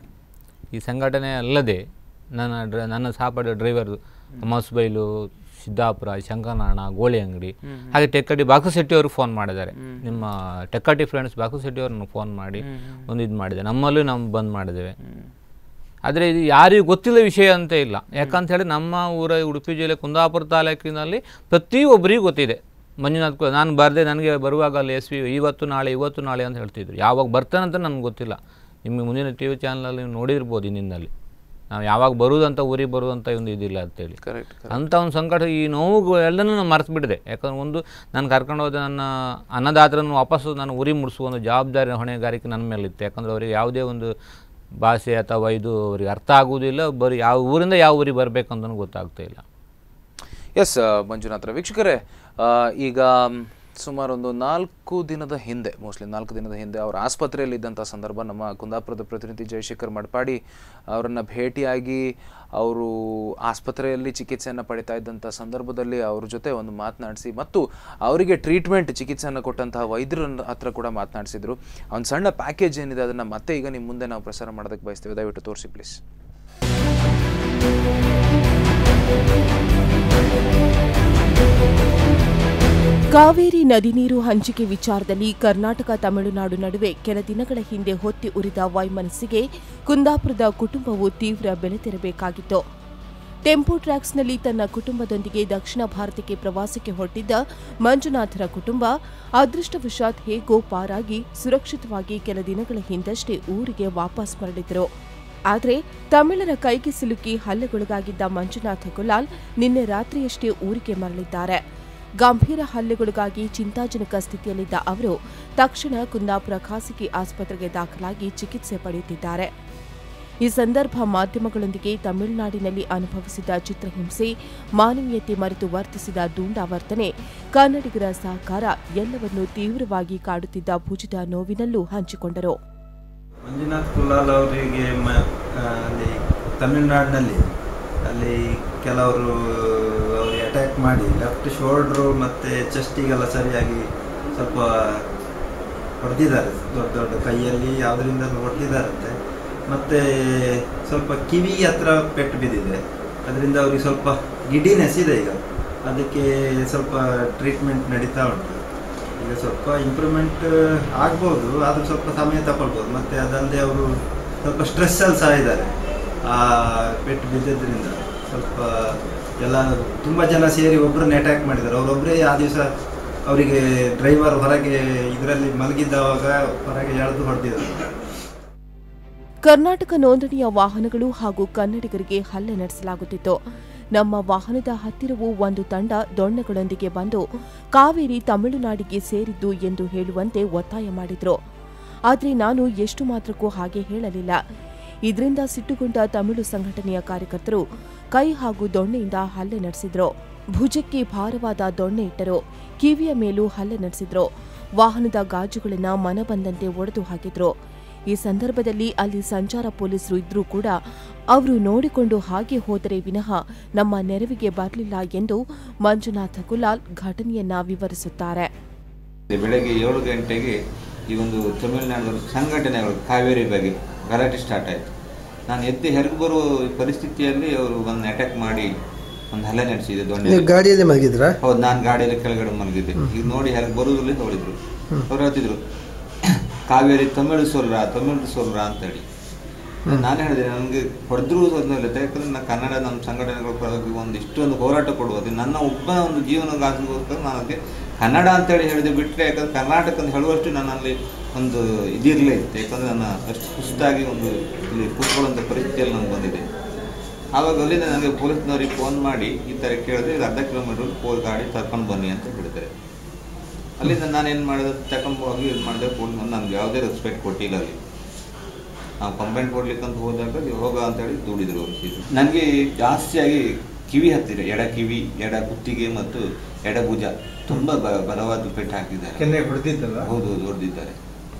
ಈ ಸಂಘಟನೆ ಅಲ್ಲದೆ ನನ್ನ ಡ್ರ ನನ್ನ ಸಹಪಾಠಿ ಡ್ರೈವರ್ ಮಸ್ಬೈಲು ಸಿದ್ದಾಪುರ ಶಂಕರನಾಣ ಗೋಳಿ ಅಂಗಡಿ ಹಾಗೆ ಟೆಕ್ಕಟಿ ಬಾಕು ಶೆಟ್ಟಿ ಅವರು ಫೋನ್ ಮಾಡಿದ್ದಾರೆ ನಿಮ್ಮ ಟೆಕ್ಕಟಿ ಫ್ರೆಂಡ್ಸ್ ಬಾಕು ಶೆಟ್ಟಿ ಅವ್ರನ್ನ ಫೋನ್ ಮಾಡಿ ಒಂದು ಇದು ಮಾಡಿದೆ ನಮ್ಮಲ್ಲೂ ನಾವು ಬಂದ್ ಮಾಡಿದ್ದೇವೆ ಆದರೆ ಇದು ಯಾರಿಗೂ ಗೊತ್ತಿಲ್ಲ ವಿಷಯ ಅಂತ ಇಲ್ಲ ಯಾಕಂತ ಹೇಳಿ ನಮ್ಮ ಊರ ಉಡುಪಿ ಜಿಲ್ಲೆ ಕುಂದಾಪುರ ತಾಲೂಕಿನಲ್ಲಿ ಪ್ರತಿಯೊಬ್ಬರಿಗೂ ಗೊತ್ತಿದೆ ಮಂಜುನಾಥ್ ಕು- ನಾನು ಬರದೆ ನನಗೆ ಬರುವಾಗ ಅಲ್ಲಿ ಎಸ್ ವಿ ಇವತ್ತು ನಾಳೆ ಇವತ್ತು ನಾಳೆ ಅಂತ ಹೇಳ್ತಿದ್ರು ಯಾವಾಗ ಬರ್ತಾನಂತ ನನಗೆ ಗೊತ್ತಿಲ್ಲ ನಿಮಗೆ ಮುಂದಿನ ಟಿ ವಿ ಚಾನಲಲ್ಲಿ ನೀವು ನೋಡಿರ್ಬೋದು ಇನ್ನಿಂದಲ್ಲಿ ನಾವು ಯಾವಾಗ ಬರುವುದಂತ ಊರಿಗೆ ಬರುವುದಂತ ಒಂದು ಇದಿಲ್ಲ ಅಂತೇಳಿ ಕರೆಕ್ಟ್ ಅಂಥ ಒಂದು ಸಂಕಟ ಈ ನೋವು ಎಲ್ಲನೂ ನಾನು ಮರೆತು ಬಿಟ್ಟಿದೆ ಯಾಕಂದ್ರೆ ಒಂದು ನಾನು ಕರ್ಕೊಂಡು ಹೋದ ನನ್ನ ಅನ್ನದಾತರನ್ನು ವಾಪಸ್ಸು ನಾನು ಉರಿ ಮುಡಿಸುವ ಒಂದು ಜವಾಬ್ದಾರಿ ಹೊಣೆಗಾರಿಕೆ ನನ್ನ ಮೇಲಿತ್ತು ಯಾಕಂದ್ರೆ ಅವರಿಗೆ ಯಾವುದೇ ಒಂದು ಭಾಷೆ ಅಥವಾ ಇದು ಅವರಿಗೆ ಅರ್ಥ ಆಗುವುದಿಲ್ಲ ಬರೀ ಯಾವ ಊರಿಂದ ಯಾವ ಊರಿಗೆ ಬರಬೇಕಂತನೂ ಗೊತ್ತಾಗ್ತಾ ಇಲ್ಲ ಎಸ್ ಮಂಜುನಾಥ್ರ ವೀಕ್ಷಕರೇ ಆ, ಈಗ ಮ್, ಸುಮಾರು ಒಂದು ನಾಲ್ಕು ದಿನದ ಹಿಂದೆ ಮೋಸ್ಟ್ಲಿ ನಾಲ್ಕು ದಿನದ ಹಿಂದೆ ಅವರು ಆಸ್ಪತ್ರೆಯಲ್ಲಿ ಇದ್ದಂಥ ಸಂದರ್ಭ ನಮ್ಮ ಕುಂದಾಪುರದ ಪ್ರತಿನಿಧಿ ಜಯಶೇಖರ್ ಮಡ್ಪಾಡಿ ಅವರನ್ನು ಭೇಟಿಯಾಗಿ ಅವರು ಆಸ್ಪತ್ರೆಯಲ್ಲಿ ಚಿಕಿತ್ಸೆಯನ್ನು ಪಡಿತಾ ಇದ್ದಂಥ ಸಂದರ್ಭದಲ್ಲಿ ಅವ್ರ ಜೊತೆ ಒಂದು ಮಾತನಾಡಿಸಿ ಮತ್ತು ಅವರಿಗೆ ಟ್ರೀಟ್ಮೆಂಟ್ ಚಿಕಿತ್ಸೆಯನ್ನು ಕೊಟ್ಟಂತಹ ವೈದ್ಯರ ಹತ್ರ ಕೂಡ ಮಾತನಾಡಿಸಿದ್ರು ಒಂದು ಸಣ್ಣ ಪ್ಯಾಕೇಜ್ ಏನಿದೆ ಅದನ್ನು ಮತ್ತೆ ಈಗ ನಿಮ್ಮ ಮುಂದೆ ನಾವು ಪ್ರಸಾರ ಮಾಡೋದಕ್ಕೆ ಬಯಸ್ತೇವೆ ದಯವಿಟ್ಟು ತೋರಿಸಿ ಪ್ಲೀಸ್ ಕಾವೇರಿ ನದಿ ನೀರು ಹಂಚಿಕೆ ವಿಚಾರದಲ್ಲಿ ಕರ್ನಾಟಕ ತಮಿಳುನಾಡು ನಡುವೆ ಕೆಲ ದಿನಗಳ ಹಿಂದೆ ಹೊತ್ತಿ ಉರಿದ ವೈಮನಸ್ಸಿಗೆ ಕುಂದಾಪುರದ ಕುಟುಂಬವು ತೀವ್ರ ಬೆಲೆ ತೆರಬೇಕಾಗಿತ್ತು ಟೆಂಪೋ ಟ್ರ್ಯಾಕ್ಸ್ನಲ್ಲಿ ತನ್ನ ಕುಟುಂಬದೊಂದಿಗೆ ದಕ್ಷಿಣ ಭಾರತಕ್ಕೆ ಪ್ರವಾಸಕ್ಕೆ ಹೊರಟಿದ್ದ ಮಂಜುನಾಥರ ಕುಟುಂಬ ಅದೃಷ್ಟವಶಾತ್ ಹೇಗೋ ಪಾರಾಗಿ ಸುರಕ್ಷಿತವಾಗಿ ಕೆಲ ದಿನಗಳ ಹಿಂದಷ್ಟೇ ಊರಿಗೆ ವಾಪಸ್ ಮರಳಿದರು ಆದರೆ ತಮಿಳರ ಕೈಗೆ ಸಿಲುಕಿ ಹಲ್ಲೆಗೊಳಗಾಗಿದ್ದ ಮಂಜುನಾಥ ಕುಲಾಲ್ ನಿನ್ನೆ ರಾತ್ರಿಯಷ್ಟೇ ಊರಿಗೆ ಮರಳಿದ್ದಾರೆ ಗಂಭೀರ ಹಲ್ಲೆಗೊಳಗಾಗಿ ಚಿಂತಾಜನಕ ಸ್ಥಿತಿಯಲ್ಲಿದ್ದ ಅವರು ತಕ್ಷಣ ಕುಂದಾಪುರ ಖಾಸಗಿ ಆಸ್ಪತ್ರೆಗೆ ದಾಖಲಾಗಿ ಚಿಕಿತ್ಸೆ ಪಡೆಯುತ್ತಿದ್ದಾರೆ ಈ ಸಂದರ್ಭ ಮಾಧ್ಯಮಗಳೊಂದಿಗೆ ತಮಿಳುನಾಡಿನಲ್ಲಿ ಅನುಭವಿಸಿದ ಚಿತ್ರಹಿಂಸೆ ಮಾನವೀಯತೆ ಮರೆತು ವರ್ತಿಸಿದ ದೂಂಡಾವರ್ತನೆ ಕನ್ನಡಿಗರ ಸಹಕಾರ ಎಲ್ಲವನ್ನೂ ತೀವ್ರವಾಗಿ ಕಾಡುತ್ತಿದ್ದ ಭುಜದ ನೋವಿನಲ್ಲೂ ಹಂಚಿಕೊಂಡರು ಮಂಜುನಾಥ್ ಕುಲಾಲ್ ಅವರಿಗೆ ಮ- ಆ, ಅಲ್ಲಿ ತಮಿಳುನಾಡಿನಲ್ಲಿ ಅಲ್ಲಿ ಕೆಲವರು ಅವರಿಗೆ ಅಟ್ಯಾಕ್ ಮಾಡಿ ಲೆಫ್ಟ್ ಶೋಲ್ಡ್ರು ಮತ್ತು ಚೆಸ್ಟಿಗೆಲ್ಲ ಸರಿಯಾಗಿ ಸ್ವಲ್ಪ ಹೊಡೆದಿದ್ದಾರೆ ದೊಡ್ಡ ದೊಡ್ಡ ಕೈಯಲ್ಲಿ ಯಾವುದರಿಂದ ಹೊಡೆದಿದ್ದಾರಂತೆ ಮತ್ತು ಸ್ವಲ್ಪ ಕಿವಿ ಹತ್ರ ಪೆಟ್ಟು ಬಿದ್ದಿದೆ ಅದರಿಂದ ಅವರಿಗೆ ಸ್ವಲ್ಪ ಗಿಡಿನೆಸ್ ಇದೆ ಈಗ ಅದಕ್ಕೆ ಸ್ವಲ್ಪ ಟ್ರೀಟ್ಮೆಂಟ್ ನಡೀತಾ ಉಂಟು ಈಗ ಸ್ವಲ್ಪ ಇಂಪ್ರೂವ್ಮೆಂಟ್ ಆಗ್ಬೋದು ಆದರೂ ಸ್ವಲ್ಪ ಸಮಯ ತಗೊಳ್ಬೋದು ಮತ್ತು ಅದಲ್ಲದೆ ಅವರು ಸ್ವಲ್ಪ ಸ್ಟ್ರೆಸ್ಸಲ್ಲಿ ಸಹ ಇದ್ದಾರೆ ಆ ಪೆಟ್ಟು ಬಿದ್ದಿದ್ದರಿಂದ ಸ್ವಲ್ಪ ಎಲ್ಲ ತುಂಬ ಜನ ಸೇರಿ ಒಬ್ಬರನ್ನ ಅಟ್ಯಾಕ್ ಮಾಡಿದ್ದಾರೆ ಅವರೊಬ್ಬರೇ ಆ ದಿವಸ ಅವರಿಗೆ ಡ್ರೈವರ್ ಹೊರಗೆ ಇದರಲ್ಲಿ ಮಲಗಿದ್ದವಾಗ ಹೊರಗೆ ಎಳೆದು ಹೊಡೆದಿದ್ದಾರೆ ಕರ್ನಾಟಕ ನೋಂದಣಿಯ ವಾಹನಗಳು ಹಾಗೂ ಕನ್ನಡಿಗರಿಗೆ ಹಲ್ಲೆ ನಡೆಸಲಾಗುತ್ತಿತ್ತು ನಮ್ಮ ವಾಹನದ ಹತ್ತಿರವೂ ಒಂದು ತಂಡ ದೊಣ್ಣೆಗಳೊಂದಿಗೆ ಬಂದು ಕಾವೇರಿ ತಮಿಳುನಾಡಿಗೆ ಸೇರಿದ್ದು ಎಂದು ಹೇಳುವಂತೆ ಒತ್ತಾಯ ಮಾಡಿದ್ರು ಆದರೆ ನಾನು ಎಷ್ಟು ಮಾತ್ರಕ್ಕೂ ಹಾಗೆ ಹೇಳಲಿಲ್ಲ ಇದರಿಂದ ಸಿಟ್ಟುಗೊಂಡ ತಮಿಳು ಸಂಘಟನೆಯ ಕಾರ್ಯಕರ್ತರು ಕೈ ಹಾಗೂ ದೊಣ್ಣೆಯಿಂದ ಹಲ್ಲೆ ನಡೆಸಿದ್ರು ಭುಜಕ್ಕೆ ಭಾರವಾದ ದೊಣ್ಣೆ ಇಟ್ಟರು ಕಿವಿಯ ಮೇಲೂ ಹಲ್ಲೆ ನಡೆಸಿದ್ರು ವಾಹನದ ಗಾಜುಗಳನ್ನ ಮನಬಂದಂತೆ ಒಡೆದು ಹಾಕಿದ್ರು ಈ ಸಂದರ್ಭದಲ್ಲಿ ಅಲ್ಲಿ ಸಂಚಾರ ಪೊಲೀಸರು ಇದ್ರೂ ಕೂಡ ಅವರು ನೋಡಿಕೊಂಡು ಹಾಗೆ ಹೋದರೆ ವಿನಃ ನಮ್ಮ ನೆರವಿಗೆ ಬರಲಿಲ್ಲ ಎಂದು ಮಂಜುನಾಥ ಕುಲಾಲ್ ಘಟನೆಯನ್ನ ವಿವರಿಸುತ್ತಾರೆ ಬೆಳಗ್ಗೆ ಏಳು ಗಂಟೆಗೆ ಈ ಒಂದು ತಮಿಳುನಾಡಿನ ಸಂಘಟನೆಗಳು ಕಾವೇರಿ ಬಗ್ಗೆ ಗಲಾಟೆ ಸ್ಟಾರ್ಟ್ ಆಯಿತು ನಾನು ಎದ್ದು ಹೆರಿಗೆ ಬರುವ ಪರಿಸ್ಥಿತಿಯಲ್ಲಿ ಅವರು ಒಂದು ಅಟ್ಯಾಕ್ ಮಾಡಿ ಒಂದು ಹಲ್ಲೆ ನಡೆಸಿದೆ ದೊಡ್ಡ ನೀವು ಗಾಡಿಯಲ್ಲಿ ಮಲಗಿದ್ರಾ ಹೌದು ನಾನು ಗಾಡಿಯಲ್ಲಿ ಕೆಳಗಡೆ ಮಲಗಿದ್ದೆ ಈಗ ನೋಡಿ ಹೆರಿಗೆ ಬರುವುದಲ್ಲಿ ಹೊಳಿದ್ರು ಅವ್ರು ಹೇಳ್ತಿದ್ರು ಕಾವೇರಿ ತಮಿಳು ಸೊಲ್ರ ತಮಿಳು ಸೊಲ್ರ ಅಂತೇಳಿ ನಾನು ಹೇಳಿದೆ ನನಗೆ ಹೊಡೆದ್ರು ಇಲ್ಲ ಯಾಕಂದ್ರೆ ನಾನು ಕನ್ನಡ ನಮ್ಮ ಸಂಘಟನೆಗಳ ಪರವಾಗಿ ಒಂದು ಇಷ್ಟೊಂದು ಹೋರಾಟ ಕೊಡುವುದು ನನ್ನ ಒಬ್ಬ ಒಂದು ಜೀವನಗಾಸಗೋಸ್ಕರ ನಾನು ಅದಕ್ಕೆ ಕನ್ನಡ ಅಂತೇಳಿ ಹೇಳಿದೆ ಬಿಟ್ಟರೆ ಯಾಕಂದ್ರೆ ಕರ್ನಾಟಕ ಅಂತ ಹೇಳುವಷ್ಟು ನನ್ನಲ್ಲಿ ಒಂದು ಇದಿರಲೇ ಇತ್ತು ಯಾಕಂದ್ರೆ ನನ್ನ ಅಷ್ಟು ಸುಸ್ತಾಗಿ ಒಂದು ಇಲ್ಲಿ ಕೂತ್ಕೊಳ್ಳುವಂಥ ಪರಿಸ್ಥಿತಿಯಲ್ಲಿ ನನಗೆ ಬಂದಿದೆ ಆವಾಗ ಅಲ್ಲಿಂದ ನನಗೆ ಪೊಲೀಸ್ನವ್ರಿಗೆ ಫೋನ್ ಮಾಡಿ ಈ ಥರ ಕೇಳಿದ್ರೆ ಇದು ಅರ್ಧ ಕಿಲೋಮೀಟರ್ ಪೋಲ್ ಗಾಡಿ ಕರ್ಕೊಂಡು ಬನ್ನಿ ಅಂತ ಹೇಳಿದ್ದಾರೆ ಅಲ್ಲಿಂದ ನಾನೇನು ಮಾಡಿದೆ ತಗೊಂಡು ಹೋಗಿ ಇದು ಮಾಡಿದೆ ಪೊಲೀಸ್ ನನಗೆ ಯಾವುದೇ ರೆಸ್ಪೆಕ್ಟ್ ಕೊಟ್ಟಿಲ್ಲ ಅಲ್ಲಿ ನಾವು ಕಂಪ್ಲೇಂಟ್ ಕೊಡ್ಲಿಕ್ಕೆ ಅಂತ ಹೋದಾಗ ನೀವು ಹೋಗ ಅಂತೇಳಿ ದೂಡಿದ್ರು ಅವರು ಸೀದಾ. ನನಗೆ ಜಾಸ್ತಿಯಾಗಿ ಕಿವಿ ಹತ್ತಿರ ಎಡ ಕಿವಿ ಎಡ ಕುತ್ತಿಗೆ ಮತ್ತು ಎಡ ಭುಜ ತುಂಬ ಬ- ಬಲವಾದ ಪೆಟ್ಟು ಹಾಕಿದ್ದಾರೆ ಕೆನ್ನೆ ಹೊಡೆದಿದ್ದಲ್ಲ ಹೌದು ಹೌದು ಹೊಡೆದಿದ್ದಾರೆ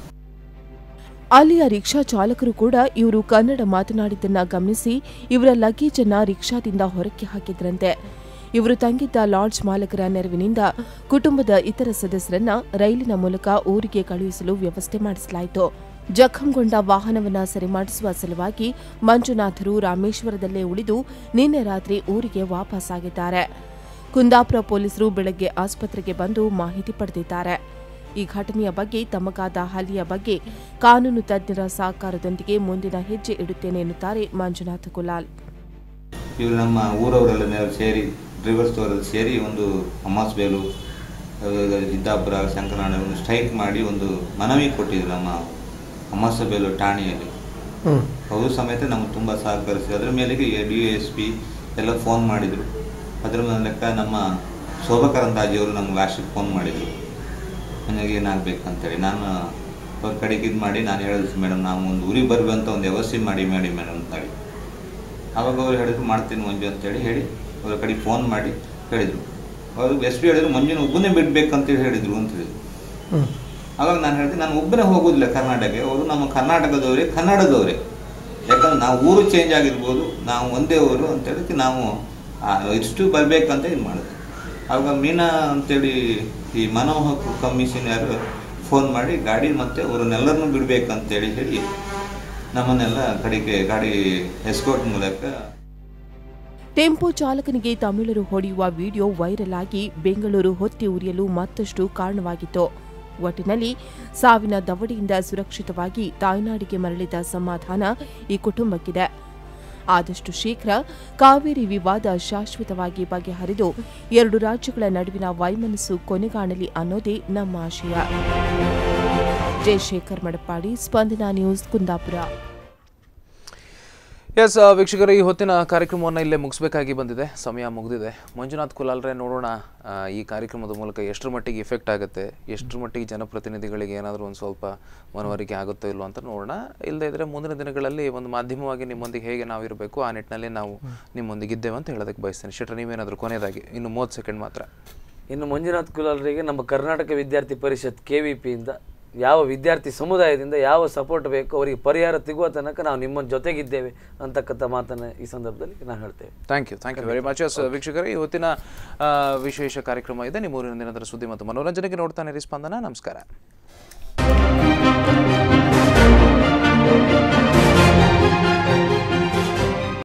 ಅಲ್ಲಿಯ ರಿಕ್ಷಾ ಚಾಲಕರು ಕೂಡ ಇವರು ಕನ್ನಡ ಮಾತನಾಡಿದ್ದನ್ನ ಗಮನಿಸಿ ಇವರ ಲಗೇಜ್ ಅನ್ನ ರಿಕ್ಷಾದಿಂದ ಹೊರಕ್ಕೆ ಹಾಕಿದ್ರಂತೆ ಇವರು ತಂಗಿದ್ದ ಲಾಡ್ಜ್ ಮಾಲಕರ ನೆರವಿನಿಂದ ಕುಟುಂಬದ ಇತರ ಸದಸ್ಯರನ್ನ ರೈಲಿನ ಮೂಲಕ ಊರಿಗೆ ಕಳುಹಿಸಲು ವ್ಯವಸ್ಥೆ ಮಾಡಿಸಲಾಯಿತು ಜಖಂಗೊಂಡ ವಾಹನವನ್ನ ಸರಿಮಾಡಿಸುವ ಸಲುವಾಗಿ ಮಂಜುನಾಥರು ರಾಮೇಶ್ವರದಲ್ಲೇ ಉಳಿದು ನಿನ್ನೆ ರಾತ್ರಿ ಊರಿಗೆ ವಾಪಸ್ಸಾಗಿದ್ದಾರೆ ಕುಂದಾಪುರ ಪೊಲೀಸರು ಬೆಳಗ್ಗೆ ಆಸ್ಪತ್ರೆಗೆ ಬಂದು ಮಾಹಿತಿ ಪಡೆದಿದ್ದಾರೆ ಈ ಘಟನೆಯ ಬಗ್ಗೆ ತಮಗಾದ ಹಲ್ಲೆಯ ಬಗ್ಗೆ ಕಾನೂನು ತಜ್ಞರ ಸಹಕಾರದೊಂದಿಗೆ ಮುಂದಿನ ಹೆಜ್ಜೆ ಇಡುತ್ತೇನೆ ಎನ್ನುತ್ತಾರೆ ಮಂಜುನಾಥ ಕುಲಾಲ್ ಇವರು ನಮ್ಮ ಊರವರೆಲ್ಲ ಸೇರಿ ಡ್ರೈವರ್ಸ್ ಅವರೆಲ್ಲ ಸೇರಿ ಒಂದು ಅಮ್ಮಾಸ್ ಬೇಲು ಅಹ್, ಸಿದ್ದಾಪುರ ಶಂಕರನಾಡ ಒಂದು ಸ್ಟ್ರೈಕ್ ಮಾಡಿ ಒಂದು ಮನವಿ ಕೊಟ್ಟಿದ್ರು ನಮ್ಮ ಅಮ್ಮಾಸ ಬೇಲು ಠಾಣೆಯಲ್ಲಿ ಹ್ಞೂ ಅವರು ಸಮೇತ ನಮ್ಗೆ ತುಂಬ ಸಹಕರಿಸಿ ಅದರ ಮೇಲೆಗೆ ಡಿ ಎಸ್ ಪಿ ಎಲ್ಲ ಫೋನ್ ಮಾಡಿದರು ಅದರ ಲೆಕ್ಕ ನಮ್ಮ ಶೋಭಾ ಕರಂದಾಜಿಯವರು ನಮ್ಗೆ ಲಾಸ್ಟಿಗೆ ಫೋನ್ ಮಾಡಿದರು ನನಗೆ ಏನಾಗಬೇಕಂತೇಳಿ ನಾನು ಅವ್ರ ಕಡೆಗೆ ಇದು ಮಾಡಿ ನಾನು ಹೇಳಿದ್ರು ಮೇಡಮ್ ನಾವು ಒಂದು ಊರಿಗೆ ಬರುವಂತ ಒಂದು ವ್ಯವಸ್ಥೆ ಮಾಡಿ ಮಾಡಿ ಮೇಡಮ್ ಅಂತೇಳಿ ಆವಾಗ ಅವ್ರು ಹೇಳಿದ್ರು ಮಾಡ್ತೀನಿ ಮಂಜು ಅಂತೇಳಿ ಹೇಳಿ ಅವ್ರ ಕಡೆಗೆ ಫೋನ್ ಮಾಡಿ ಹೇಳಿದರು ಅವರು ಎಸ್ ಪಿ ಹೇಳಿದ್ರು ಮಂಜುನ ಒಬ್ಬನೇ ಬಿಡ್ಬೇಕಂತೇಳಿ ಹೇಳಿದರು ಅಂತ ಹೇಳಿದ್ರು ಆವಾಗ ನಾನು ಹೇಳಿದೆ ನಾನು ಒಬ್ಬನೇ ಹೋಗೋದಿಲ್ಲ ಕರ್ನಾಟಕಕ್ಕೆ ಅವರು ನಮ್ಮ ಕರ್ನಾಟಕದವರೇ ಕನ್ನಡದವರೇ ಯಾಕಂದ್ರೆ ನಾವು ಊರು ಚೇಂಜ್ ಆಗಿರ್ಬೋದು ನಾವು ಒಂದೇ ಊರು ಅಂತ ಹೇಳಿ ನಾವು ಆ, ಇಷ್ಟು ಬರಬೇಕಂತ ಇದು ಮಾಡಿದ್ವಿ ಆವಾಗ ಮೀನಾ ಅಂತೇಳಿ ಈ ಮಾನವ ಹಕ್ಕು ಕಮಿಷನರ್ ಫೋನ್ ಮಾಡಿ ಗಾಡಿ ಮತ್ತೆ ಅವರನ್ನೆಲ್ಲರನ್ನೂ ಬಿಡಬೇಕಂತೇಳಿ ಹೇಳಿ ನಮ್ಮನ್ನೆಲ್ಲ ಕಡೆಗೆ ಗಾಡಿ ಎಸ್ಕೋಟ್ ಮೂಲಕ ಟೆಂಪೋ ಚಾಲಕನಿಗೆ ತಮಿಳರು ಹೊಡೆಯುವ ವಿಡಿಯೋ ವೈರಲ್ ಆಗಿ ಬೆಂಗಳೂರು ಹೊತ್ತಿ ಉರಿಯಲು ಮತ್ತಷ್ಟು ಕಾರಣವಾಗಿತ್ತು ಒಟ್ಟಿನಲ್ಲಿ ಸಾವಿನ ದವಡಿಯಿಂದ ಸುರಕ್ಷಿತವಾಗಿ ತಾಯ್ನಾಡಿಗೆ ಮರಳಿದ ಸಮಾಧಾನ ಈ ಕುಟುಂಬಕ್ಕಿದೆ ಆದಷ್ಟು ಶೀಘ್ರ ಕಾವೇರಿ ವಿವಾದ ಶಾಶ್ವತವಾಗಿ ಬಗೆಹರಿದು ಎರಡು ರಾಜ್ಯಗಳ ನಡುವಿನ ವೈಮನಸ್ಸು ಕೊನೆಗಾಣಲಿ ಅನ್ನೋದೇ ನಮ್ಮ ಆಶಯ ಜಯಶೇಖರ್ ಮಡಪಾಡಿ ಸ್ಪಂದನಾ ನ್ಯೂಸ್ ಕುಂದಾಪುರ ಎಸ್ ವೀಕ್ಷಕರು ಈ ಹೊತ್ತಿನ ಕಾರ್ಯಕ್ರಮವನ್ನು ಇಲ್ಲೇ ಮುಗಿಸ್ಬೇಕಾಗಿ ಬಂದಿದೆ ಸಮಯ ಮುಗಿದಿದೆ ಮಂಜುನಾಥ್ ಕುಲಾಲ್ರೆ ನೋಡೋಣ ಆ, ಈ ಕಾರ್ಯಕ್ರಮದ ಮೂಲಕ ಎಷ್ಟರ ಮಟ್ಟಿಗೆ ಇಫೆಕ್ಟ್ ಆಗುತ್ತೆ ಎಷ್ಟರ ಮಟ್ಟಿಗೆ ಜನಪ್ರತಿನಿಧಿಗಳಿಗೆ ಏನಾದರೂ ಒಂದು ಸ್ವಲ್ಪ ಮನವರಿಕೆ ಆಗುತ್ತೋ ಇಲ್ಲೋ ಅಂತ ನೋಡೋಣ ಇಲ್ಲದೇ ಇದ್ರೆ ಮುಂದಿನ ದಿನಗಳಲ್ಲಿ ಒಂದು ಮಾಧ್ಯಮವಾಗಿ ನಿಮ್ಮೊಂದಿಗೆ ಹೇಗೆ ನಾವು ಇರಬೇಕು ಆ ನಿಟ್ಟಿನಲ್ಲಿ ನಾವು ನಿಮ್ಮೊಂದಿಗೆ ಇದ್ದೇವೆ ಅಂತ ಹೇಳೋದಕ್ಕೆ ಬಯಸ್ತೇನೆ ಶೆಟ್ರ ನೀವೇನಾದರೂ ಕೊನೆಯದಾಗಿ ಇನ್ನು ಮೂವತ್ತು ಸೆಕೆಂಡ್ ಮಾತ್ರ ಇನ್ನು ಮಂಜುನಾಥ್ ಕುಲಾಲ್ರಿಗೆ ನಮ್ಮ ಕರ್ನಾಟಕ ವಿದ್ಯಾರ್ಥಿ ಪರಿಷತ್ ಕೆ ವಿ ಪಿಯಿಂದ ಯಾವ ವಿದ್ಯಾರ್ಥಿ ಸಮುದಾಯದಿಂದ ಯಾವ ಸಪೋರ್ಟ್ ಬೇಕು ಅವರಿಗೆ ಪರಿಹಾರ ಸಿಗುವ ತನಕ ನಾವು ನಿಮ್ಮ ಜೊತೆಗಿದ್ದೇವೆ ಅಂತಕ್ಕಂಥ ಮಾತನ್ನು ಈ ಸಂದರ್ಭದಲ್ಲಿ ನಾವು ಹೇಳ್ತೇವೆ thank you thank you very much yes ವೀಕ್ಷಕರೇ ಈ ಹೊತ್ತಿನ ಆ, ವಿಶೇಷ ಕಾರ್ಯಕ್ರಮ ಇದೆ ನಿಮ್ಮ ಊರಿನ ದಿನದ ಸುದ್ದಿ ಮತ್ತು ಮನೋರಂಜನೆಗೆ ನೋಡ್ತಾನೆ ಸ್ಪಂದನ ನಮಸ್ಕಾರ